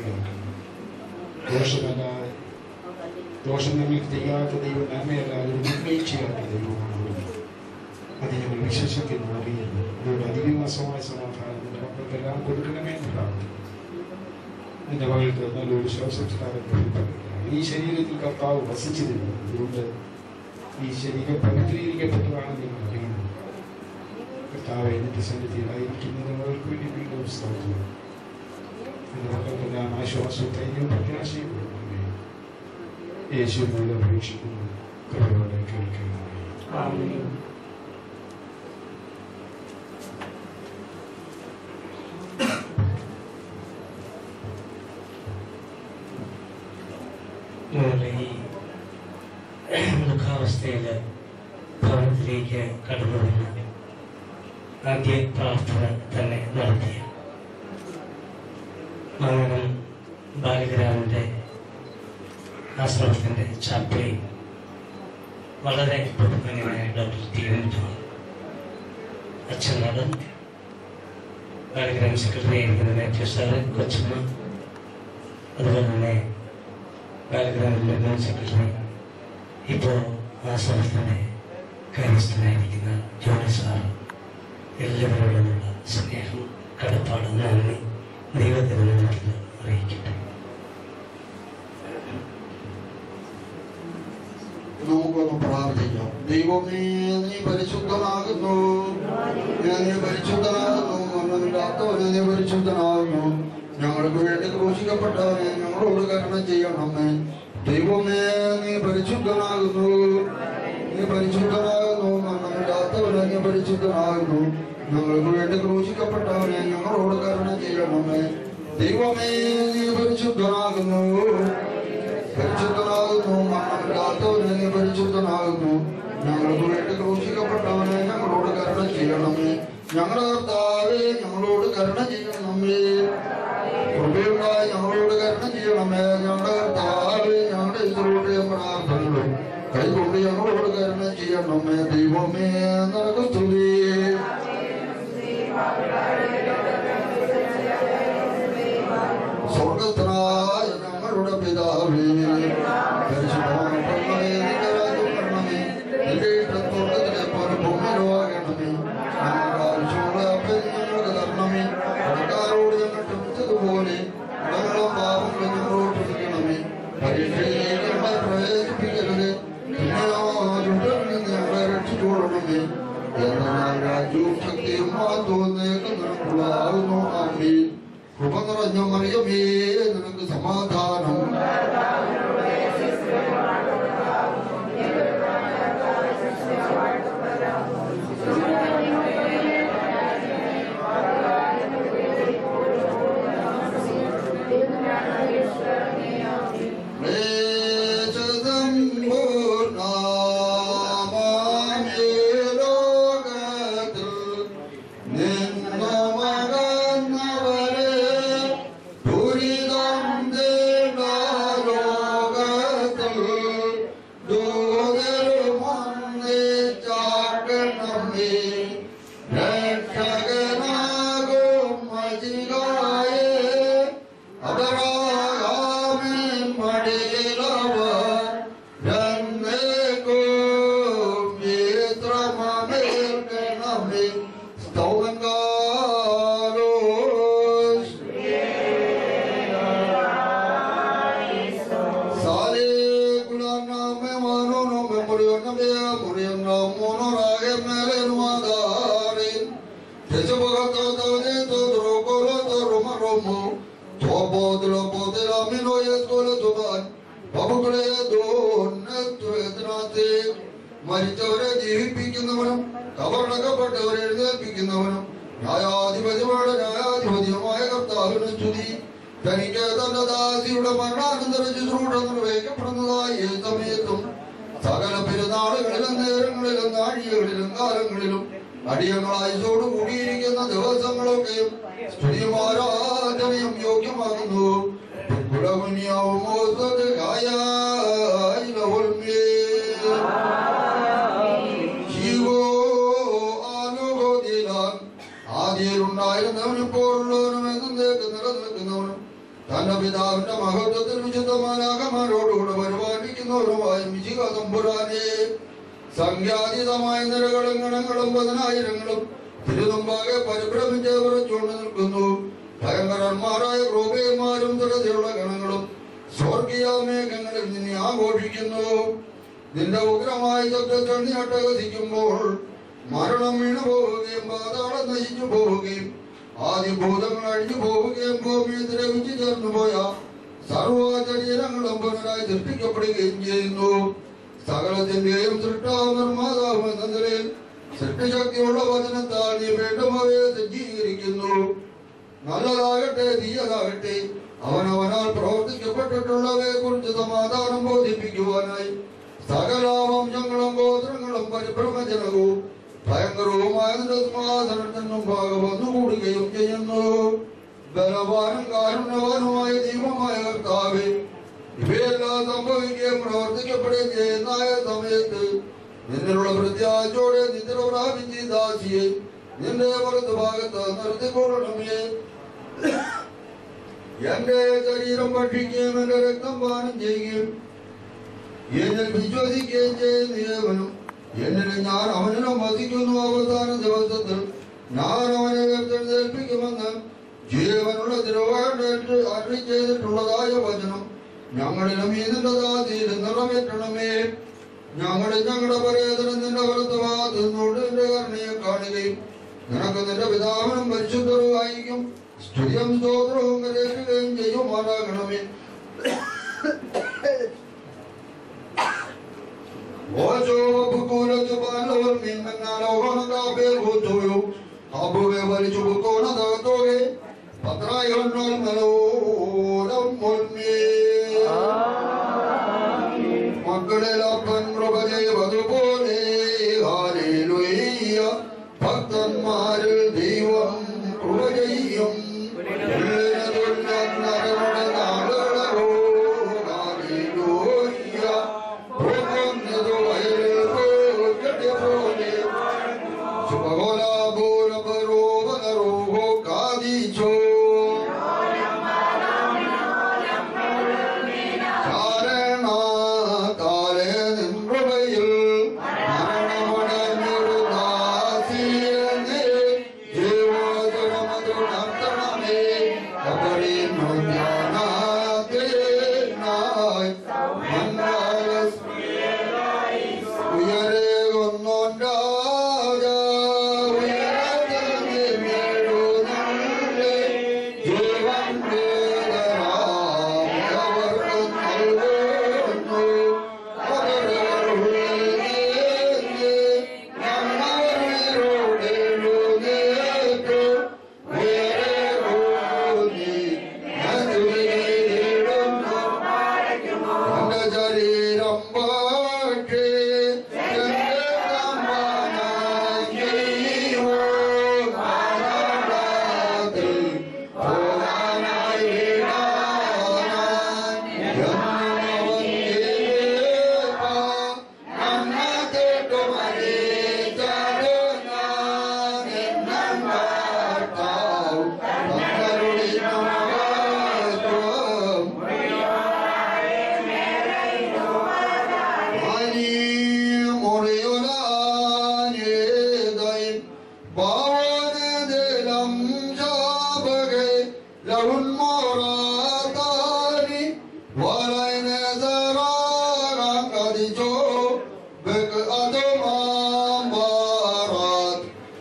S10: ദോഷമല്ലാതെ ദോഷം നിങ്ങൾക്ക് ചെയ്യാത്ത ദൈവം നന്മയല്ലാതെ ഒരു നന്മയും ചെയ്യാത്ത ദൈവമാണ് അവിടുന്ന് അത് ഞങ്ങൾ വിശ്വസിക്കുന്നു അറിയുന്നു അതുകൊണ്ട് അധികമാസമായ സമാധാനം നിന്റെ മക്കൾക്കെല്ലാം കൊടുക്കണമേ എന്ന് പ്രാർത്ഥിക്കുന്നു നിന്റെ മകൾക്ക് നല്ലൊരു ശവസംസ്കാരം ലഭിക്കണം ഈ ശരീരത്തിൽ കർത്താവ് വസിച്ചിരുന്നു അതുകൊണ്ട് ഈ ശരീരം പവിത്രീകരിക്കപ്പെട്ടതാണ് നിങ്ങൾ അറിയുന്നു കർത്താവ് എന്നിന്റെ സന്നിധിയിലായിരിക്കുന്ന മകൾക്ക് വേണ്ടി വീണ്ടും സ്തോത്രം നിന്റെ മക്കൾക്കെല്ലാം ആശ്വാസവും ധൈര്യവും പ്രത്യാശയും കൊടുക്കണമേ യേശുവിനോട് അപേക്ഷിക്കുന്നു കൃപയോടെ കേൾക്കണമേ
S8: ഞങ്ങളുടെ ഈ ദുഃഖാവസ്ഥയിൽ ഭവനത്തിലേക്ക് കടന്നു വന്ന് ആദ്യ പ്രാർത്ഥന തന്നെ നടത്തിയ മംഗളം ബാലഗ്രാമിൻ്റെ ആശ്രമത്തിൻ്റെ ചാപ്പയിൽ വളരെ ബഹുമാന്യനായ ഡോക്ടർ ടി എം ജോൺ അച്ഛൻ നടൻ ബാലഗ്രാം സെക്രട്ടറി ആയിരിക്കുന്ന മാത്യു സാറ് കൊച്ചമ്മ അതുപോലെ തന്നെ ബാലഗ്രാമിലെ മുൻ സെക്രട്ടറി ഇപ്പോൾ ആശ്രമത്തിൻ്റെ കാര്യസ്ഥനായിരിക്കുന്ന ജോണി സാർ എല്ലാവരോടുമുള്ള സ്നേഹം കടപ്പാട് നന്ദി ദൈവത്തിന് നാട്ടിൽ അറിയിക്കട്ടെ
S12: നമുക്കൊന്ന് പ്രാർത്ഥിക്കാം ദൈവമേ നീ പരിശുദ്ധനാകുന്നു ഞാൻ നീ പരിശുദ്ധനാകുന്നു മരണമില്ലാത്തവനെ നീ പരിശുദ്ധനാകുന്നു ഞങ്ങൾക്ക് വേണ്ടി ക്രൂശിക്കപ്പെട്ടവനെ ഞങ്ങളോട് കരുണ ചെയ്യണമേ ദൈവമേ നീ പരിശുദ്ധനാകുന്നു നീ പരിശുദ്ധനാകുന്നു മരണമില്ലാത്തവനെ നീ പരിശുദ്ധനാകുന്നു ഞങ്ങൾക്ക് വേണ്ടി ക്രൂശിക്കപ്പെട്ടവനെ ഞങ്ങളോട് കരുണ ചെയ്യണമേ ദൈവമേ നീ പരിശുദ്ധനാകുന്നു പരിശുദ്ധനാകുന്നു മരണമില്ലാത്തവനെ നീ പരിശുദ്ധനാകുന്നു ഞങ്ങൾക്ക് വേണ്ടി ക്രൂശിക്കപ്പെട്ടവനെ ഞങ്ങളോട് കരുണ ചെയ്യണമേ ഞങ്ങളുടെ കർത്താവേ ഞങ്ങളോട് കരുണ ചെയ്യണമേ കൃപയുണ്ടായി ഞങ്ങളോട് കരുണ ചെയ്യണമേ ഞങ്ങളുടെ കർത്താവേ ഞങ്ങളുടെ ഇതിലൂടെ നമ്മെ ദൈവമേ നിനക്ക് സ്തുതി സ്വർഗത്തിനായ ഞങ്ങളുടെ പിതാവേ പരിശുദ്ധമായ പൊന്നമേ, നിന്റെ രാജ്യം വരണമേ. നിന്റെ ഇഷ്ടം സ്വർഗ്ഗത്തിലെ പോലെ ഭൂമിയിലും ആകണമേ. ഞങ്ങൾക്ക് ആവശ്യമുള്ള അപ്പം ഞങ്ങൾക്ക് തരണമേ. കടക്കാരോട് ഞങ്ങൾ ക്ഷമിച്ചതുപോലെ ഞങ്ങളുടെ പാപങ്ങൾ ഞങ്ങളോട് ക്ഷമിക്കണമേ. പരീക്ഷയിലേക്ക് ഞങ്ങളെ പ്രവേശിപ്പിക്കരുത് പിന്നെയോ ദുഷ്ടനിൽ നിന്ന് ഞങ്ങളെ രക്ഷിച്ചുകൊള്ളണമേ എന്നാൽ രാജ്യവും ശക്തിയും മഹത്വവും നിനക്ക് നിനക്കുള്ളതാകുന്നു ആമീൻ കൃപ നിറഞ്ഞ മറിയമേ നിനക്ക് സമാധാനം ക്ലേശതം പൂർണ്ണമാമേ ലോകത്തിൽ നിന്നു മകന്നവരെ ദുരിതം തേട ലോകത്തിൽ ദൂതരുമൊന്നിച്ചാക്കണമേ രക്ഷകനാകും മജികായേ അപരാഗാമിൻ മടിയിലവർ എന്നേക്കും മിത്രമമേൽക്കണമേ സ്തോമങ്കാലോസ് സാലേ കുലാനാമേ മാനോനമേ മുറിയനമേ മുറിയനമോനോരാഗേ മേലേനുമാതാരേ മരിച്ചവരെ ജീവിപ്പിക്കുന്നവനും കവർണക്കപ്പെട്ടവരെ എഴുന്നേൽപ്പിക്കുന്നവനും ന്യായാധിപതിയുടെ ന്യായാധിപതിയുമായ കർത്താവിന് സ്തുതി തനിക്ക് തന്റെ ദാസിയുടെ മരണാനന്തര ശുശ്രൂഷ നിർവഹിക്കപ്പെടുന്നതായി ഈ സമയത്തും സകല പെരുന്നാളുകളിലും നേരങ്ങളിലും നാഴികകളിലും കാലങ്ങളിലും അടിയങ്ങളായതോട് കൂടിയിരിക്കുന്ന ദിവസങ്ങളൊക്കെയും സ്തുതിയും ആരാധനയും യോഗ്യമാകുന്നു കുലമുനിയാവും ജീവോ ആനുഭൂതിയിലാൽ ആദ്യയിലുണ്ടായിരുന്നവനും ഇപ്പോഴുള്ളവനും എന്നേക്ക് നിലനിൽക്കുന്നവനും തന്റെ പിതാവിന്റെ മഹത്വത്തിൽ വിശുദ്ധമാനാകമാരോടുകൂടെ പരിപാലിക്കുന്നവരുമായ മിശിക തമ്പുരാനെ സംഖ്യാതീതമായ നിരകളും ഗണങ്ങളും പതിനായിരങ്ങളും തിരുതുമ്പാകെ പരിഭ്രമിച്ച് വിറച്ചുകൊണ്ട് നിൽക്കുന്നു ഭയങ്കരന്മാരായ ക്രൂപയന്മാരും ദൃഢതയുള്ള ഗണങ്ങളും സ്വർഗീയ മേഘങ്ങളിൽ നിന്നെ ആഘോഷിക്കുന്നു നിന്റെ ഉഗ്രമായ ശബ്ദത്തിൽ നീ അട്ടഹസിക്കുമ്പോൾ മരണം വീണു പോവുകയും പാതാളം നശിച്ചു പോവുകയും ആദിഭൂതങ്ങൾ അഴിഞ്ഞു പോവുകയും ഭൂമിയിൽ ദ്രവിച്ചു ചേർന്നു പോയ സർവചരീരങ്ങളും പുനരായി സൃഷ്ടിക്കപ്പെടുകയും ചെയ്യുന്നു സകലത്തിന്റെയും സൃഷ്ടാവ് നിർമ്മാതാവ് എന്ന നിലയിൽ സൃഷ്ടിശക്തിയുള്ള വചനത്താൽ നീ വീണ്ടും അവയെ സജ്ജീകരിക്കുന്നു നല്ലതാകട്ടെ തീയതാകട്ടെ അവനവനാൽ പ്രവർത്തിക്കപ്പെട്ടിട്ടുള്ളവയെ കുറിച്ച് സമാധാനം ബോധിപ്പിക്കുവാനായി സകല വംശങ്ങളും ഗോത്രങ്ങളും പരിഭ്രമജനകവും ഭയങ്കരവുമായ നിന്റെ സിംഹാസനത്തിൽ മുമ്പാകെ വന്നുകൂടുകയും ചെയ്യുന്നു ബലവാനും കാരുണ്യവാനുമായ ദൈവമായ കർത്താവേ ഇവയെല്ലാം സംഭവിക്കുകയും പ്രവർത്തിക്കപ്പെടുകയും ചെയ്യുന്ന സമയത്ത് നിന്നിലുള്ള പ്രത്യാശയോടെ നിദ്ര പ്രാപിച്ച് ദാസിയെ നിന്റെ വലതു ഭാഗത്ത് നിർത്തിക്കൊള്ളണമേ എന്റെ ശരീരം ഭക്ഷിക്കുകയും എന്റെ രക്തം പാനം ചെയ്യുകയും എന്നിൽ വിശ്വസിക്കുകയും ചെയ്യുന്ന ഏവനും എന്നിൽ ഞാൻ അവനിലും വസിക്കുന്നു അവസാന ദിവസത്തിൽ ഞാൻ അവനെ ഉയർത്തെഴുന്നേൽപ്പിക്കുമെന്ന് ജീവനുള്ള തിരുവായിട്ട് അറി ചെയ്തിട്ടുള്ളതായ വചനം ഞങ്ങളിലും ഇതിന്റെ ദാതിയിൽ നിറവേറ്റണമേ ഞങ്ങളിൽ ഞങ്ങളുടെ പരേതനം നിന്റെ വലത്ത് ഭാഗത്തുനിന്നോട് നിന്റെ കരുണയെ കാണുകയും നിനക്ക് നിന്റെ പിതാവിനും പരിശുദ്ധവുമായിരിക്കും സ്തുതിയും സ്തോത്രവും കരേറ്റുകയും ചെയ്യുമാറാകണമേ ഓശോ ബുക്കൂലച്ചു പാലവർ മിന്നങ്ങാലോഹണകാബേ ഭൂത്തുയോ അബുവെ വലിച്ചു ബുക്കോണതോകെ പത്രായൊന്നോൽ മലോലം മുൻമേ മക്കളിൽ അപ്പൻ കൃപ ചെയ്വതുപോലെ ഹാലേലുയ്യ ഭക്തന്മാരിൽ ദൈവം കൃപ ചെയ്യും ഉള്ളിനതുള്ളവരുടെ നാളുകളോ ഹാലേലൂയ്യ പോകുന്നത് വയലിൽ പോകട്ടെ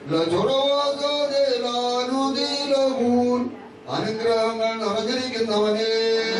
S12: ലചുറവാസൂൻ അനുഗ്രഹങ്ങൾ നിറഞ്ഞിരിക്കുന്നവനേ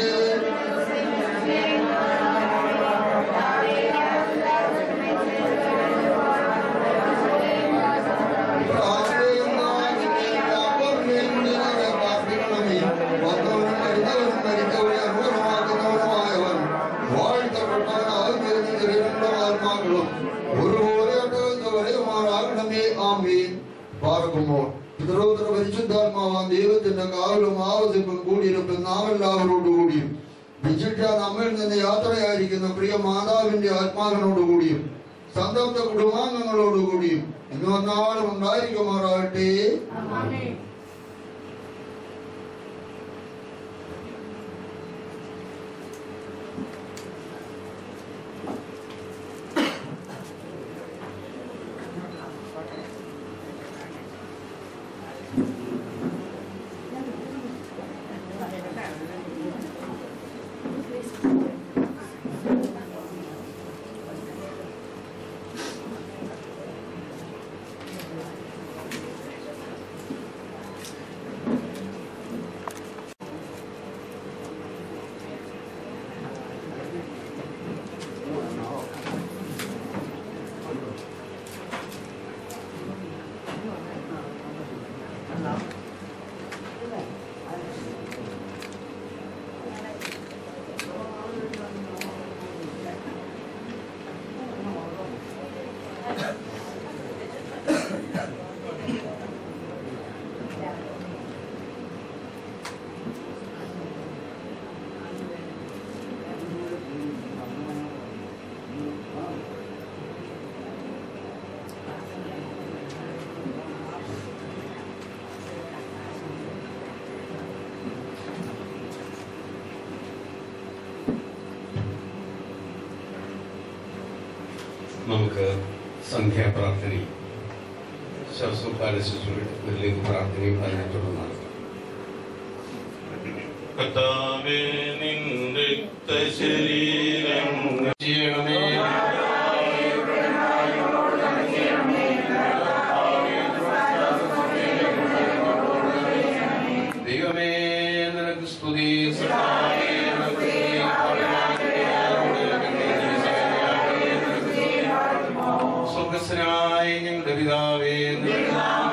S12: പരിശുദ്ധാത്മാവാൻ ദൈവത്തിന്റെ കാവലും ആവശ്യപ്പും കൂടിയിരിപ്പും നാം എല്ലാവരോടുകൂടിയും വിശിഷ്ട നമ്മിൽ നിന്ന് യാത്രയായിരിക്കുന്ന പ്രിയ മാതാവിന്റെ ആത്മാവിനോടുകൂടിയും സന്തപ്ത കുടുംബാംഗങ്ങളോടുകൂടിയും ഇന്ന് വന്നാളും ഉണ്ടായിരിക്കുമാറാകട്ടെ
S13: നമുക്ക് സന്ധ്യാപ്രാർത്ഥനയും ശവസംഹാര ശുശ്രൂഷയിലേക്ക് പ്രാർത്ഥനയും അതിനെ തുടർന്ന് നടത്താം
S14: കർത്താവേ നിന്റെ ശരീരം ചെയ്യണമേ
S13: ദൈവമേ നിനക്ക് സ്തുതി സൃഷ്ടാവേ, നിനക്ക് സ്തുതി. പരമാത്മാവിനോട് നിനക്ക് സ്തുതി. സ്വർഗ്ഗസ്ഥനായ ഞങ്ങളുടെ പിതാവേ നിനക്ക്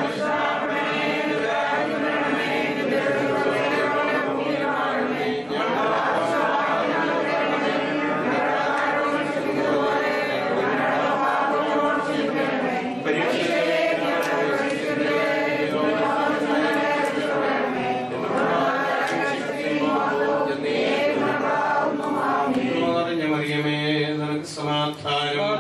S13: നിറഞ്ഞ മറിയമേ നിനക്ക് സമാധാനം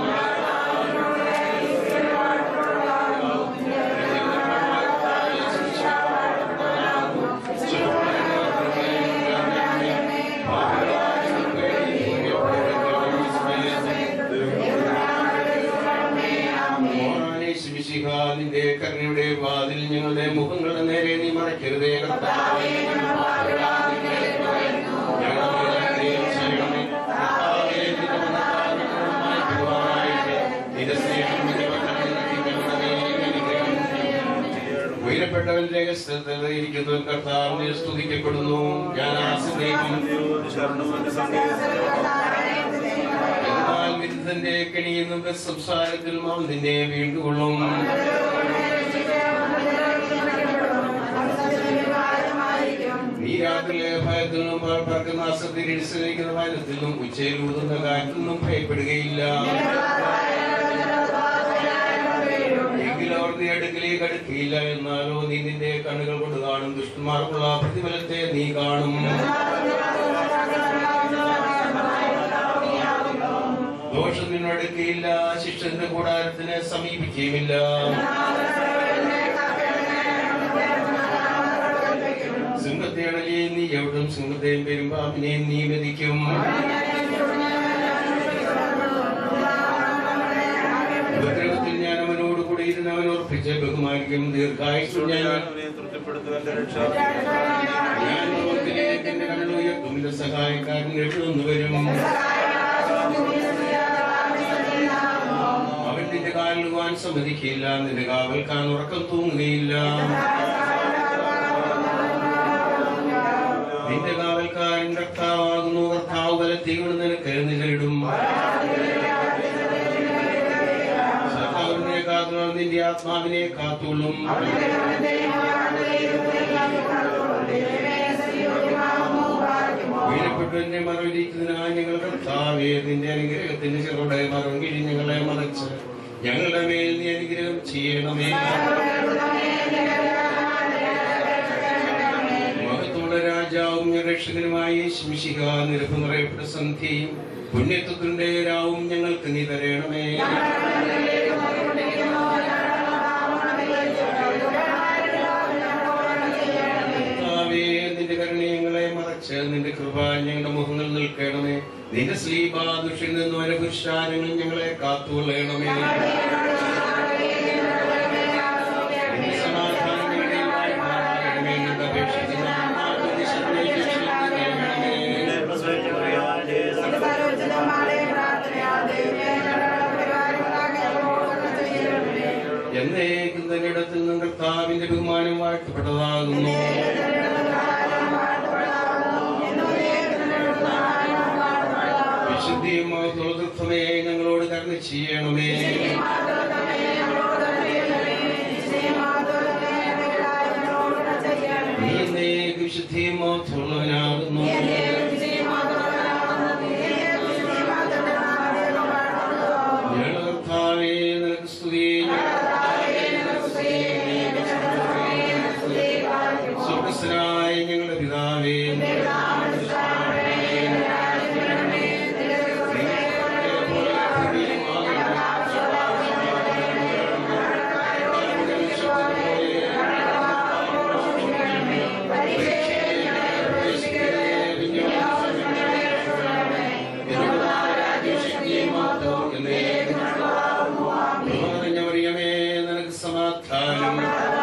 S13: നിന്റെ കരുണയുടെ വാതിൽ ഞങ്ങളുടെ മുഖങ്ങളുടെ നേരെ നീ മറയ്ക്കരുതേ കർത്താവേ ഞങ്ങൾ പാപികളാകുന്നേ. ഞങ്ങളെ ചെയ്യണമേ. കർത്താവേ, നിന്റെ മന്നത്താൽ ഞങ്ങളുമായി പെരുമാറായിട്ട് നിന്റെ സ്നേഹം നിന്റെ വചനം നൽകി ഞങ്ങളുടെ മേൽ അനുഗ്രഹം ചെയ്യണമേ. ഉയരപ്പെട്ടവന്റെ രഹസ്യത്തിൽ ഇരിക്കുന്നവൻ കർത്താവിനെ സ്തുതിക്കപ്പെടുന്നു ഞാൻ ആ സ്നേഹം എന്നാൽ വിരുദ്ധന്റെ കെണിയുന്ന സംസാരത്തിൽ നാം നിന്നെ വീണ്ടുകൊള്ളും നീ രാത്രിയിലെ ഭയത്തിൽ നിന്നും പറക്കുന്ന ഇടിച്ചിരിക്കുന്ന വനത്തിൽ നിന്നും ഉച്ചയിൽ ഊതുന്ന കാറ്റിൽ നിന്നും ഭയപ്പെടുകയില്ല എങ്കിലും അവർ നീ അടുക്കലേക്ക് അടുക്കിയില്ല എന്നാലോ നീ നിന്റെ കണ്ണുകൾ കൊണ്ട് കാണും ദുഷ്ടന്മാർക്കുള്ള പ്രതിഫലത്തെ നീ കാണും ദോഷം നിന്നടുക്കയില്ല ശിക്ഷന്റെ കൂടാരത്തിന് സമീപിക്കുകയുമില്ല സിംഹത്തെ അണലിയെ നീ എവിടും സിംഹത്തെയും പെരുമ്പാമ്പിനെയും നീ മെതിക്കും ഉപദ്രവത്തിൽ ഞാൻ അവനോട് കൂടി ഇരുന്ന് അവൻ ഉറപ്പിച്ച് ബഹുമാനിക്കും ദീർഘായുസ് ഞാൻ ഞാൻ ലോകത്തിലേക്ക് എന്റെ കണ്ണുയർത്തും എന്റെ സഹായക്കാരൻ എഴുതുന്നു വരും അവൻ നിന്റെ കാലിൽ വാൻ സമ്മതിക്കില്ല നിന്റെ കാവൽക്കാൻ ഉറക്കം തൂങ്ങുകയില്ല നിന്റെ കാവൽക്കാരൻ കർത്താവാകുന്നു കർത്താവ് ബലത്തികൊണ്ട് നിനക്ക് നിലയിടും സഹോദരനെ കാത്തുള്ള നിന്റെ ആത്മാവിനെ കാത്തുള്ളും വീരപ്പെട്ടു എന്നെ മറവിരിക്കുന്നതിനായി ഞങ്ങൾ കർത്താവേ നിന്റെ അനുഗ്രഹത്തിന്റെ ചെറുടെ മറം കിഴി ഞങ്ങളെ മറച്ച് ഞങ്ങളുടെ മേൽ നീ അനുഗ്രഹം ചെയ്യണമേ മഹത്തോടെ രാജാവും രക്ഷകനുമായി ശിമിശിക നിരപ്പ് നിറയപ്പെട്ട സന്ധ്യയും പുണ്യത്വത്തിന്റെ രാവും ഞങ്ങൾക്ക് നീ തരണമേ കർത്താവേ, നിന്റെ കരുണയങ്ങളെ മറച്ച് നിന്റെ കൃപ ഞങ്ങളുടെ മുഖങ്ങൾ നിൽക്കണമേ നിന്റെ ശ്രീപാദുഷിൽ നിന്നും അനുപുരുഷാരങ്ങൾ ഞങ്ങളെ കാത്തുകൊള്ളണമേ നിന്റെ സമാധാനം ഞങ്ങളുടെ വായ്പാകണമേ എന്ന് അപേക്ഷിക്കുന്ന ആത്മാവിന്റെ ശക്തിയെ രക്ഷിക്കണമേ. എന്നേക്കും തന്നെ ഇടത്തിൽ നിന്ന് കർത്താവിന്റെ ബഹുമാനം വാഴ്ത്തപ്പെട്ടതാകുന്നു വിശുദ്ധിയും മഹത്വമേ ഞങ്ങളോട് കരുണ ചെയ്യണമേ നീ എന്നേക്ക് വിശുദ്ധിയും മഹത്വമുള്ളവനാകുന്നു ഞങ്ങളുടെ കർത്താവേ നിനക്ക് സ്തുതി സ്വർഗസ്ഥനായ ഞങ്ങളുടെ പിതാവേ മറിയമേ നിനക്ക് സമാധാനം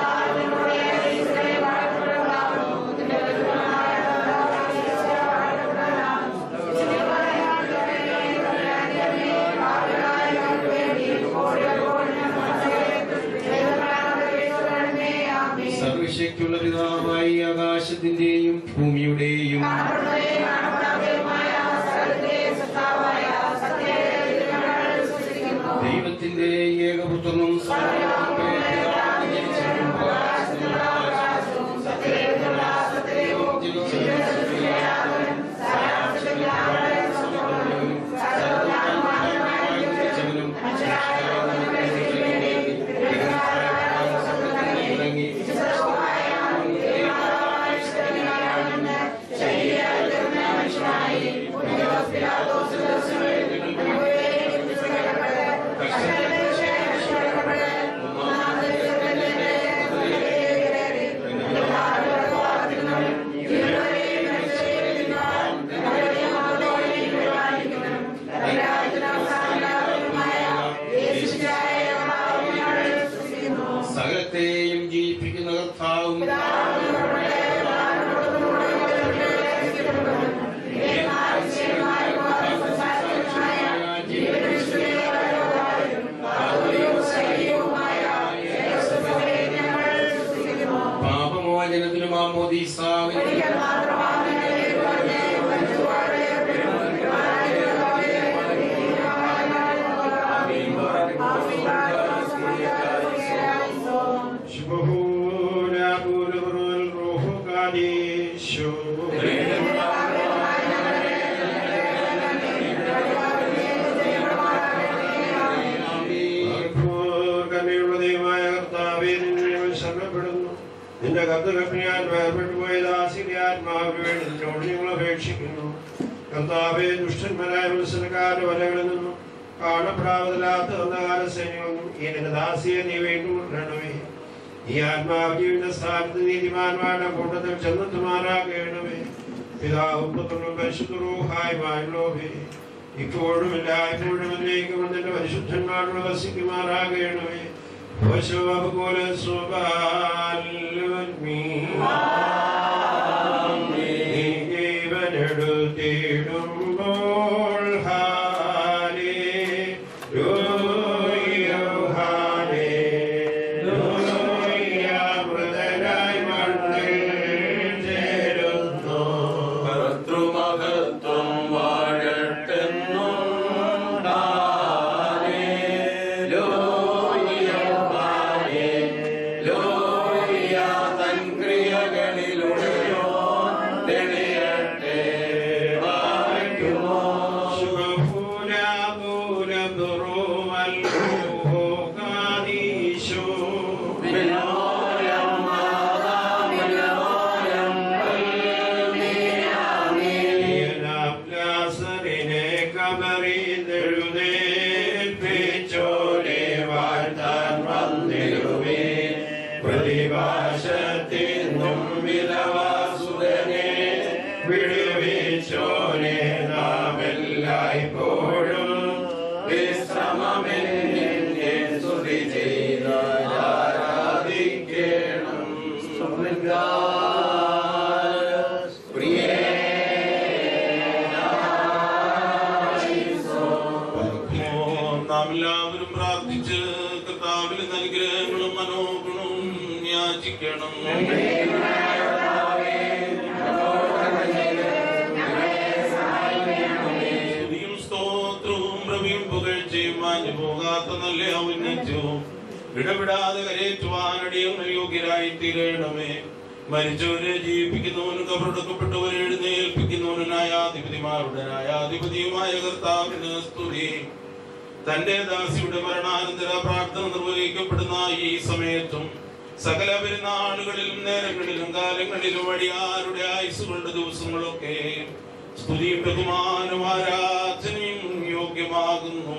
S13: സർവശക്തിയുള്ള പിതാവായി ആകാശത്തിന്റെയും ഭൂമിയുടെയും ദൈവത്തിന്റെ ഏകപുത്രനും സർവ്വലോകത്തിന്റെ പിതാവും ജനിച്ചവനും പ്രകാശത്തിലും സത്യവും ജനിച്ചവനും സകലത്തെയും ജീവിപ്പിക്കുന്ന കർത്താവും പാപമോചനത്തിനും ആമോദീസാവിനും
S9: നിന്റെ കർത്തകപ്പിനാൽ വേർപെട്ടു പോയ ദാസിന്റെ ആത്മാവിന് വേണ്ടി നിന്നോട് ഞങ്ങൾ അപേക്ഷിക്കുന്നു കർത്താവെ ദുഷ്ടന്മാരായ മത്സരക്കാരുടെ വലകളിൽ നിന്നും കാണപ്പെടാവതില്ലാത്ത അന്ധകാല സൈന്യങ്ങളിൽ നിന്നും ഈ നിന്റെ ദാസിയെ നീ വീണ്ടുകൊണ്ടണമേ ഈ ആത്മാവ് ജീവിത സ്ഥാനത്ത് നീതിമാന്മാരുടെ കൂട്ടത്തിൽ ചെന്നെത്തുമാറാകണമേ പിതാവും പുത്രനും പരിശുദ്ധരൂഹായുമായുള്ളവേ ഇപ്പോഴും എല്ലായ്പ്പോഴും എന്നേക്കും നിന്റെ പരിശുദ്ധന്മാരുടെ വസിക്കുമാറാകണമേ വശോപകൂല സ്വഭാൽമീ ജീവനെടുത്തിടുമ്പോൾ ഹാലേ
S14: നിലുവേ പ്രതിഭാശത്തിനും വിധവാസുരനെ വിടുവിച്ചോനെ നാം എല്ലായ്പ്പോഴും വിശ്രമമെന്നെ സ്തുതി ചെയ്ത ആരാധിക്കണം നാം എല്ലാവരും പ്രാർത്ഥിച്ച് കർത്താവിലെ അനുഗ്രഹങ്ങളും മനോഗുണവും യാചിക്കണം സ്തുതിയും സ്തോത്രവും പ്രവിയും പുകഴ്ചയും മാഞ്ഞു പോകാത്ത നല്ല ഔന്നത്യവും ഇടപെടാതെ കരയേറ്റുവാനടിയും യോഗ്യരായി തീരണമേ മരിച്ചവരെ ജീവിപ്പിക്കുന്നവനും കബറടക്കപ്പെട്ടവരെ എഴുന്നേൽപ്പിക്കുന്നവനും ന്യായാധിപതിമാരുടെ ന്യായാധിപതിയുമായ കർത്താവിന് സ്തുതി തന്റെ ദാസിയുടെ മരണാനന്തര പ്രാർത്ഥന നിർവഹിക്കപ്പെടുന്ന ഈ സമയത്തും സകല പെരുന്നാളുകളിലും നേരങ്ങളിലും കാലങ്ങളിലും വഴിയാരുടെ ആയുസുകളുടെ ദിവസങ്ങളൊക്കെ സ്തുതിയും ബഹുമാനവും ആരാധനയും യോഗ്യമാകുന്നു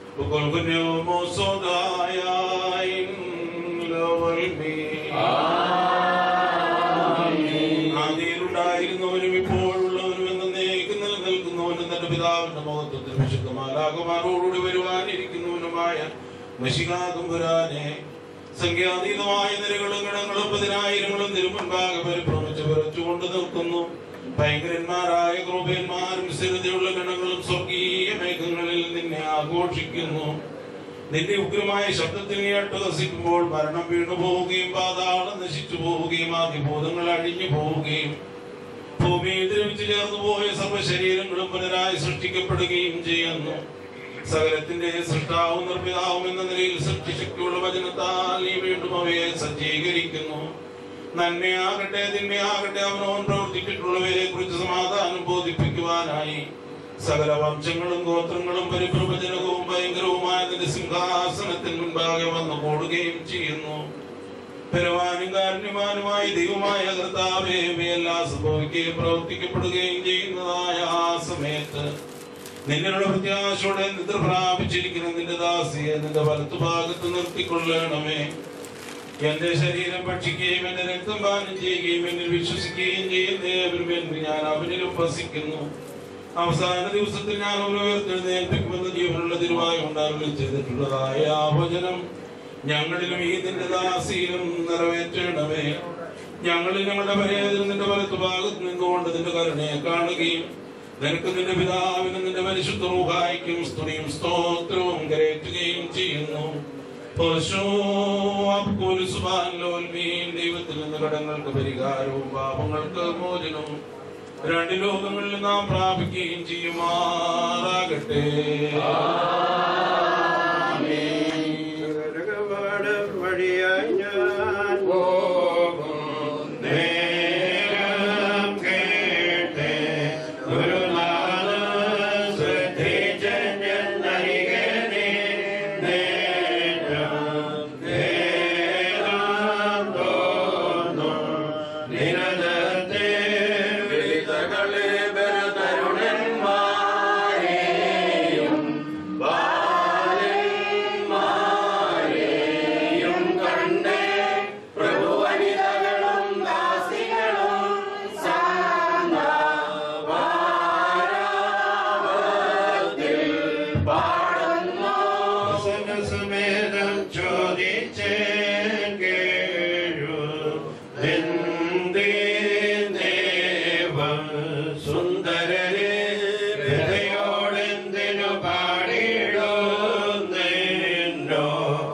S14: ആദിയിലുണ്ടായിരുന്നവനും ഇപ്പോഴുള്ളവനും എന്ന നേക്ക് നിലനിൽക്കുന്നവനും തന്റെ പിതാവിന്റെ മഹത്വത്തിൽ വിശുദ്ധമാലാകുമാരോടുകൂടി വരുവാനിരിക്കുന്നവനുമായ മഷികാകുമ്പുരാനെ സംഖ്യാതീതമായ നിരകളും ഗണങ്ങളും പതിനായിരങ്ങളും തിരുമുൻപാകെ പരിഭ്രമിച്ച് വിറച്ചുകൊണ്ട് നിൽക്കുന്നു ഭയങ്കരന്മാരായ ക്രൂപന്മാരും സ്ഥിരതയുള്ള ഗണങ്ങളും സ്വർഗീയ മേഘങ്ങളിൽ നിന്നെ ആഘോഷിക്കുന്നു നിന്റെ ഉഗ്രമായ ശബ്ദത്തിൽ നീ അട്ടഹസിക്കുമ്പോൾ മരണം വീണു പോവുകയും പാതാളം നശിച്ചു പോവുകയും ആദ്യബോധങ്ങൾ അഴിഞ്ഞു പോവുകയും ഭൂമിയിൽ ദ്രവിച്ചു ചേർന്നു പോയ സർവ്വശരീരങ്ങളും പുനരായി സൃഷ്ടിക്കപ്പെടുകയും ചെയ്യുന്നു സകലത്തിന്റെ സൃഷ്ടാവും നിർമ്മിതാവും എന്ന നിലയിൽ സൃഷ്ടിശക്തിയുള്ള വചനത്താൽ നീ വീണ്ടും അവയെ സജ്ജീകരിക്കുന്നു നന്മയാകട്ടെ തിന്മയാകട്ടെ അവനോൻ പ്രവർത്തിച്ചിട്ടുള്ളവയെ കുറിച്ച് സമാധാനം ബോധിപ്പിക്കുവാനായി സകല വംശങ്ങളും ഗോത്രങ്ങളും പരിപ്രവചനവും ഭയങ്കരവുമായ നിന്റെ സിംഹാസനത്തിന് മുൻപാകെ വന്നു കൂടുകയും ചെയ്യുന്നു ബലവാനും കാരുണ്യവാനുമായി ദൈവമായ കർത്താവേ ഇവയെല്ലാം സംഭവിക്കുകയും പ്രവർത്തിക്കപ്പെടുകയും ചെയ്യുന്നതായ ആ സമയത്ത് നിന്നിലുള്ള പ്രത്യാശയോടെ നിദ്ര പ്രാപിച്ചിരിക്കുന്ന നിന്റെ ദാസിയെ നിന്റെ വലത്തു ഭാഗത്ത് നിർത്തിക്കൊള്ളണമേ എന്റെ ശരീരം ഭക്ഷിക്കുകയും എന്റെ രക്തം പാനം ചെയ്യുകയും എന്നിൽ വിശ്വസിക്കുകയും ചെയ്യുന്ന ഏവരും എന്ന് ഞാൻ അവനിലും വസിക്കുന്നു അവസാന ദിവസത്തിൽ ഞാൻ അവനെ ഉയർത്തെഴുന്നേൽപ്പിക്കുമെന്ന് ജീവനുള്ള തിരുവായ ഉണ്ടാകുകയും ചെയ്തിട്ടുള്ളതായ ആ വചനം ഞങ്ങളിലും ഈ നിന്റെ ദാസിയിലും നിറവേറ്റണമേ ഞങ്ങളിൽ ഞങ്ങളുടെ പരേതനും നിന്റെ വലത്തു ഭാഗത്ത് നിന്നുകൊണ്ട് നിന്റെ കരുണയെ കാണുകയും നിനക്ക് നിന്റെ പിതാവിനും നിന്റെ പരിശുദ്ധ റൂഹായിക്കും സ്തുതിയും സ്തോത്രവും കരയറ്റുകയും ചെയ്യുന്നു ദൈവത്തിൽ നിന്ന് കടങ്ങൾക്ക് പരിഹാരവും പാപങ്ങൾക്ക് മോചനവും രണ്ട് ലോകങ്ങളിൽ നാം പ്രാപിക്കുകയും ചെയ്യുമാറാകട്ടെ
S13: വഴിയായി ഞാൻ പോകും നേരം കേട്ടേ ഗുരുനാഥ ശ്രദ്ധിച്ചെന്നരികനെ നേരം നേരം തോന്നും നിരതത്തെ വിളിതകളെ ബലതരുണന്മാരെയും ബാലന്മാരെയും കണ്ടേ പ്രഭുവനിതകളും ദാസികളും സാന്താവാരവത്തിൽ പാടുന്നു സമേതം ചോദിച്ചേൻ കേഴു സുന്ദരരെ ഹൃദയോടെന്തിനു പാടിടുന്നോ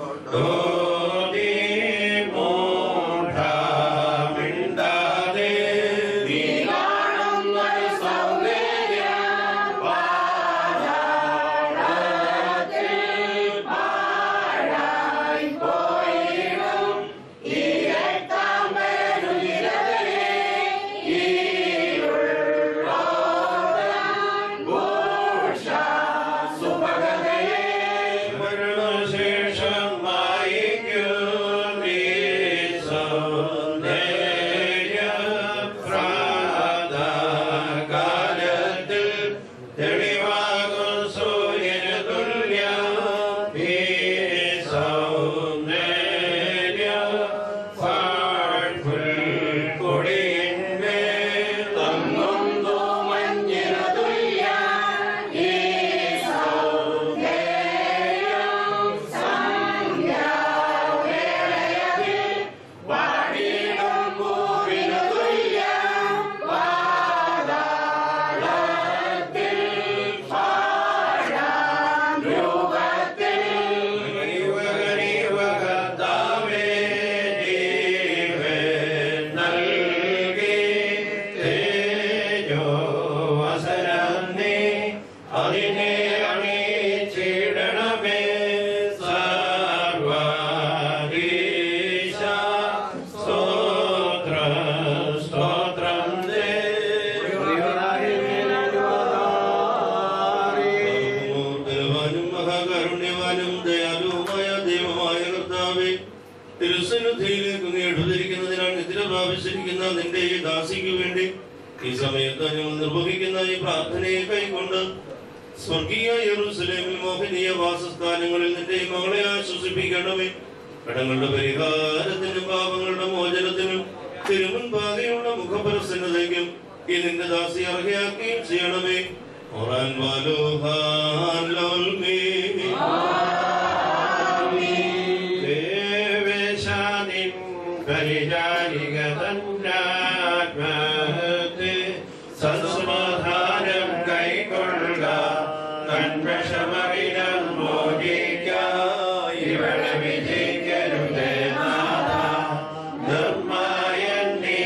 S13: മിണ്ടാതെ നീ കാണുന്നൊരു സൗന്ദര്യം പാതാളത്തിൽ പാഴായി പോയി തിരുസന്നിധിയിലേക്ക് നീ എടുത്തിരിക്കുന്നതിനാൽ നിദ്ര പ്രാപിച്ചിരിക്കുന്ന നിന്റെ ഈ ദാസിക്ക് വേണ്ടി ഈ സമയത്ത് ഞങ്ങൾ നിർവഹിക്കുന്ന ഈ പ്രാർത്ഥനയെ കൈക്കൊണ്ട് സ്വർഗീയ യെറൂസലേമിൽ മോഹനീയ വാസസ്ഥാനങ്ങളിൽ നിന്റെ ഈ മകളെ ആശ്വസിപ്പിക്കണമേ കടങ്ങളുടെ പരിഹാരത്തിനും പാപങ്ങളുടെ മോചനത്തിനും തിരുമുൻപാകെയുള്ള മുഖപരസന്നതയ്ക്കും ഈ നിന്റെ ദാസി അർഹയാക്കുകയും ചെയ്യണമേ ഓറാൻ വാലോഹാൻ ലോൽമേ
S9: ദേവേശാനിൻ പരിചാരികതന്നാത്മഹത്തെ സത്സമാധാനം കൈക്കൊള്ളുക കൺവശമറിനം മോചിക്ക ഇവളെ വിജയിക്കരുതേ നാഥ നിർമ്മായൻ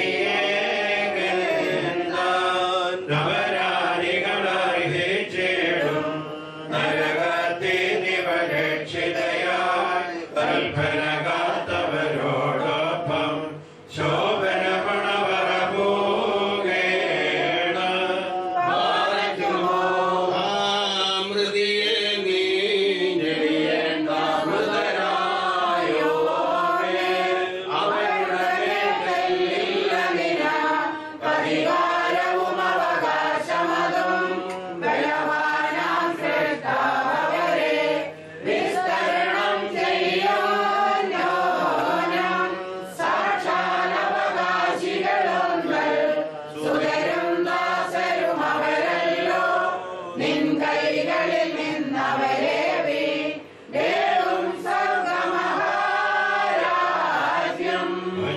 S9: നീയേകനാൻ നവരാരികളായി ഹേച്ചേടും നരകത്തെ നിവരക്ഷിതയായി കൽപ്പനകാത്തവരോടൊപ്പം ശോഭന പണവറ പോകേണ
S13: ആമൃതിയെ നീ ഞെളിയേണ്ട
S9: മൃതരായോവേ, അവരുടെ മേൽക്കല്ലില്ലതിനാ അധികാരവും അവകാശമതും ബലവാനാം ശ്രേഷ്ഠാവരെ വിസ്തരണം ചെയ്യാനോനം സാക്ഷാലവകാശികളൊന്നൽ സുതരും ദാസരും അവരല്ലോ നിൻ കൈകളിൽ നിന്നവരെ വീടും സ്വർഗമഹാരാജ്യം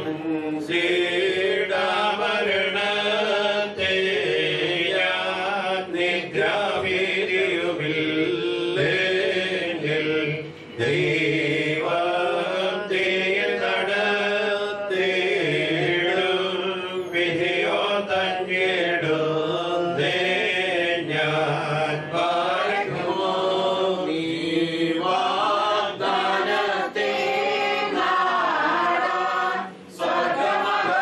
S9: ശ്രീടാമരണത്തെ നിദ്രാവീര്യമില്ലെങ്കിൽ ദൈവത്തെ നടത്തേടും വിധിയോ തന്നിടുന്നേ ഞാൻ പാടുമോ നീ വാഗ്ദാനത്തെ നാടാൻ സ്വർഗമഹാരാജ്യം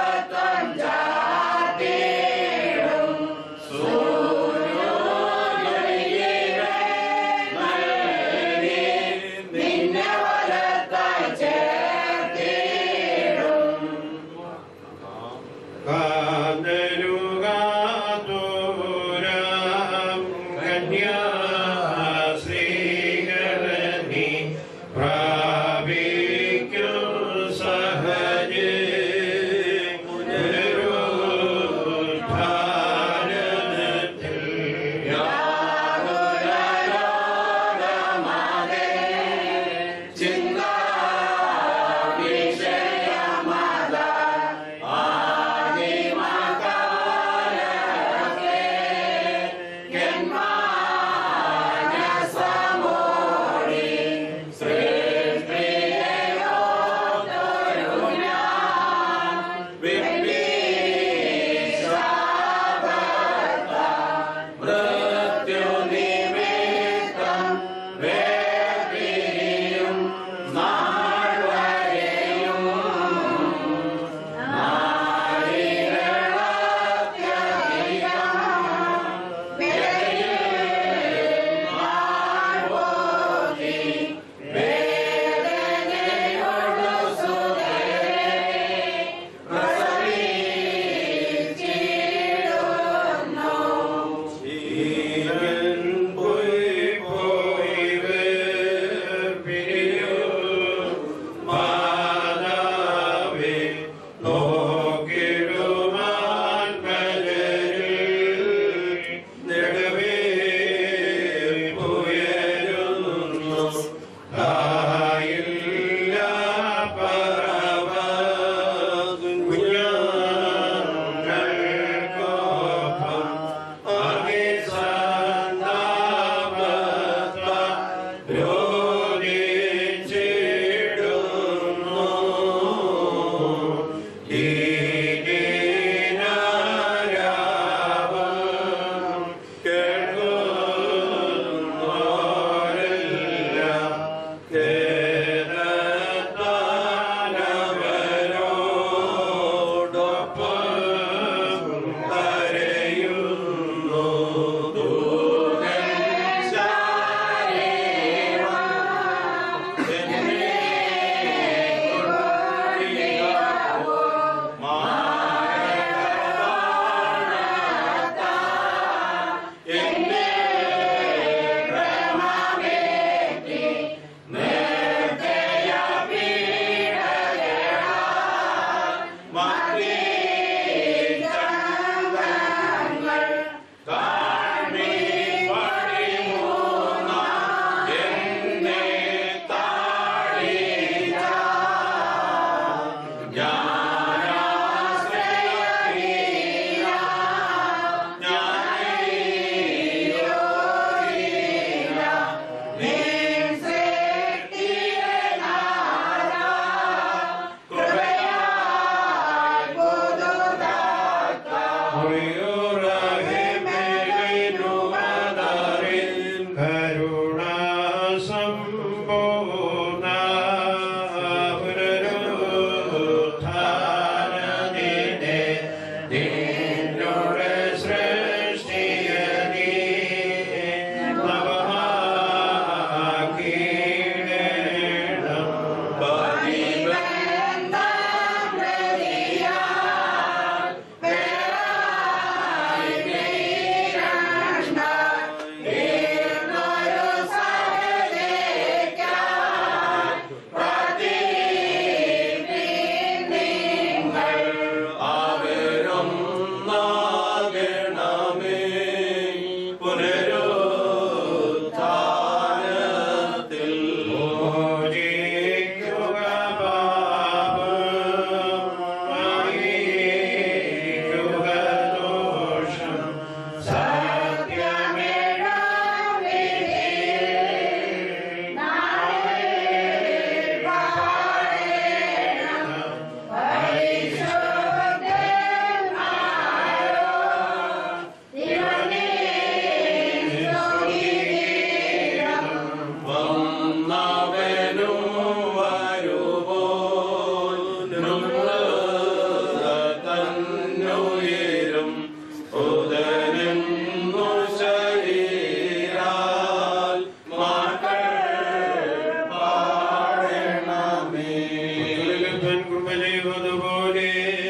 S13: കൃപ ചെയ്തതുപോലെ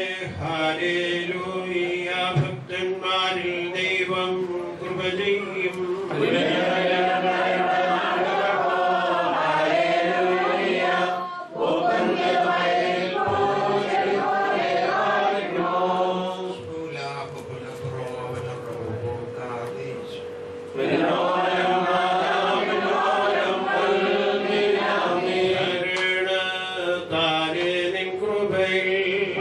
S13: ഹാലേലൂയ ഭക്തന്മാരിൽ ദൈവം കൃപ ചെയ്യും താനേ നിൻ കൃപയിൽ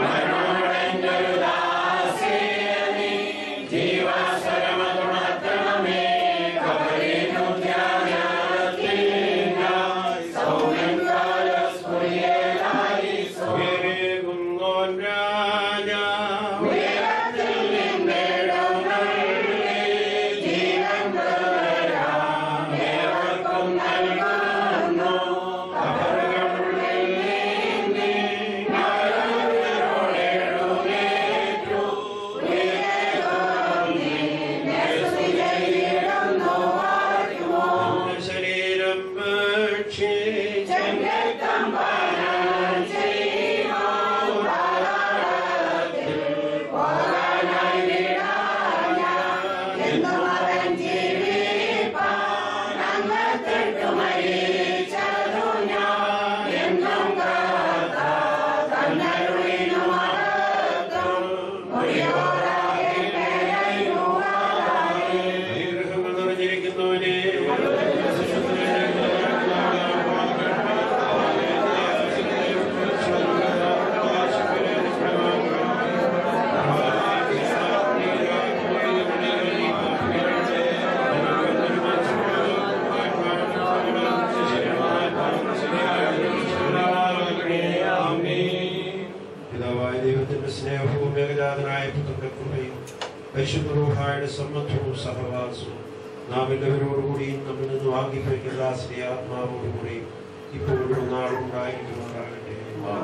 S13: ഉയരേകുന്നോൻ രാജാ ശരീരം നിറഞ്ഞിരിക്കുന്നവനെ പിതാവായ ദൈവത്തിന്റെ സ്നേഹവും ഏകജാതനായ പുത്രന്റെ കൃപയും പരിശുദ്ധ റൂഹായുടെ സമ്മതവും സഹവാസവും നാം എല്ലാവരോടുകൂടിയും നമ്മിൽ നിന്ന് വാങ്ങിപ്പോയിക്കുന്ന ശ്രീ ആത്മാവോടുകൂടിയും ഇപ്പോഴും നാളും ഉണ്ടായിരിക്കുമാറാകട്ടെ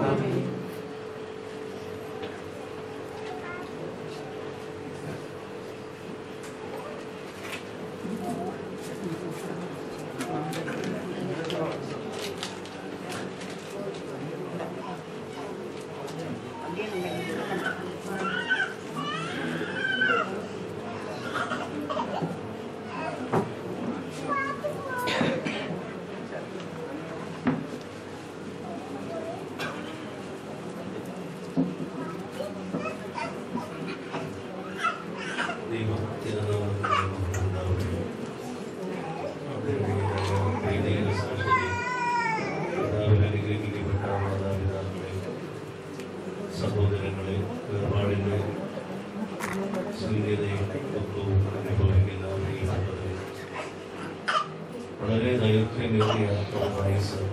S15: സഹോദരങ്ങളെ വേർപാടിന്റെ ശൂന്യതയും ദുഃഖവും അനുഭവിക്കുന്ന ഈ സഹോദരൻ വളരെ ദൈർഘ്യമേറിയ വയസ്സ്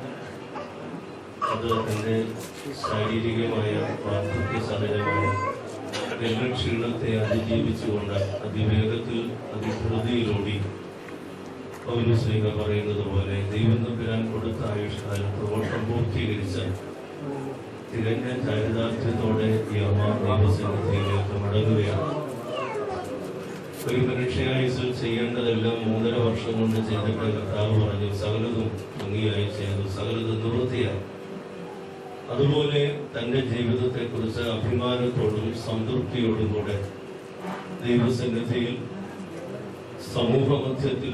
S15: അത് എൻ്റെ ശാരീരികമായ വാർദ്ധക്യ സഹജമായ എല്ലാ ക്ഷീണത്തെ അതിജീവിച്ചുകൊണ്ട് അതിവേഗത്തിൽ അതിധൃതിയിലോടി പൗരസ്ലിംഗ പറയുന്നത് പോലെ ദൈവം തമ്പുരാൻ കൊടുത്ത ആയുഷ്കാലം പ്രവർത്തനം പൂർത്തീകരിച്ച തികഞ്ഞ ചാരിതാർത്ഥ്യത്തോടെ ഈ അമ്മ ദൈവസന്നിധിയിലേക്ക് മടങ്ങുകയാണ് ഒരു മനുഷ്യായുസിൽ ചെയ്യേണ്ടതെല്ലാം മൂന്നര വർഷം കൊണ്ട് ചെയ്തിട്ട് കർത്താവ് പറഞ്ഞു സകലതും ഭംഗിയായി ചെയ്തു സകലതും നിവൃത്തിയായി അതുപോലെ തന്റെ ജീവിതത്തെക്കുറിച്ച് അഭിമാനത്തോടും സംതൃപ്തിയോടും കൂടെ ദൈവസന്നിധിയിൽ സമൂഹ മധ്യത്തിൽ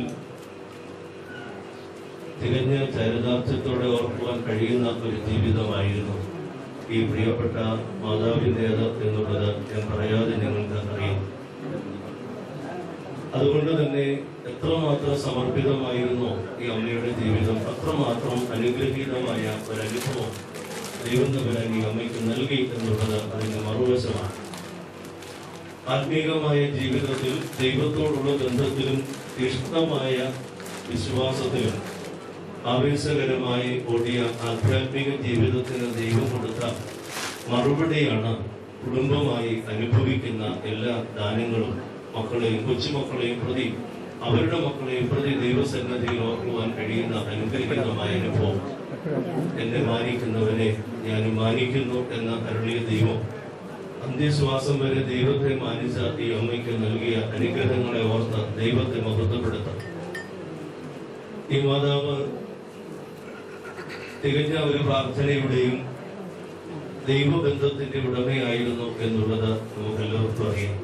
S15: തികഞ്ഞ ചരിതാർത്ഥ്യത്തോടെ ഓർക്കുവാൻ കഴിയുന്ന ഒരു ജീവിതമായിരുന്നു ഈ പ്രിയപ്പെട്ട മാതാവിൻ്റേത് എന്നുള്ളത് ഞാൻ പറയാതെ നിങ്ങൾക്ക് അറിയാം അതുകൊണ്ട് തന്നെ എത്രമാത്രം സമർപ്പിതമായിരുന്നു ഈ അമ്മയുടെ ജീവിതം അത്രമാത്രം അനുഗ്രഹീതമായ ഒരനുഭവം ദൈവം തമ്പുരാൻ ഈ അമ്മയ്ക്ക് നൽകി എന്നുള്ളത് അതിന്റെ മറുവശമാണ് ആത്മീകമായ ജീവിതത്തിൽ ദൈവത്തോടുള്ള ബന്ധത്തിലും ഇഷ്ടമായ വിശ്വാസത്തിലും ആവേശകരമായി ഓടിയ ആധ്യാത്മിക ജീവിതത്തിന് ദൈവം കൊടുത്ത മറുപടിയാണ് കുടുംബമായി അനുഭവിക്കുന്ന എല്ലാ ദാനങ്ങളും മക്കളെയും കൊച്ചുമക്കളെയും പ്രതി അവരുടെ മക്കളെയും പ്രതി ദൈവസന്നദ്ധിയിൽ ഓർക്കുവാൻ കഴിയുന്ന അനുഗ്രഹീതമായ അനുഭവം എന്നെ മാനിക്കുന്നവനെ ഞാൻ മാനിക്കുന്നു എന്ന അരുളിയ ദൈവം അന്ത്യശ്വാസം വരെ ദൈവത്തെ മാനിച്ച ഈ അമ്മയ്ക്ക് നൽകിയ അനുഗ്രഹങ്ങളെ ഓർത്ത് ദൈവത്തെ മഹത്വപ്പെടുത്താം ഈ മാതാവ് തികഞ്ഞ ഒരു പ്രാർത്ഥനയുടെയും ദൈവബന്ധത്തിന്റെ ഉടമയായിരുന്നു എന്നുള്ളത് നമുക്കെല്ലാവർക്കും അറിയാം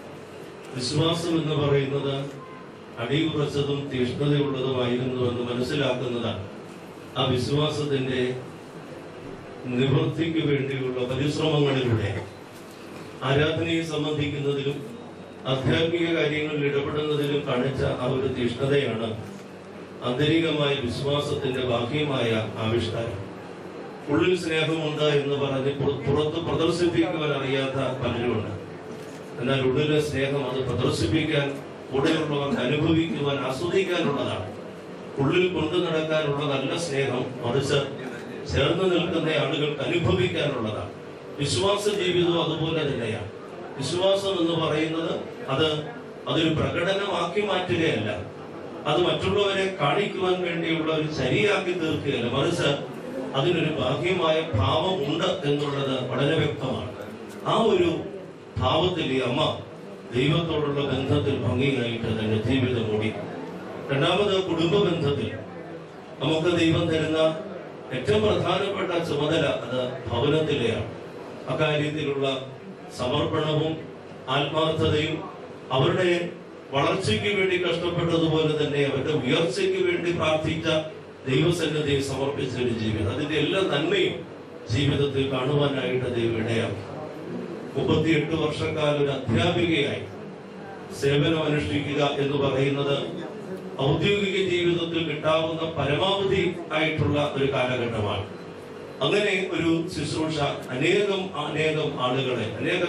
S15: വിശ്വാസം എന്ന് പറയുന്നത് അടിയുറച്ചതും തീഷ്ണതയുള്ളതുമായിരുന്നു എന്ന് മനസ്സിലാക്കുന്നതാണ് ആ വിശ്വാസത്തിന്റെ നിവൃത്തിക്ക് വേണ്ടിയുള്ള പരിശ്രമങ്ങളിലൂടെ ആരാധനയെ സംബന്ധിക്കുന്നതിലും ആധ്യാത്മിക കാര്യങ്ങളിൽ ഇടപെടുന്നതിലും കാണിച്ച ആ ഒരു തീഷ്ണതയാണ് ആന്തരികമായ വിശ്വാസത്തിന്റെ ബാഹ്യമായ ആവിഷ്കാരം ഉള്ളിൽ സ്നേഹമുണ്ട് എന്ന് പറഞ്ഞ് പുറ- പുറത്ത് പ്രദർശിപ്പിക്കുവാൻ അറിയാത്ത പലരുമുണ്ട് എന്നാൽ ഉള്ളിലെ സ്നേഹം അത് പ്രദർശിപ്പിക്കാൻ കൂടെയുള്ളവർക്ക് അനുഭവിക്കുവാൻ ആസ്വദിക്കാനുള്ളതാണ് ഉള്ളിൽ കൊണ്ടു നടക്കാനുള്ളതല്ല സ്നേഹം മറിച്ച് ചേർന്ന് നിൽക്കുന്ന ആളുകൾക്ക് അനുഭവിക്കാനുള്ളതാണ് വിശ്വാസ ജീവിതവും അതുപോലെ തന്നെയാണ് വിശ്വാസം എന്ന് പറയുന്നത് അത് അതൊരു പ്രകടനമാക്കി മാറ്റുകയല്ല അത് മറ്റുള്ളവരെ കാണിക്കുവാൻ വേണ്ടിയുള്ള ഒരു ശരിയാക്കി തീർക്കുകയല്ല മറിച്ച് അതിനൊരു ബാഹ്യമായ ഭാവം ഉണ്ട് എന്നുള്ളത് വളരെ വ്യക്തമാണ് ആ ഒരു ഭാവത്തിൽ ഈ അമ്മ ദൈവത്തോടുള്ള ബന്ധത്തിൽ ഭംഗിയായിട്ട് തന്റെ ജീവിതം ഓടി രണ്ടാമത് കുടുംബ ബന്ധത്തിൽ നമുക്ക് ദൈവം തരുന്ന ഏറ്റവും പ്രധാനപ്പെട്ട ചുമതല അത് ഭവനത്തിലെയാണ് അക്കാര്യത്തിലുള്ള സമർപ്പണവും ആത്മാർത്ഥതയും അവരുടെ വളർച്ചയ്ക്ക് വേണ്ടി കഷ്ടപ്പെട്ടതുപോലെ തന്നെ അവരുടെ ഉയർച്ചയ്ക്ക് വേണ്ടി പ്രാർത്ഥിച്ച ദൈവസന്നിധിയെ സമർപ്പിച്ച ഒരു ജീവിതം അതിന്റെ എല്ലാ നന്മയും ജീവിതത്തിൽ കാണുവാനായിട്ട് ദൈവം ഇടയാക്കും മുപ്പത്തിയെട്ട് വർഷക്കാലം ഒരു അധ്യാപികയായി സേവനം അനുഷ്ഠിക്കുക എന്ന് പറയുന്നത് ഔദ്യോഗിക ജീവിതത്തിൽ കിട്ടാവുന്ന പരമാവധി ആയിട്ടുള്ള ഒരു കാലഘട്ടമാണ് അങ്ങനെ ഒരു ശുശ്രൂഷ അനേകം അനേകം ആളുകളെ അനേകം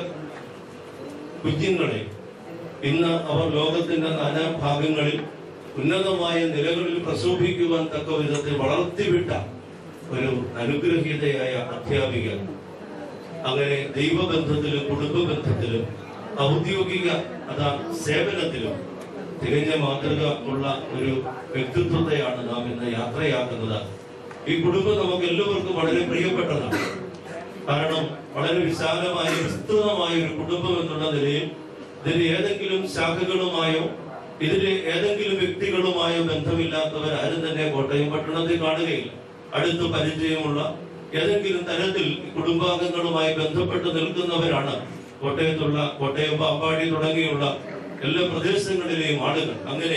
S15: കുഞ്ഞുങ്ങളെ ഇന്ന് അവർ ലോകത്തിന്റെ നാനാ ഭാഗങ്ങളിൽ ഉന്നതമായ നിലകളിൽ പ്രശോഭിക്കുവാൻ തക്ക വിധത്തിൽ വളർത്തിവിട്ട ഒരു അനുഗ്രഹീതയായ അധ്യാപിക അങ്ങനെ ദൈവബന്ധത്തിലും കുടുംബ ബന്ധത്തിലും ഔദ്യോഗിക അതാ സേവനത്തിലും തികഞ്ഞ മാതൃക ഉള്ള ഒരു വ്യക്തിത്വത്തെയാണ് നാം ഇന്ന് യാത്രയാക്കുന്നത് ഈ കുടുംബം നമുക്ക് എല്ലാവർക്കും വളരെ പ്രിയപ്പെട്ടതാണ് കാരണം വളരെ വിശാലമായ വിസ്തൃതമായ ഒരു കുടുംബം എന്നുള്ള നിലയിൽ ഇതിന് ഏതെങ്കിലും ശാഖകളുമായോ ഇതിന് ഏതെങ്കിലും വ്യക്തികളുമായോ ബന്ധമില്ലാത്തവർ ആരും തന്നെ കോട്ടയം പട്ടണത്തിൽ കാണുകയില്ല അടുത്ത് പരിചയമുള്ള ഏതെങ്കിലും തരത്തിൽ കുടുംബാംഗങ്ങളുമായി ബന്ധപ്പെട്ട് നിൽക്കുന്നവരാണ് കോട്ടയത്തുള്ള കോട്ടയം പാമ്പാടി തുടങ്ങിയുള്ള എല്ലാ പ്രദേശങ്ങളിലെയും ആളുകൾ അങ്ങനെ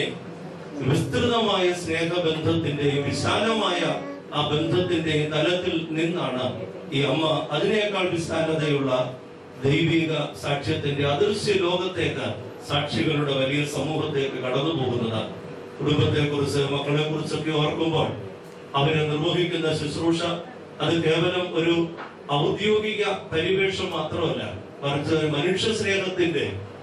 S15: വിസ്തൃതമായ സ്നേഹബന്ധത്തിന്റെയും വിശാലമായ ആ ബന്ധത്തിന്റെയും തലത്തിൽ നിന്നാണ് ഈ അമ്മ അതിനേക്കാൾ വിശാലതയുള്ള ദൈവിക സാക്ഷ്യത്തിന്റെ അദൃശ്യ ലോകത്തേക്ക് സാക്ഷികളുടെ വലിയ സമൂഹത്തേക്ക് കടന്നു പോകുന്നത് കുടുംബത്തെ കുറിച്ച് മക്കളെ കുറിച്ചൊക്കെ ഓർക്കുമ്പോൾ അവരെ നിർവഹിക്കുന്ന ശുശ്രൂഷ അത് കേവലം ഒരു ഔദ്യോഗിക പരിവേഷം മാത്രമല്ല മറിച്ച് ഒരു മനുഷ്യ സ്നേഹത്തിന്റെ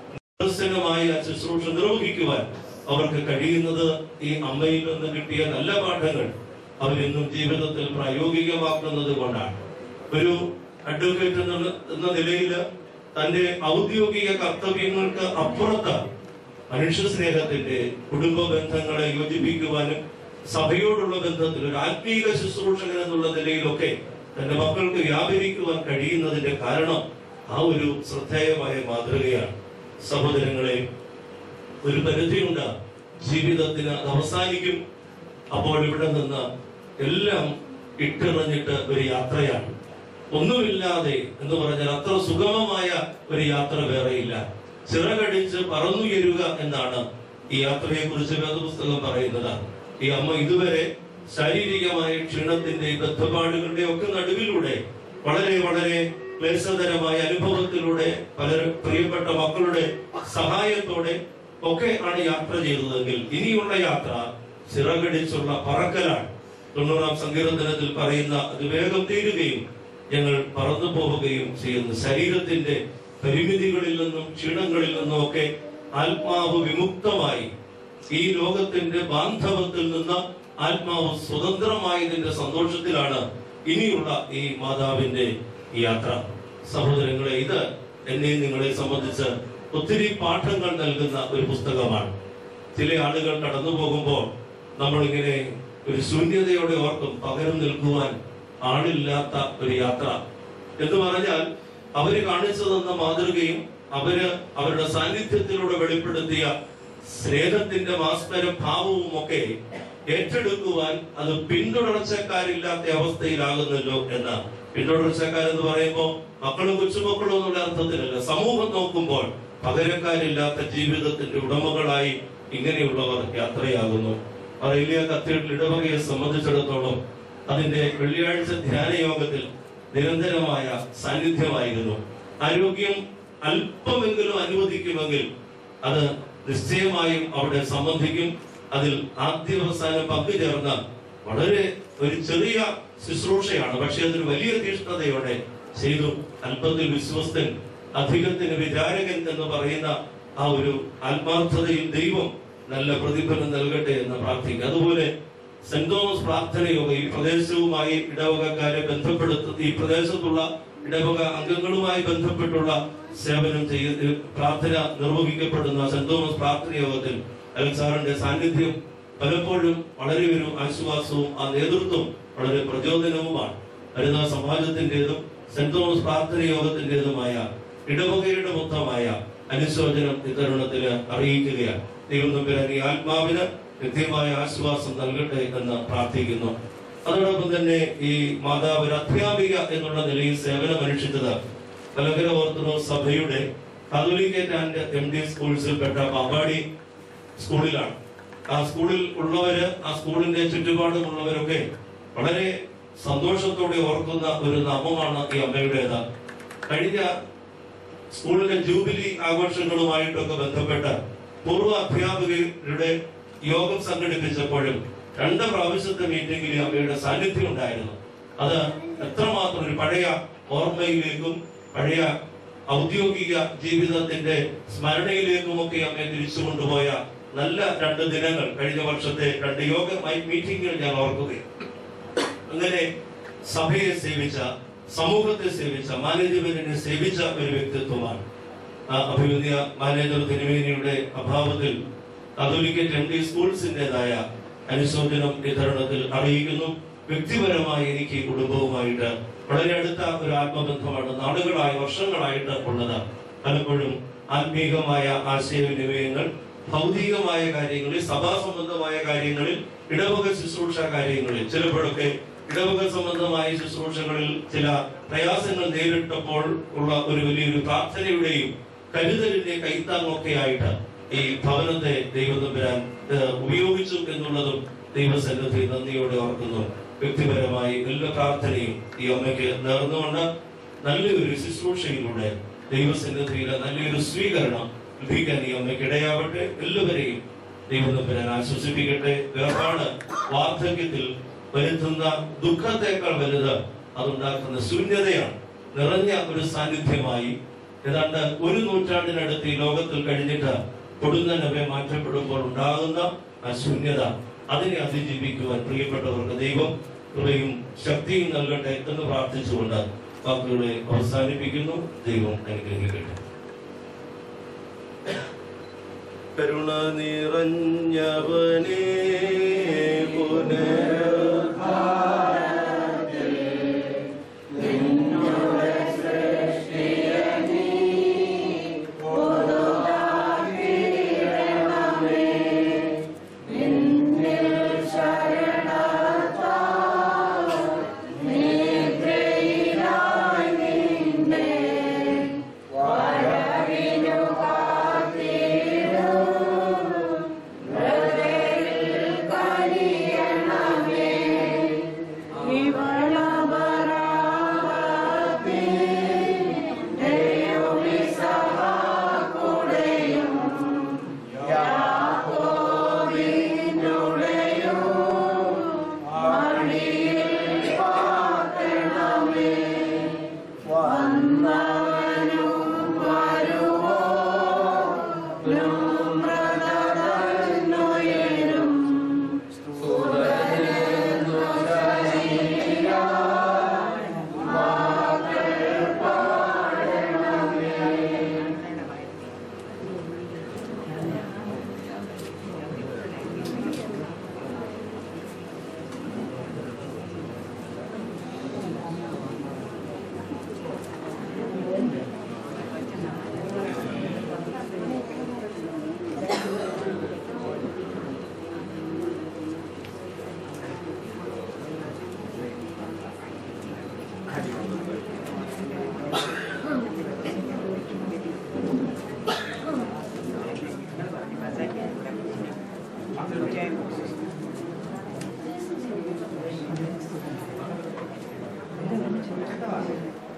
S15: ദർശനമായ ശുശ്രൂഷ നിർവഹിക്കുവാൻ അവർക്ക് കഴിയുന്നത് ഈ അമ്മയിൽ നിന്ന് കിട്ടിയ നല്ല പാഠങ്ങൾ അവരിന്നും ജീവിതത്തിൽ പ്രായോഗികമാക്കുന്നത് കൊണ്ടാണ് ഒരു അഡ്വക്കേറ്റ് എന്ന എന്ന നിലയിൽ തന്റെ ഔദ്യോഗിക കർത്തവ്യങ്ങൾക്ക് അപ്പുറത്ത് മനുഷ്യ സ്നേഹത്തിന്റെ കുടുംബ ബന്ധങ്ങളെ യോജിപ്പിക്കുവാനും സഭയോടുള്ള ബന്ധത്തിൽ ഒരു ആത്മീക ശുശ്രൂഷകൻ എന്നുള്ള നിലയിലൊക്കെ തന്റെ മക്കൾക്ക് വ്യാപരിക്കുവാൻ കഴിയുന്നതിന്റെ കാരണം ആ ഒരു ശ്രദ്ധേയമായ മാതൃകയാണ് സഹോദരങ്ങളെ ഒരു പരിധിയുണ്ട് ജീവിതത്തിന് അത് അവസാനിക്കും അപ്പോൾ ഇവിടെ നിന്ന് എല്ലാം ഇട്ടെറിഞ്ഞിട്ട് ഒരു യാത്രയാണ് ഒന്നുമില്ലാതെ എന്ന് പറഞ്ഞാൽ അത്ര സുഗമമായ ഒരു യാത്ര വേറെയില്ല ചിറകടിച്ച് പറന്നുയരുക എന്നാണ് ഈ യാത്രയെ കുറിച്ച് വേദപുസ്തകം പറയുന്നത് ഈ അമ്മ ഇതുവരെ ശാരീരികമായ ക്ഷീണത്തിന്റെ ബദ്ധപ്പാടുകളുടെ ഒക്കെ നടുവിലൂടെ വളരെ വളരെ ക്ലേശതരമായ അനുഭവത്തിലൂടെ പലരും പ്രിയപ്പെട്ട മക്കളുടെ സഹായത്തോടെ ഒക്കെ ആണ് യാത്ര ചെയ്തതെങ്കിൽ ഇനിയുള്ള യാത്ര ചിറകടിച്ചുള്ള പറക്കലാണ് തൊണ്ണൂറാം സങ്കീർത്തനത്തിൽ പറയുന്ന അത് വേഗം തീരുകയും ഞങ്ങൾ പറന്നു പോവുകയും ചെയ്യുന്നു ശരീരത്തിന്റെ പരിമിതികളിൽ നിന്നും ക്ഷീണങ്ങളിൽ നിന്നും ഒക്കെ ആത്മാവ് വിമുക്തമായി ഈ ലോകത്തിന്റെ ബാന്ധവത്തിൽ നിന്ന് ആത്മാവ് സ്വതന്ത്രമായതിന്റെ സന്തോഷത്തിലാണ് ഇനിയുള്ള ഈ മാതാവിന്റെ ഈ യാത്ര സഹോദരങ്ങളെ ഇത് എന്നെ നിങ്ങളെ സംബന്ധിച്ച് ഒത്തിരി പാഠങ്ങൾ നൽകുന്ന ഒരു പുസ്തകമാണ് ചില ആളുകൾ കടന്നു പോകുമ്പോൾ നമ്മളിങ്ങനെ ഒരു ശൂന്യതയോടെ ഓർക്കും പകരം നിൽക്കുവാൻ ആളില്ലാത്ത ഒരു യാത്ര എന്ന് പറഞ്ഞാൽ അവര് കാണിച്ചു തന്ന മാതൃകയും അവര് അവരുടെ സാന്നിധ്യത്തിലൂടെ വെളിപ്പെടുത്തിയ സ്നേഹത്തിന്റെ മാസ്മര ഭാവവും ഒക്കെ ഏറ്റെടുക്കുവാൻ അത് പിന്തുടർച്ചക്കാരില്ലാത്ത അവസ്ഥയിലാകുന്നല്ലോ എന്ന പിന്തുടർച്ചക്കാരെന്ന് പറയുമ്പോൾ മക്കളും കൊച്ചുമക്കളും എന്നുള്ള അർത്ഥത്തിലല്ല സമൂഹം നോക്കുമ്പോൾ പകരക്കാരില്ലാത്ത ജീവിതത്തിന്റെ ഉടമകളായി ഇങ്ങനെയുള്ളവർ യാത്രയാകുന്നു പറയിലിയ കത്തീഡ്രൽ ഇടവകയെ സംബന്ധിച്ചിടത്തോളം അതിന്റെ വെള്ളിയാഴ്ച ധ്യാന യോഗത്തിൽ നിരന്തരമായ സാന്നിധ്യമായിരുന്നു ആരോഗ്യം അല്പമെങ്കിലും അനുവദിക്കുമെങ്കിൽ അത് നിശ്ചയമായും അവിടെ സംബന്ധിക്കും അതിൽ ആദ്യാവസാനം പങ്കുചേർന്ന വളരെ ഒരു ചെറിയ ശുശ്രൂഷയാണ് പക്ഷെ അതൊരു വലിയ തീഷ്ണതയോടെ ചെയ്തു അല്പത്തിൽ വിശ്വസ്തൻ അധികത്തിന് വിചാരകൻ എന്ന് പറയുന്ന ആ ഒരു ആത്മാർത്ഥതയിൽ ദൈവം നല്ല പ്രതിഫലം നൽകട്ടെ എന്ന് പ്രാർത്ഥിക്കുക അതുപോലെ സെന്റ് തോമസ് പ്രാർത്ഥനയോഗ ഈ പ്രദേശവുമായി ഇടവകക്കാരെ ബന്ധപ്പെടുത്തുന്ന ഈ പ്രദേശത്തുള്ള ഇടവക അംഗങ്ങളുമായി ബന്ധപ്പെട്ടുള്ള സേവനം ചെയ്ത് പ്രാർത്ഥന നിർവഹിക്കപ്പെടുന്ന സെന്റ് തോമസ് പ്രാർത്ഥന യോഗത്തിൽ അലക്സാറിന്റെ സാന്നിധ്യം പലപ്പോഴും വളരെ ഒരു ആശ്വാസവും ആ നേതൃത്വം വളരെ പ്രചോദനവുമാണ് വരുന്ന സമാജത്തിന്റേതും സെന്റ് തോമസ് പ്രാർത്ഥന യോഗത്തിന്റേതുമായ ഇടവകയുടെ മൊത്തമായ അനുശോചനം ഇത്തരുണത്തിൽ അറിയിക്കുകയാണ് ദൈവം തമ്പുരാൻ ഈ ആത്മാവിന് കൃത്യമായ ആശ്വാസം നൽകട്ടെ എന്ന് പ്രാർത്ഥിക്കുന്നു അതോടൊപ്പം തന്നെ ഈ മാതാവ് ഒരു അധ്യാപിക എന്നുള്ള നിലയിൽ സേവനം അനുഷ്ഠിച്ചത് മലങ്കര ഓർത്തഡോക്സ് സഭയുടെ കാതോലിക്കേറ്റ് ആൻഡ് എം ഡി സ്കൂൾസിൽപ്പെട്ട പാമ്പാടി സ്കൂളിലാണ് ആ സ്കൂളിൽ ഉള്ളവര് ആ സ്കൂളിന്റെ ചുറ്റുപാടുമുള്ളവരൊക്കെ വളരെ സന്തോഷത്തോടെ ഓർക്കുന്ന ഒരു നാമമാണ് ഈ അമ്മയുടേത് കഴിഞ്ഞ സ്കൂളിലെ ജൂബിലി ആഘോഷങ്ങളുമായിട്ടൊക്കെ ബന്ധപ്പെട്ട പൂർവ്വ അധ്യാപകരുടെ യോഗം സംഘടിപ്പിച്ചപ്പോഴും രണ്ട് പ്രാവശ്യത്തെ മീറ്റിംഗിൽ അമ്മയുടെ സാന്നിധ്യം ഉണ്ടായിരുന്നു അത് എത്രമാത്രം ഒരു പഴയ ഓർമ്മയിലേക്കും പഴയ ഔദ്യോഗിക ജീവിതത്തിന്റെ സ്മരണയിലേക്കുമൊക്കെ അമ്മയെ തിരിച്ചു കൊണ്ടുപോയ നല്ല രണ്ട് ദിനങ്ങൾ കഴിഞ്ഞ വർഷത്തെ രണ്ട് യോഗ മീറ്റിംഗുകൾ ഞാൻ ഓർക്കുകയും അങ്ങനെ സഭയെ സേവിച്ച സമൂഹത്തെ സേവിച്ച മാനേജ്മെന്റിനെ സേവിച്ച ഒരു വ്യക്തിത്വമാണ് ആ അഭിവന്യ മാനേജർ തിരുമേനിയുടെ അഭാവത്തിൽ കാതോലിക്കറ്റ് എം ഡി സ്കൂൾസിന്റേതായ അനുശോചനം ഈ തരുണത്തിൽ അറിയിക്കുന്നു വ്യക്തിപരമായി എനിക്ക് കുടുംബവുമായിട്ട് വളരെ അടുത്ത ഒരു ആത്മബന്ധമാണ് നാളുകളായി വർഷങ്ങളായിട്ട് ഉള്ളത് പലപ്പോഴും ആത്മീകമായ ആശയവിനിമയങ്ങൾ ഭൗതികമായ കാര്യങ്ങളിൽ സഭാ സംബന്ധമായ കാര്യങ്ങളിൽ ഇടവക ശുശ്രൂഷ കാര്യങ്ങളിൽ ചിലപ്പോഴൊക്കെ ഇടവക സംബന്ധമായ ശുശ്രൂഷകളിൽ ചില പ്രയാസങ്ങൾ നേരിട്ടപ്പോൾ ഉള്ള ഒരു വലിയൊരു പ്രാർത്ഥനയുടെയും കരുതലിന്റെ കൈത്താങ്ങൊക്കെ ആയിട്ട് ഈ ഭവനത്തെ ദൈവതമ്പുരാൻ ഉപയോഗിച്ചു എന്നുള്ളതും ദൈവസന്നിധി നന്ദിയോടെ ഓർക്കുന്നു വ്യക്തിപരമായി എല്ലാ പ്രാർത്ഥനയും ഈ അമ്മയ്ക്ക് നേർന്നുകൊണ്ട് നല്ലൊരു ശുശ്രൂഷയിലൂടെ ദൈവസന്നിധിയിലെ നല്ലൊരു സ്വീകരണം ലഭിക്കാൻ ഈ അമ്മയ്ക്ക് ഇടയാവട്ടെ എല്ലാവരെയും ദൈവതമ്പുരാൻ ആശ്വസിപ്പിക്കട്ടെ വേർപാട് വാർദ്ധക്യത്തിൽ വരുത്തുന്ന ദുഃഖത്തെക്കാൾ വലുത് അതുണ്ടാക്കുന്ന ശൂന്യതയാണ് നിറഞ്ഞ ഒരു സാന്നിധ്യമായി ഏതാണ്ട് ഒരു നൂറ്റാണ്ടിനടുത്ത് ഈ ലോകത്തിൽ കഴിഞ്ഞിട്ട് പൊടുന്നനവെ മാറ്റപ്പെടുമ്പോൾ ഉണ്ടാകുന്ന ആ ശൂന്യത അതിനെ അതിജീവിക്കുവാൻ പ്രിയപ്പെട്ടവർക്ക് ദൈവം കൃപയും ശക്തിയും നൽകട്ടെ എന്ന് പ്രാർത്ഥിച്ചുകൊണ്ട് വാക്കുകളെ അവസാനിപ്പിക്കുന്നു ദൈവം അനുഗ്രഹിക്കട്ടെ
S13: കരുണ നിറഞ്ഞവനേ
S1: ും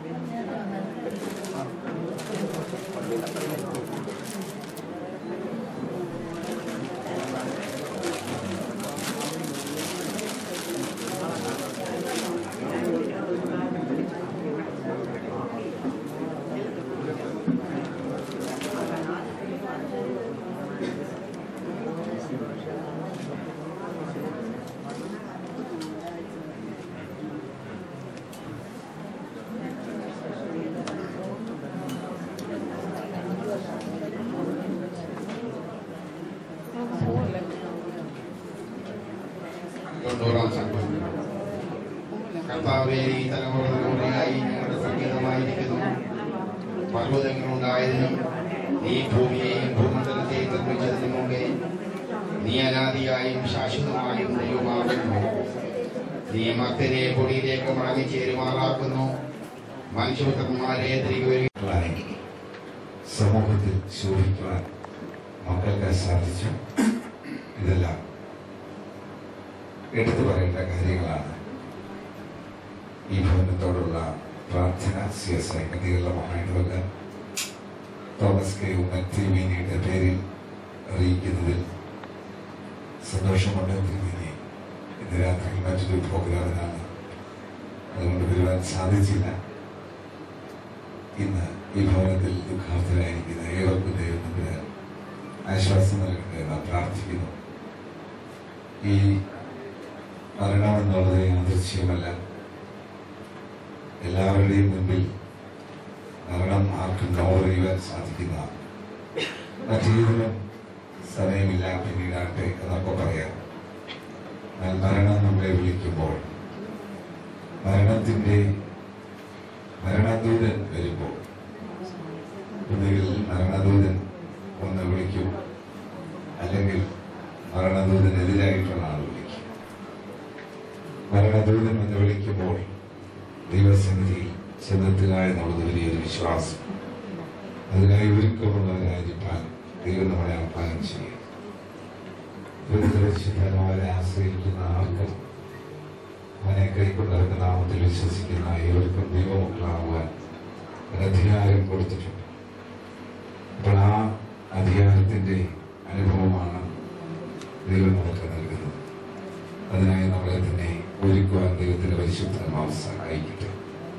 S16: തൊണ്ണൂറാം സംഘം കർത്താവെ ഈ തലമുറ തലമുറയായി ഞങ്ങളുടെ സംഗീതമായിരിക്കുന്നു പർവ്വതങ്ങളുണ്ടായതിനും നീ ഭൂമിയെയും ഭൂമണ്ഡലത്തെയും നിർമ്മിച്ചതിനും മുമ്പേ നീ അനാദിയായും ശാശ്വതമായും ദൈവമാകുന്നു നീ മക്തരെ പൊടിയിലേക്ക് മടങ്ങിച്ചേരുമാറാക്കുന്നു മനുഷ്യപുത്രന്മാരെ തിരികെ വരിക
S11: സമൂഹത്തിൽ ശോഭിക്കുവാൻ മക്കൾക്ക് സാധിച്ചു ഇതെല്ലാം എടുത്തു പറയേണ്ട കാര്യങ്ങളാണ് ഈ ഭവനത്തോടുള്ള പ്രാർത്ഥന സി എസ് ഐ പ്രതികരണമായിട്ടുള്ള തോമസ് കെ ഉമ്മൻ തിരുമേനിയുടെ പേരിൽ അറിയിക്കുന്നതിൽ സന്തോഷമുണ്ട് തിരുമേനി ഇന്ന് രാത്രി മറ്റൊരു പ്രോഗ്രാമിനാണ് അതുകൊണ്ട് വരുവാൻ സാധിച്ചില്ല ഇന്ന് ഈ ഭവനത്തിൽ ദുഃഖാർത്ഥരായിരിക്കുന്ന ഏവർക്കും ദൈവത്തിന് ആശ്വാസം നൽകട്ടെ എന്ന് പ്രാർത്ഥിക്കുന്നു ഈ മരണമെന്നുള്ളത് യാദൃശ്യമല്ല എല്ലാവരുടെയും മുൻപിൽ മരണം ആർക്കും നോവറിയുവാൻ സാധിക്കുന്ന മറ്റേതിനും സമയമില്ല പിന്നീടാട്ടെ എന്നൊക്കെ പറയാം എന്നാൽ മരണം നമ്മളെ വിളിക്കുമ്പോൾ മരണത്തിൻ്റെ മരണദൂതൻ വരുമ്പോൾ ഒന്നുകിൽ മരണദൂതൻ ഒന്ന് വിളിക്കും അല്ലെങ്കിൽ മരണദൂതനെതിരായിട്ടുള്ള ആൾ വിളിക്കും മരണദൂതൻ എന്ന് വിളിക്കുമ്പോൾ ദൈവസന്നിധിയിൽ ചെന്നെത്തുക എന്നുള്ളത് വലിയൊരു വിശ്വാസം അതിനായി ഒരുക്കമുള്ളവരായിരിക്കാൻ ദൈവം നമ്മളെ ആഹ്വാനം ചെയ്യും ദുരിതരക്ഷിതരെ ആശ്രയിക്കുന്ന ആർക്കും അവനെ കൈക്കൊണ്ടിറക്കുന്ന നാമത്തിൽ വിശ്വസിക്കുന്ന ഏവർക്കും ദൈവമക്കളാകുവാൻ ഒരു അധികാരം കൊടുത്തിട്ടുണ്ട് അപ്പോൾ ആ അധികാരത്തിന്റെ അനുഭവമാണ് ദൈവം നമുക്ക് നൽകുന്നത് അതിനായി നമ്മളെ തന്നെ ഒരുക്കുവാൻ ദൈവത്തിന്റെ പരിശുദ്ധമാവ് സഹായിക്കട്ടെ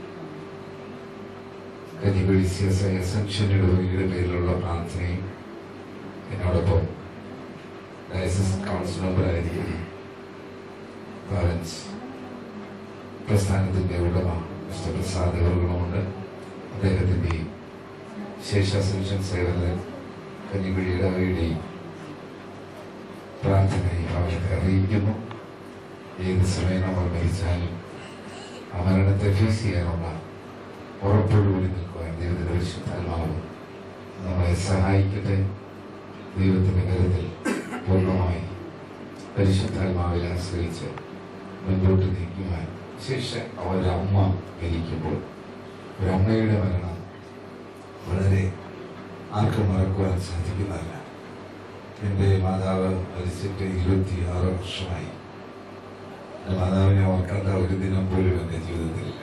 S11: കനിവഴി സി എസ് ഐ അസംഷൻ ഇടവകയുടെ പേരിലുള്ള പ്രാർത്ഥനയും എന്നോടൊപ്പം ഡയസസ് കൗൺസിൽ മെമ്പറായിരിക്കുന്ന പാരൻസ് പ്രസ്ഥാനത്തിന്റെ ഉടമ മിസ്റ്റർ പ്രസാദ് അവர்களுമുണ്ട് അദ്ദേഹത്തിന്റെയും ശേഷ അസംഷൻ സേവന കഞ്ഞിക്കുഴി ഇടവകയുടെയും പ്രാർത്ഥനയും അവർക്ക് അറിയിക്കുന്നു ഏത് സമയം നമ്മൾ മരിച്ചാലും ആ മരണത്തെ ഫേസ് ചെയ്യാനുള്ള ഉറപ്പോടുകൂടി നിൽക്കുവാൻ ദൈവത്തിന്റെ പരിശുദ്ധാത്മാവ് നമ്മളെ സഹായിക്കട്ടെ ദൈവത്തിന്റെ കരുതൽ പൂർണ്ണമായി പരിശുദ്ധാത്മാവിൽ ആശ്രയിച്ച് മുൻപോട്ട് നീക്കുവാൻ ശേഷം ഒരമ്മ മരിക്കുമ്പോൾ ഒരമ്മയുടെ മരണം വളരെ ആർക്കും മറക്കുവാൻ സാധിക്കുന്നതല്ല എൻ്റെ മാതാവ് മരിച്ചിട്ട് ഇരുപത്തിയാറ് വർഷമായി എൻ്റെ മാതാവിനെ ഓർക്കേണ്ട ഒരു ദിനം പോലും എൻ്റെ ജീവിതത്തിലില്ല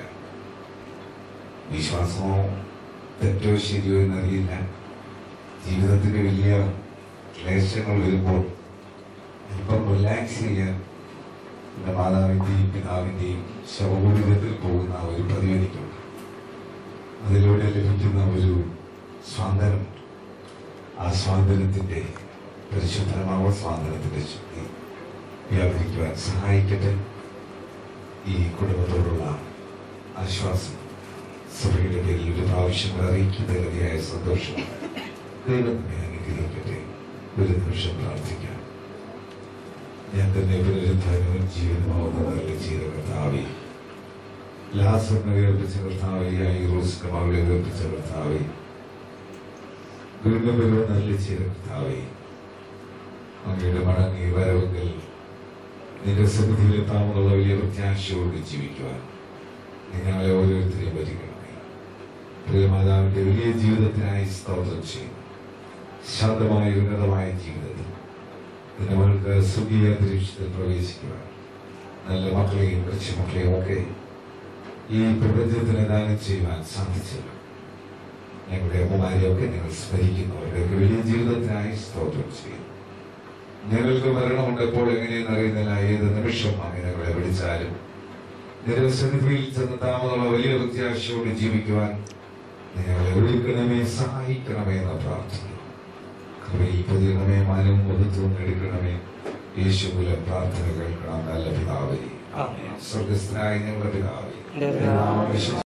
S11: വിശ്വാസമോ തെറ്റോ ശരിയോ എന്നറിയില്ല ജീവിതത്തിന്റെ വലിയ ക്ലേശങ്ങൾ വരുമ്പോൾ അല്പം റിലാക്സ് ചെയ്യാൻ എൻ്റെ മാതാവിൻ്റെയും പിതാവിൻ്റെയും ശവകുടിതത്തിൽ പോകുന്ന ഒരു പതിവ് എനിക്കുണ്ട് അതിലൂടെ ലഭിക്കുന്ന ഒരു സ്വാതന്ത്ര്യം ആ സ്വാതന്ത്ര്യത്തിൻ്റെ പരിശുദ്ധമായ സ്വാതന്ത്ര്യത്തിൻ്റെ ശക്തി വ്യാപരിക്കുവാൻ സഹായിക്കട്ടെ ഈ കുടുംബത്തോടുള്ള ആശ്വാസം സഭയുടെ പേരിൽ ഒരു പ്രാവശ്യം അറിയിക്കുന്നതിനായ സന്തോഷം ദൈവത്തിനെ അനുഗ്രഹിക്കട്ടെ ഒരു നിമിഷം പ്രാർത്ഥിക്കാം ഞാൻ തന്നെ പുനരുദ്ധാനവും ജീവനുമാവുന്ന നല്ല ചെയ്ത കർത്താവെ ലാസറിനെ ഉയർപ്പിച്ച കർത്താവെ ഐറോസിന്റെ മകളെ ഉയർപ്പിച്ച കർത്താവെ വീണ്ടും വരുവ നല്ല ചെയ്ത കർത്താവെ അങ്ങയുടെ മടങ്ങി വരവെങ്കിൽ നിന്റെ സന്നിധിയിലെത്താമെന്നുള്ള വലിയ പ്രത്യാശയോട് ജീവിക്കുവാൻ നിങ്ങളെ ഓരോരുത്തരെയും ഭരിക്കണമേ പ്രിയമാതാവിന്റെ വലിയ ജീവിതത്തിനായി സ്തോത്രം ചെയ്യും ശാന്തമായ ഉന്നതമായ ജീവിതത്തിൽ നിന്റെ മകൾക്ക് സുഖീയ അന്തരീക്ഷത്തിൽ പ്രവേശിക്കുവാൻ നല്ല മക്കളെയും കൊച്ചുമക്കളെയും ഒക്കെ
S17: ഈ പ്രപഞ്ചത്തിന് ദാനം ചെയ്യുവാൻ സാധിച്ചല്ലോ ഞങ്ങളുടെ അമ്മമാരെയൊക്കെ ഞങ്ങൾ സ്മരിക്കുന്നു അവരുടെയൊക്കെ വലിയ ജീവിതത്തിനായി സ്തോത്രം ചെയ്യുന്നു ഞങ്ങൾക്ക് മരണമുണ്ടപ്പോൾ എങ്ങനെയെന്ന് അറിയുന്നില്ല ഏത് നിമിഷം അങ്ങ് ഞങ്ങളെ വിളിച്ചാലും നിരസന്നിധിയിൽ ചെന്ന് താമസമുള്ള വലിയ പ്രത്യാശയോട് ജീവിക്കുവാൻ നീ ഞങ്ങളെ ഒരുക്കണമേ സഹായിക്കണമേ എന്ന് പ്രാർത്ഥിക്കുന്നു കൃപയിൽ പൊതിയണമേ മാനവും മഹത്വവും എടുക്കണമേ യേശു മൂലം പ്രാർത്ഥന കേൾക്കണം നല്ല പിതാവേ സ്വർഗസ്ഥനായ ഞങ്ങളുടെ പിതാവേ നാമം വിശുദ്ധ